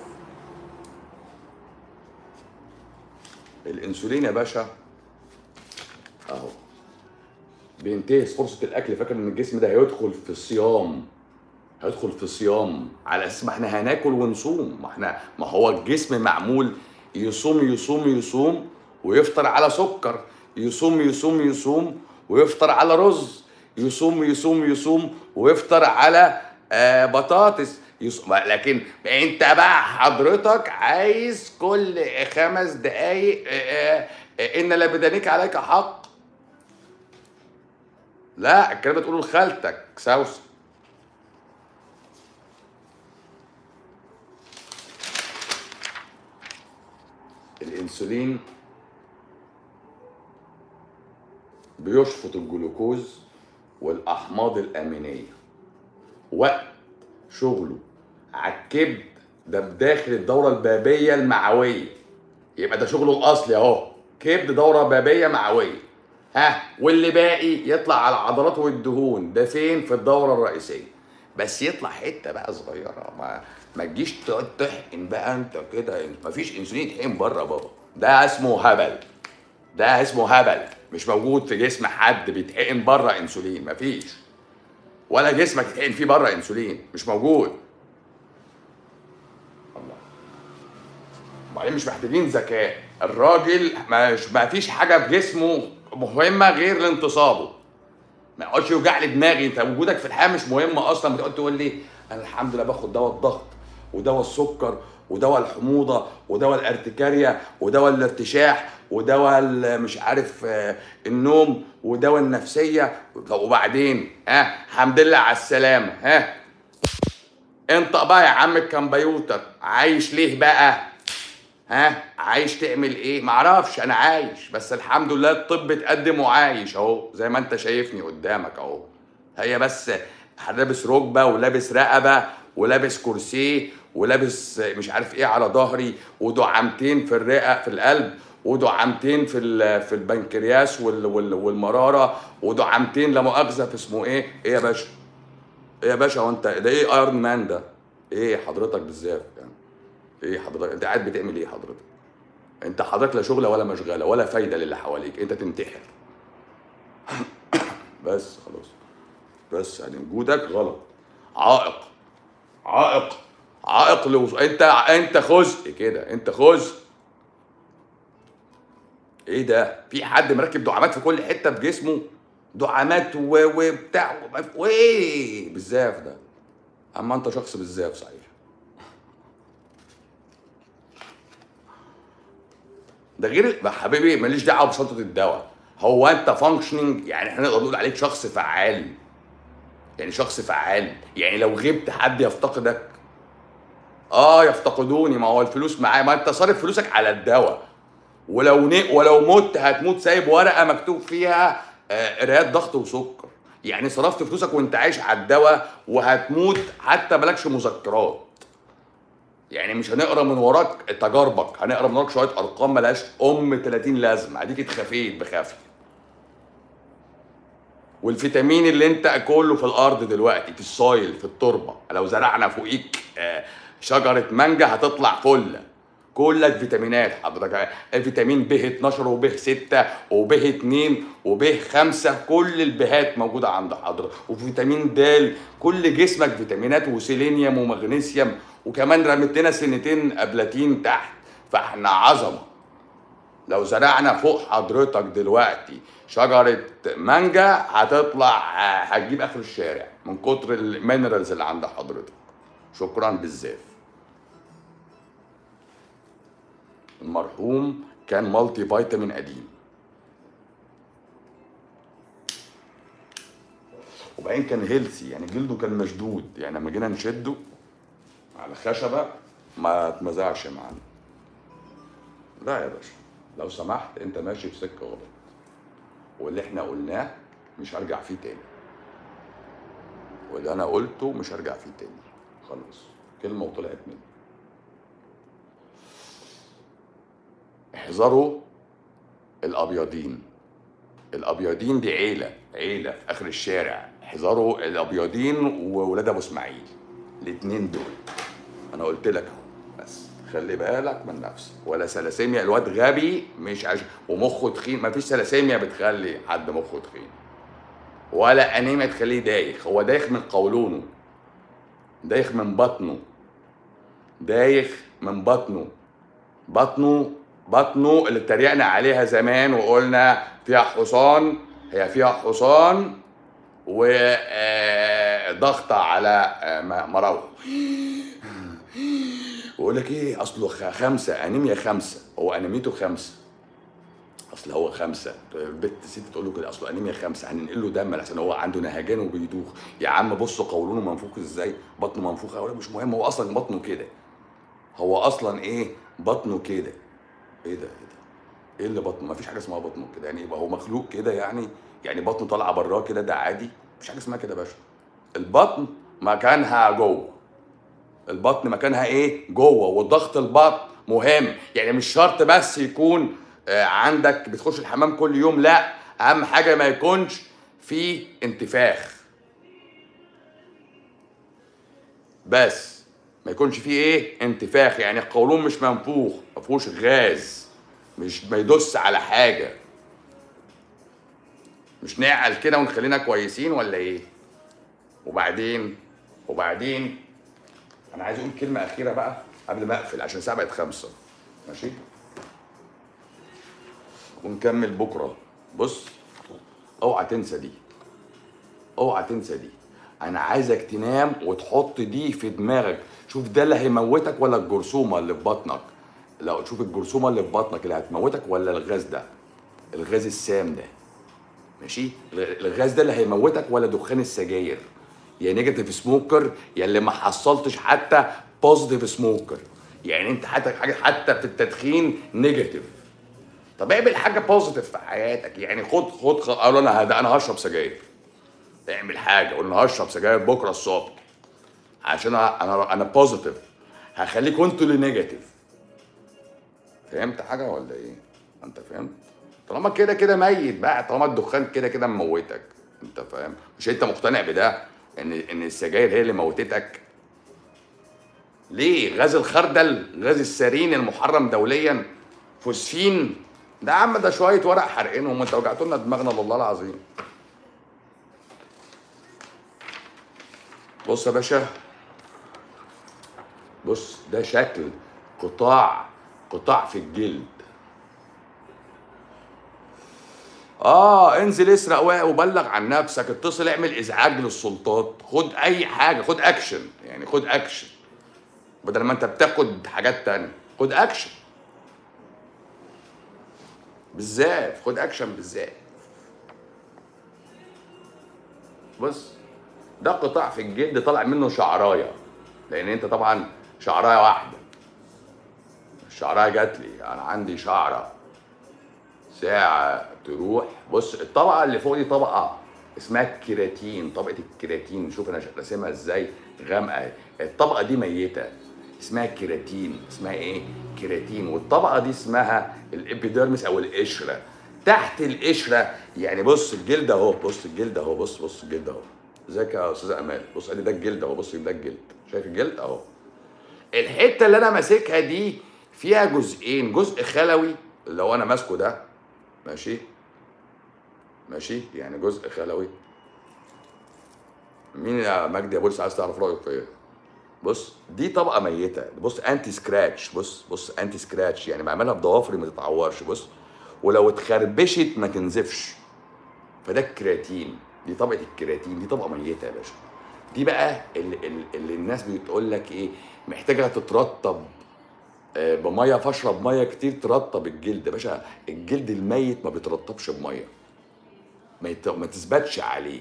الانسولين يا باشا اهو بينتهز فرصه الاكل فاكر ان الجسم ده هيدخل في صيام هيدخل في صيام على اساس ما احنا هناكل ونصوم ما احنا ما هو الجسم معمول يصوم يصوم يصوم ويفطر على سكر يصوم يصوم يصوم ويفطر على رز يصوم يصوم يصوم ويفطر على آه بطاطس يصوم لكن انت بقى حضرتك عايز كل خمس دقايق آه آه ان لبدنك عليك حق لا الكلام ده تقوله لخالتك سوسن الانسولين بيشفط الجلوكوز والاحماض الامينيه وقت شغله على الكبد ده بداخل الدوره البابيه المعويه يبقى ده شغله الاصلي اهو كبد دوره بابيه معويه ها واللي باقي يطلع على العضلات والدهون ده فين في الدوره الرئيسيه بس يطلع حته بقى صغيره ما ما تجيش تقعد تحقن بقى انت كده مفيش انسولين يتحقن بره بابا ده اسمه هبل ده اسمه هبل مش موجود في جسم حد بيتحقن بره انسولين مفيش ولا جسمك يتحقن فيه بره انسولين مش موجود الله وبعدين مش محتاجين ذكاء الراجل مش ما فيش حاجه في جسمه مهمه غير لانتصابه ما يقعدش يوجع لي دماغي انت وجودك في الحياه مش مهم اصلا بتقعد تقول لي انا الحمد لله باخد دواء الضغط ودواء السكر ودواء الحموضه ودواء الارتكاريا ودواء الارتشاح ودواء مش عارف النوم ودواء النفسيه وبعدين ها الحمد لله على السلامه ها انت بقى يا عم الكمبيوتر عايش ليه بقى ها عايش تعمل ايه معرفش انا عايش بس الحمد لله الطب اتقدم وعايش اهو زي ما انت شايفني قدامك اهو هي بس لابس ركبه ولابس رقبه ولابس كرسي ولابس مش عارف ايه على ظهري ودعامتين في الرئه في القلب ودعامتين في في البنكرياس وال وال والمراره ودعامتين لا مؤاخذه في اسمه ايه؟ ايه يا باشا؟ ايه يا باشا هو انت ده ايه ايرون مان ده؟ ايه حضرتك بالذات يعني؟ ايه حضرتك انت قاعد بتعمل ايه حضرتك؟ انت حضرتك لا شغله ولا مشغله ولا فايده للي حواليك انت تنتحر بس خلاص بس يعني وجودك غلط عائق عائق عائق لوصول انت انت خزق كده انت خزق ايه ده في حد مركب دعامات في كل حته في جسمه دعامات وبتاع وايه بالزاف ده اما انت شخص بالزاف صحيح ده غير حبيبي ماليش دعوه بشنطه الدواء هو انت فانكشننج يعني احنا نقدر نقول عليك شخص فعال يعني شخص فعال يعني لو غبت حد يفتقدك اه يفتقدوني ما هو الفلوس معايا ما انت صارف فلوسك على الدواء ولو ن... ولو مت هتموت سايب ورقه مكتوب فيها آه قرايات ضغط وسكر يعني صرفت فلوسك وانت عايش على الدواء وهتموت حتى مالكش مذكرات يعني مش هنقرا من وراك تجاربك هنقرا من وراك شويه ارقام ملهاش ام 30 لازمه اديك اتخفيت بخافيه والفيتامين اللي انت كله في الارض دلوقتي في السويل في التربه لو زرعنا فوقيك آه شجره مانجا هتطلع فله كلك فيتامينات حضرتك فيتامين ب 12 وب 6 وب 2 وب 5 كل البهات موجوده عند حضرتك وفيتامين د كل جسمك فيتامينات وسيلينيوم ومغنيسيوم وكمان رميت لنا سنتين ابلاتين تحت فاحنا عظمه لو زرعنا فوق حضرتك دلوقتي شجره مانجا هتطلع هتجيب اخر الشارع من كتر المينرالز اللي عند حضرتك شكرا بالزاف المرحوم كان مالتي فيتامين قديم وبعدين كان هيلثي يعني جلده كان مشدود يعني لما جينا نشده على خشبه ما اتمزعش معانا لا يا باشا لو سمحت انت ماشي في سكه غلط واللي احنا قلناه مش هرجع فيه تاني واللي انا قلته مش هرجع فيه تاني خلاص كلمه وطلعت مني احذروا الابيضين الابيضين دي عيله عيله في اخر الشارع احذروا الابيضين وولاد ابو اسماعيل الاتنين دول انا قلت لك اهو بس خلي بالك من نفسك ولا سلاسيميا الواد غبي مش عش... ومخه تخين مفيش سلاسيميا بتخلي حد مخه تخين ولا انيميا تخليه دايخ هو دايخ من قولونه دايخ من بطنه دايخ من بطنه بطنه بطنه اللي اتريقنا عليها زمان وقلنا فيها حصان هي فيها حصان وضغطة على آه، م- مراوح ويقول لك ايه اصله خ- خمسة انيميا خمسة هو انيميته خمسة اصل هو خمسة البت ست تقول له كده اصله انيميا خمسة هننقل له دم عشان هو عنده نهجان وبيدوخ يا عم بص قولونه منفوخ ازاي بطنه منفوخ أوي مش مهم هو اصلا بطنه كده هو اصلا ايه بطنه كده ايه ده ايه ده ايه اللي بطنه ما فيش حاجه اسمها بطنه كده يعني يبقى هو مخلوق كده يعني يعني بطنه طالعه براه كده ده عادي مفيش حاجه اسمها كده يا باشا البطن مكانها جوه البطن مكانها ايه جوه وضغط البطن مهم يعني مش شرط بس يكون آه، عندك بتخش الحمام كل يوم لا اهم حاجه ما يكونش في انتفاخ بس ما يكونش فيه ايه انتفاخ يعني القولون مش منفوخ ما فيهوش غاز مش ما يدوس على حاجه مش نعقل كده ونخلينا كويسين ولا ايه وبعدين وبعدين انا عايز اقول كلمه اخيره بقى قبل ما اقفل عشان الساعه بقت خمسة ماشي ونكمل بكره بص اوعى تنسى دي اوعى تنسى دي انا عايزك تنام وتحط دي في دماغك شوف ده اللي هيموتك ولا الجرثومه اللي في بطنك لو تشوف الجرثومه اللي في بطنك اللي هتموتك ولا الغاز ده الغاز السام ده ماشي الغاز ده اللي هيموتك ولا دخان السجاير يا نيجاتيف سموكر يا اللي ما حصلتش حتى بوزيتيف سموكر يعني انت حتى حاجه حتى في التدخين نيجاتيف طب اعمل حاجه بوزيتيف في حياتك يعني خد خد خ- قالوا انا هد- انا هشرب سجاير اعمل حاجه قول انا هشرب سجاير بكره الصبح عشان انا انا انا بوزيتيف هخليكوا انتوا اللي نيجاتيف فهمت حاجه ولا ايه انت فهمت طالما كده كده ميت بقى طالما الدخان كده كده مموتك انت فاهم مش انت مقتنع بده ان ان السجاير هي اللي موتتك ليه غاز الخردل غاز السارين المحرم دوليا فوسفين ده يا عم ده شويه ورق حرقينهم وانت وجعتوا لنا دماغنا والله العظيم بص يا باشا بص ده شكل قطاع قطاع في الجلد اه انزل اسرق و- وبلغ عن نفسك اتصل اعمل ازعاج للسلطات خد اي حاجه خد اكشن يعني خد اكشن بدل ما انت بتاخد حاجات تانية خد اكشن بالذات خد اكشن بالذات بص ده قطاع في الجلد طالع منه شعرايه لان انت طبعا شعرايه واحده الشعرايه جات لي انا عندي شعره ساعة تروح بص الطبقة اللي فوق دي طبقة اسمها الكيراتين طبقة الكيراتين شوف انا راسمها ازاي غامقة الطبقة دي ميتة اسمها كيراتين اسمها ايه؟ كيراتين والطبقة دي اسمها الابيديرمس او القشرة تحت القشرة يعني بص الجلد اهو بص الجلد اهو بص بص الجلد اهو ازيك يا استاذ امال بص ادي ده الجلد اهو بص ده الجلد شايف الجلد اهو الحته اللي انا ماسكها دي فيها جزئين جزء خلوي اللي هو انا ماسكه ده ماشي ماشي يعني جزء خلوي مين يا مجدي يا بولس عايز تعرف رايك في ايه بص دي طبقه ميته بص انتي سكراتش بص بص انتي سكراتش يعني بعملها بضوافري ما تتعورش بص ولو اتخربشت ما تنزفش فده الكرياتين دي طبقه الكرياتين دي طبقه ميته يا باشا دي بقى اللي, اللي, اللي الناس بتقول لك ايه محتاجه تترطب آه، بميه فاشرب ميه كتير ترطب الجلد يا باشا الجلد الميت ما بيترطبش بميه ما, يت... ما تثبتش عليه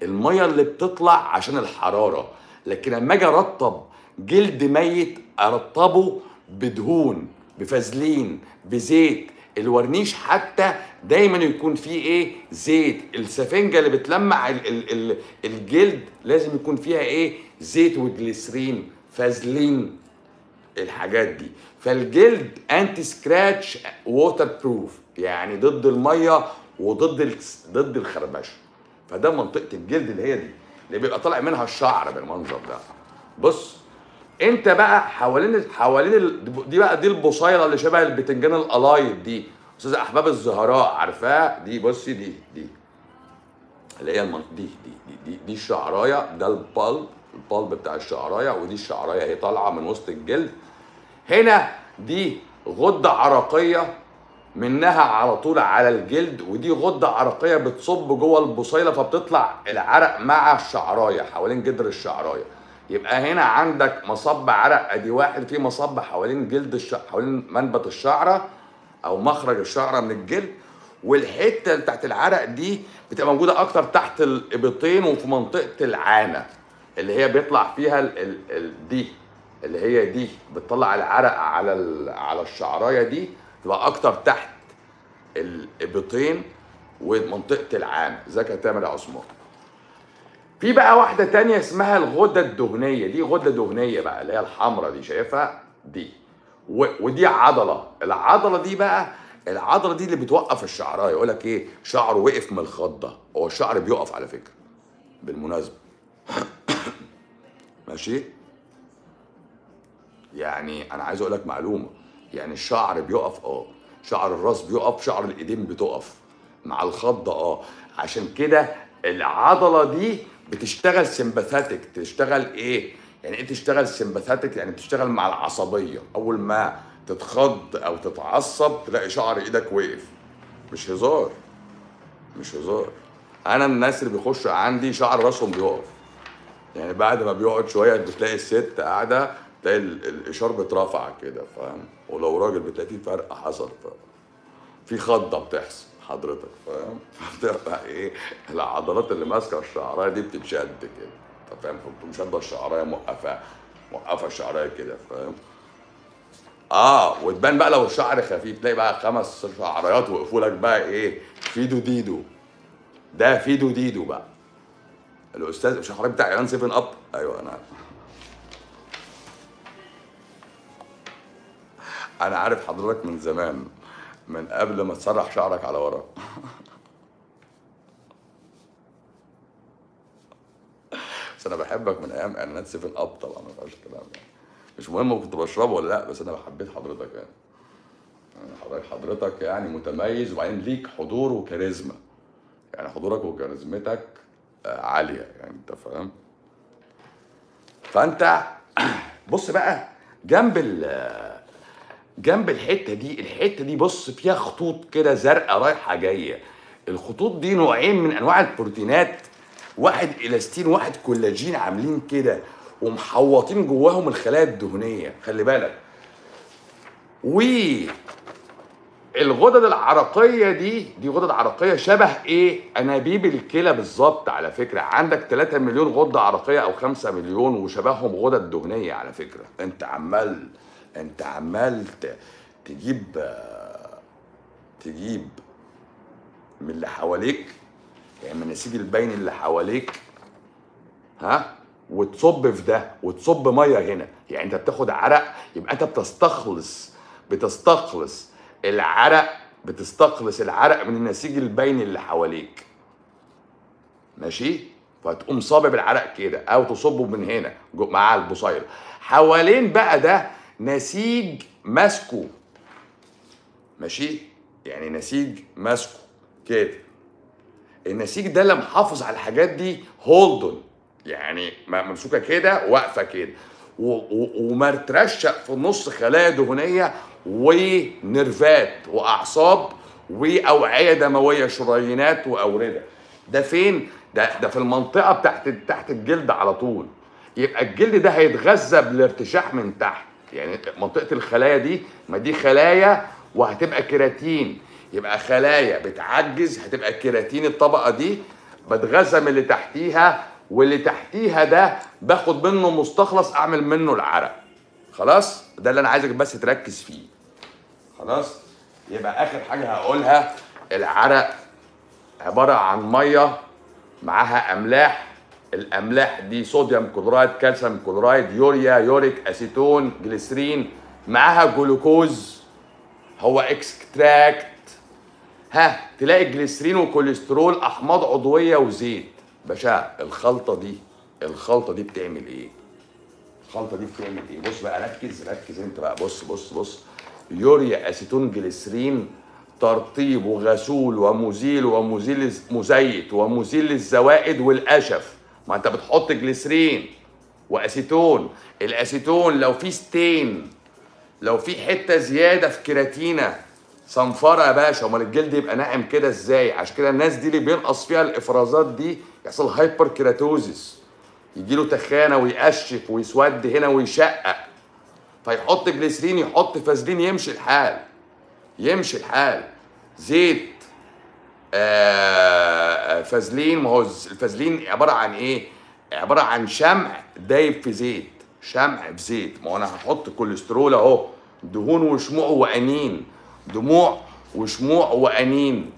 الميه اللي بتطلع عشان الحراره لكن لما اجي ارطب جلد ميت ارطبه بدهون بفازلين بزيت الورنيش حتى دايما يكون فيه ايه زيت السفنجه اللي بتلمع ال ال ال الجلد لازم يكون فيها ايه زيت وجليسرين فازلين الحاجات دي فالجلد انتي سكراتش ووتر بروف يعني ضد الميه وضد ال- ضد الخربشه فده منطقه الجلد اللي هي دي اللي بيبقى طالع منها الشعر بالمنظر ده بص انت بقى حوالين ال- حوالين ال... دي بقى دي البصيله اللي شبه البتنجان القلايط دي استاذ احباب الزهراء عارفاها دي بصي دي دي اللي هي المن... دي دي دي دي, دي الشعرايه ده البلب البلب بتاع الشعرايه ودي الشعرايه هي طالعه من وسط الجلد هنا دي غده عرقيه منها على طول على الجلد ودي غده عرقيه بتصب جوه البصيله فبتطلع العرق مع الشعرايه حوالين جدر الشعرايه يبقى هنا عندك مصب عرق ادي واحد في مصب حوالين جلد الش... حوالين منبت الشعره او مخرج الشعره من الجلد والحته اللي بتاعت العرق دي بتبقى موجوده اكتر تحت الابطين وفي منطقه العانه اللي هي بيطلع فيها ال... ال... ال... دي اللي هي دي بتطلع العرق على ال... على الشعرايه دي تبقى اكتر تحت الابطين ومنطقه العانه ازيك يا تامر يا عثمان في بقى واحده تانية اسمها الغده الدهنيه دي غده دهنيه بقى اللي هي الحمراء دي شايفها دي و... ودي عضله العضله دي بقى العضله دي اللي بتوقف الشعرايه يقول لك ايه شعره وقف من الخضه هو الشعر بيقف على فكره بالمناسبه ماشي يعني انا عايز اقول لك معلومه يعني الشعر بيقف اه شعر الراس بيقف شعر الايدين بتقف مع الخضه اه عشان كده العضله دي بتشتغل سمباثاتيك تشتغل ايه يعني ايه تشتغل سمباثاتيك يعني بتشتغل مع العصبيه اول ما تتخض او تتعصب تلاقي شعر ايدك وقف مش هزار مش هزار انا الناس اللي بيخشوا عندي شعر راسهم بيقف يعني بعد ما بيقعد شويه بتلاقي الست قاعده تلاقي ال- الاشار بيترفع كده فاهم ولو راجل بتلاقي في فرق حصل ف... في خضه بتحصل حضرتك فاهم فبتبقى ايه العضلات اللي ماسكه الشعرايه دي بتتشد كده انت فاهم فبتقوم شاده الشعرايه موقفه موقفه الشعرايه كده فاهم اه وتبان بقى لو الشعر خفيف تلاقي بقى خمس شعريات وقفوا لك بقى ايه فيدو ديدو ده فيدو ديدو بقى الاستاذ مش حضرتك بتاع اعلان 7 اب ايوه انا عارف انا عارف حضرتك من زمان من قبل ما تسرح شعرك على ورا بس انا بحبك من ايام اعلانات 7 اب طبعا ما فيهاش كلام يعني مش مهم كنت بشربه ولا لا بس انا حبيت حضرتك يعني يعني حضرتك حضرتك يعني متميز وبعدين ليك حضور وكاريزما يعني حضورك وكاريزمتك آه، عاليه يعني انت فاهم فانت بص بقى جنب ال جنب الحته دي الحته دي بص فيها خطوط كده زرقاء رايحه جايه الخطوط دي نوعين من انواع البروتينات واحد الاستين واحد كولاجين عاملين كده ومحوطين جواهم الخلايا الدهنيه خلي بالك و الغدد العرقيه دي دي غدد عرقيه شبه ايه انابيب الكلى بالظبط على فكره عندك 3 مليون غده عرقيه او 5 مليون وشبههم غدد دهنيه على فكره انت عمال انت عمال ت- تجيب آه، تجيب من اللي حواليك يعني من النسيج البين اللي حواليك ها وتصب في ده وتصب ميه هنا يعني انت بتاخد عرق يبقى انت بتستخلص بتستخلص العرق بتستخلص العرق من النسيج البين اللي حواليك ماشي فتقوم صابب العرق كده او تصبه من هنا جو- مع البصيل حوالين بقى ده نسيج ماسكه ماشي يعني نسيج ماسكه كده النسيج ده اللي محافظ على الحاجات دي هولدن يعني م- ممسوكه كده واقفه كده و- و- ومترشق في النص خلايا دهنيه ونرفات واعصاب واوعيه دمويه شريانات واورده ده فين ده ده في المنطقه بتاعت تحت الجلد على طول يبقى الجلد ده هيتغذى بالارتشاح من تحت يعني منطقه الخلايا دي ما دي خلايا وهتبقى كيراتين يبقى خلايا بتعجز هتبقى كيراتين الطبقه دي بتغذى من اللي تحتيها واللي تحتيها ده باخد منه مستخلص اعمل منه العرق خلاص ده اللي انا عايزك بس تركز فيه خلاص يبقى اخر حاجه هقولها العرق عباره عن ميه معاها املاح الاملاح دي صوديوم كلورايد كالسيوم كلورايد يوريا يوريك اسيتون جليسرين معاها جلوكوز هو اكستراكت ها تلاقي جليسرين وكوليسترول احماض عضويه وزيت باشا الخلطه دي الخلطه دي بتعمل ايه الخلطه دي بتعمل ايه بص بقى ركز ركز انت بقى بص بص بص يوريا اسيتون جليسرين ترطيب وغسول ومزيل ومزيل مزيت ومزيل للزوائد والقشف ما انت بتحط جليسرين واسيتون الاسيتون لو في ستين لو في حته زياده في كيراتينا صنفره يا باشا امال الجلد يبقى ناعم كده ازاي عشان كده الناس دي اللي بينقص فيها الافرازات دي يحصل هايبر كيراتوزيس يجي له تخانه ويقشف ويسود هنا ويشقق فيحط جليسرين يحط فازلين يمشي الحال يمشي الحال زيت آه فازلين ما هو الفازلين عباره عن ايه؟ عباره عن شمع دايب في زيت شمع في زيت ما هو انا هحط كوليسترول اهو دهون وشموع وانين دموع وشموع وانين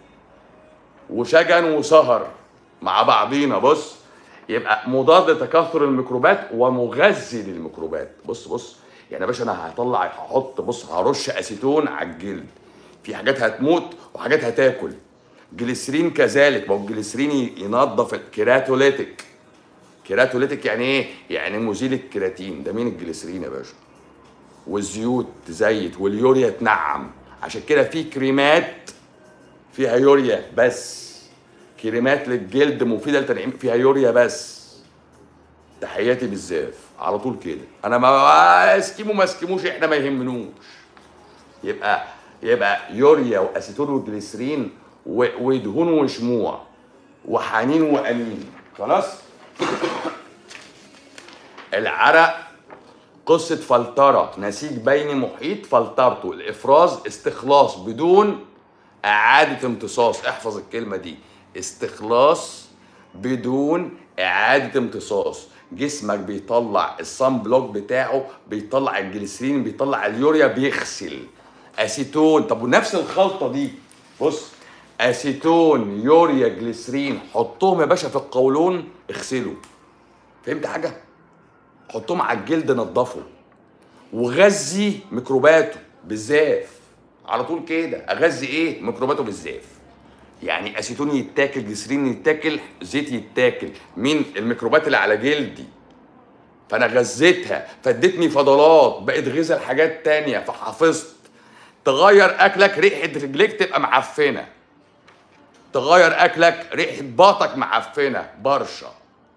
وشجن وسهر مع بعضينا بص يبقى مضاد لتكاثر الميكروبات ومغذي للميكروبات بص بص يعني يا باشا انا هطلع هحط بص هرش اسيتون على الجلد في حاجات هتموت وحاجات هتاكل جليسرين كذلك ما هو الجليسرين ينظف الكيراتوليتيك كيراتوليتيك يعني ايه؟ يعني مزيل الكيراتين ده مين الجليسرين يا باشا؟ والزيوت تزيت واليوريا تنعم عشان كده في كريمات فيها يوريا بس كريمات للجلد مفيده لتنعيم فيها يوريا بس تحياتي بالزاف على طول كده انا ما اسكيمو ما اسكيموش احنا ما يهمنوش يبقى يبقى يوريا واسيتون وجليسرين ودهون وشموع وحنين وانين خلاص العرق قصة فلترة نسيج بيني محيط فلترته الإفراز استخلاص بدون إعادة امتصاص احفظ الكلمة دي استخلاص بدون إعادة امتصاص جسمك بيطلع الصن بلوك بتاعه بيطلع الجليسرين بيطلع اليوريا بيغسل اسيتون طب ونفس الخلطه دي بص اسيتون يوريا جليسرين حطهم يا باشا في القولون اغسلوا فهمت حاجه حطهم على الجلد نضفه وغذي ميكروباته بالزاف على طول كده اغذي ايه ميكروباته بالزاف يعني اسيتون يتاكل جليسرين يتاكل زيت يتاكل مين الميكروبات اللي على جلدي فانا غذيتها فادتني فضلات بقت غذاء لحاجات تانية فحافظت تغير اكلك ريحه رجليك تبقى معفنه تغير اكلك ريحه باطك معفنه برشا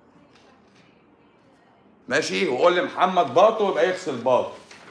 ماشي وقول لمحمد باطه يبقى يغسل باطه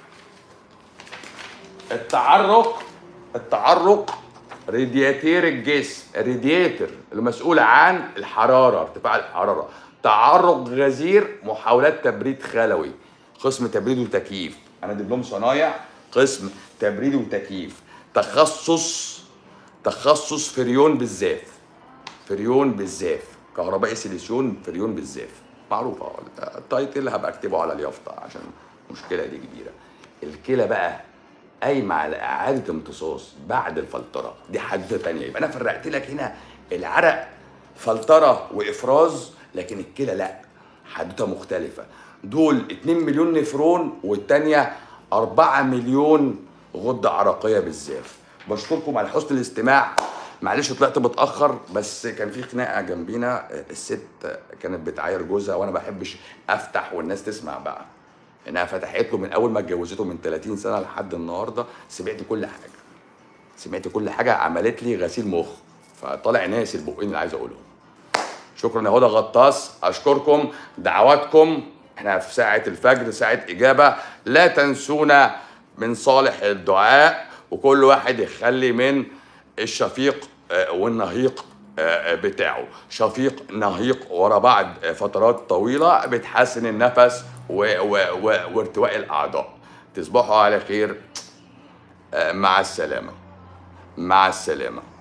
التعرق التعرق رادياتير الجسم رادياتر المسؤول عن الحراره ارتفاع الحراره تعرق غزير محاولات تبريد خلوي قسم تبريد وتكييف انا دبلوم صنايع قسم تبريد وتكييف تخصص تخصص فريون بالزاف فريون بالزاف كهربائي سيليسيون فريون بالزاف معروفه التايتل هبقى اكتبه على اليافطه عشان المشكله دي كبيره الكلى بقى قايمه على اعاده امتصاص بعد الفلتره دي حدوته تانية يبقى انا فرقت لك هنا العرق فلتره وافراز لكن الكلى لا حدوته مختلفه دول 2 مليون نفرون والتانيه 4 مليون غده عرقيه بالزاف بشكركم على حسن الاستماع معلش طلعت متاخر بس كان في خناقه جنبينا الست كانت بتعاير جوزها وانا ما بحبش افتح والناس تسمع بقى انها فتحت له من اول ما اتجوزته من 30 سنه لحد النهارده سمعت كل حاجه سمعت كل حاجه عملت لي غسيل مخ فطالع ناسي البقين اللي عايز اقولهم شكرا يا هدى غطاس اشكركم دعواتكم احنا في ساعه الفجر ساعه اجابه لا تنسونا من صالح الدعاء وكل واحد يخلي من الشفيق والنهيق بتاعه شفيق نهيق ورا بعض فترات طويله بتحسن النفس و و و وارتواء الاعضاء تصبحوا على خير مع السلامه مع السلامه